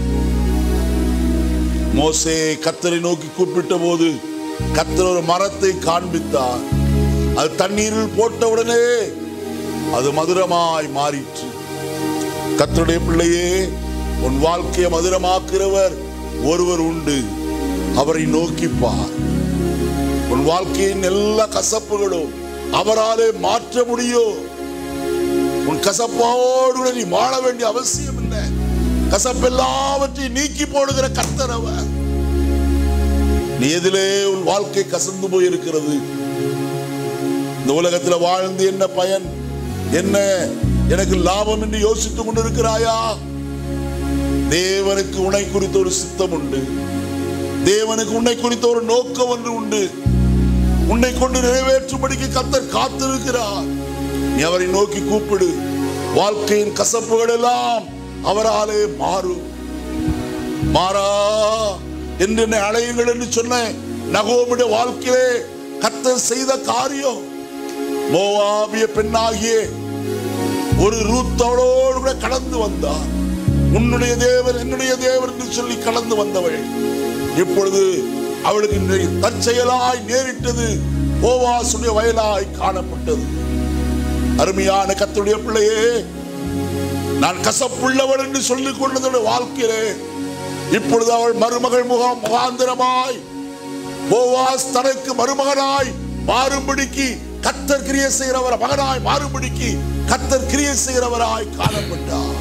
மோசே கத்தரை நோக்கி கூப்பிட்ட போது கத்தர் ஒரு மரத்தை காண்பித்தார் அது தண்ணீரில் போட்டவுடனே அது மதுரமாய் மாறிற்று கத்தருடைய பிள்ளையே உன் வாழ்க்கையை மதுரமாக்குறவர் ஒருவர் உண்டு அவரை நோக்கிப் பார் உன் வாழ்க்கையின் எல்லா கசப்புகளும் அவராலே மாற்ற முடியும் உன் கசப்போடு கூட நீ வாழ வேண்டிய அவசியம் என்ன கசப்பெல்லாவற்றையும் நீக்கி போடுகிற கர்த்தர் அவர் நீ எதிலே உன் வாழ்க்கை கசந்து போயிருக்கிறது இந்த உலகத்துல வாழ்ந்து என்ன பயன் என்ன எனக்கு லாபம் என்று யோசித்துக் கொண்டிருக்கிறாயா தேவனுக்கு உன்னை குறித்த ஒரு சித்தம் உண்டு தேவனுக்கு உன்னை குறித்த ஒரு நோக்கம் ஒன்று உண்டு உன்னை கொண்டு நிறைவேற்றும்படிக்கு கத்தர் காத்திருக்கிறார் நீ அவரை நோக்கி கூப்பிடு வாழ்க்கையின் கசப்புகள் எல்லாம் அவராலே மாறும் மாறா என்று என்னை அழையுங்கள் என்று சொன்ன நகோமுடைய வாழ்க்கையிலே கத்தர் செய்த காரியம் மோவாபிய பெண்ணாகிய ஒரு ரூத்தவளோடு கூட கடந்து வந்தார் உன்னுடைய தேவர் என்னுடைய தேவர் என்று சொல்லி கடந்து வந்தவள் இப்பொழுது அவளுக்கு இன்றைய தற்செயலாய் நேரிட்டது ஓவாசுடைய வயலாய் காணப்பட்டது அருமையான கத்துடைய பிள்ளையே நான் கசப்புள்ளவள் என்று சொல்லிக் கொண்டதோட வாழ்க்கையிலே இப்பொழுது அவள் மருமகள் முகாம் முகாந்திரமாய் போவாஸ் தனக்கு மருமகனாய் மாறும்படிக்கு கத்தர் கிரிய செய்கிறவர் மகனாய் மாறும்படிக்கு கத்தர் கிரிய செய்கிறவராய் காணப்பட்டார்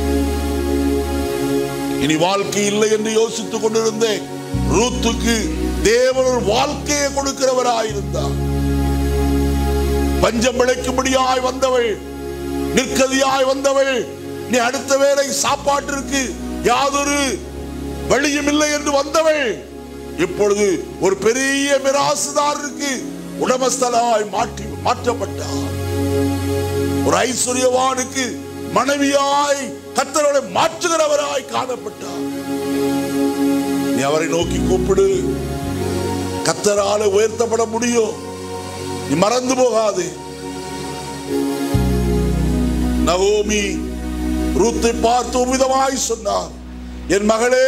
இனி வாழ்க்கை இல்லை என்று யோசித்துக் கொண்டிருந்தேன் ரூத்துக்கு தேவன் ஒரு வாழ்க்கையை கொடுக்கிறவராயிருந்தார் பஞ்சம் பிழைக்கும்படியாய் வந்தவள் நிற்கதியாய் வந்தவள் நீ அடுத்த வேளை சாப்பாட்டிற்கு யாதொரு வழியும் இல்லை என்று வந்தவள் இப்பொழுது ஒரு பெரிய மிராசுதாரருக்கு உடமஸ்தலாய் மாற்றி மாற்றப்பட்டார் ஒரு ஐஸ்வர்யவானுக்கு மனைவியாய் கத்தரோட மாற்றுகிறவராய் காணப்பட்டார் நீ அவரை நோக்கி கூப்பிடு கத்தரால உயர்த்தப்பட முடியும் நீ மறந்து போகாது நகோமி ரூத்தை பார்த்து ஒரு விதமாய் சொன்னார் என் மகளே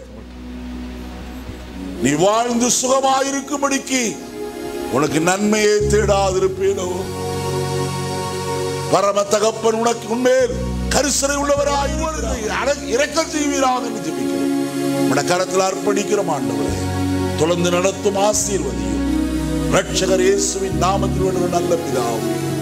நீ வாழ்ந்து சுகமாயிருக்கும்படிக்கு உனக்கு நன்மையை தேடாதிருப்பேனோ பரம தகப்பன் உனக்கு உண்மையில் கரிசனை உள்ளவராய் இரக்கம் செய்வீராக என்று ஜெபிக்கிறேன் உடைய கரத்தில் அர்ப்பணிக்கிறோம் ஆண்டவரே தொடர்ந்து நடத்தும் ஆசீர்வதியும் ரட்சகர் இயேசுவின் நாமத்தில் வேண்டுகிற நல்ல பிதாவே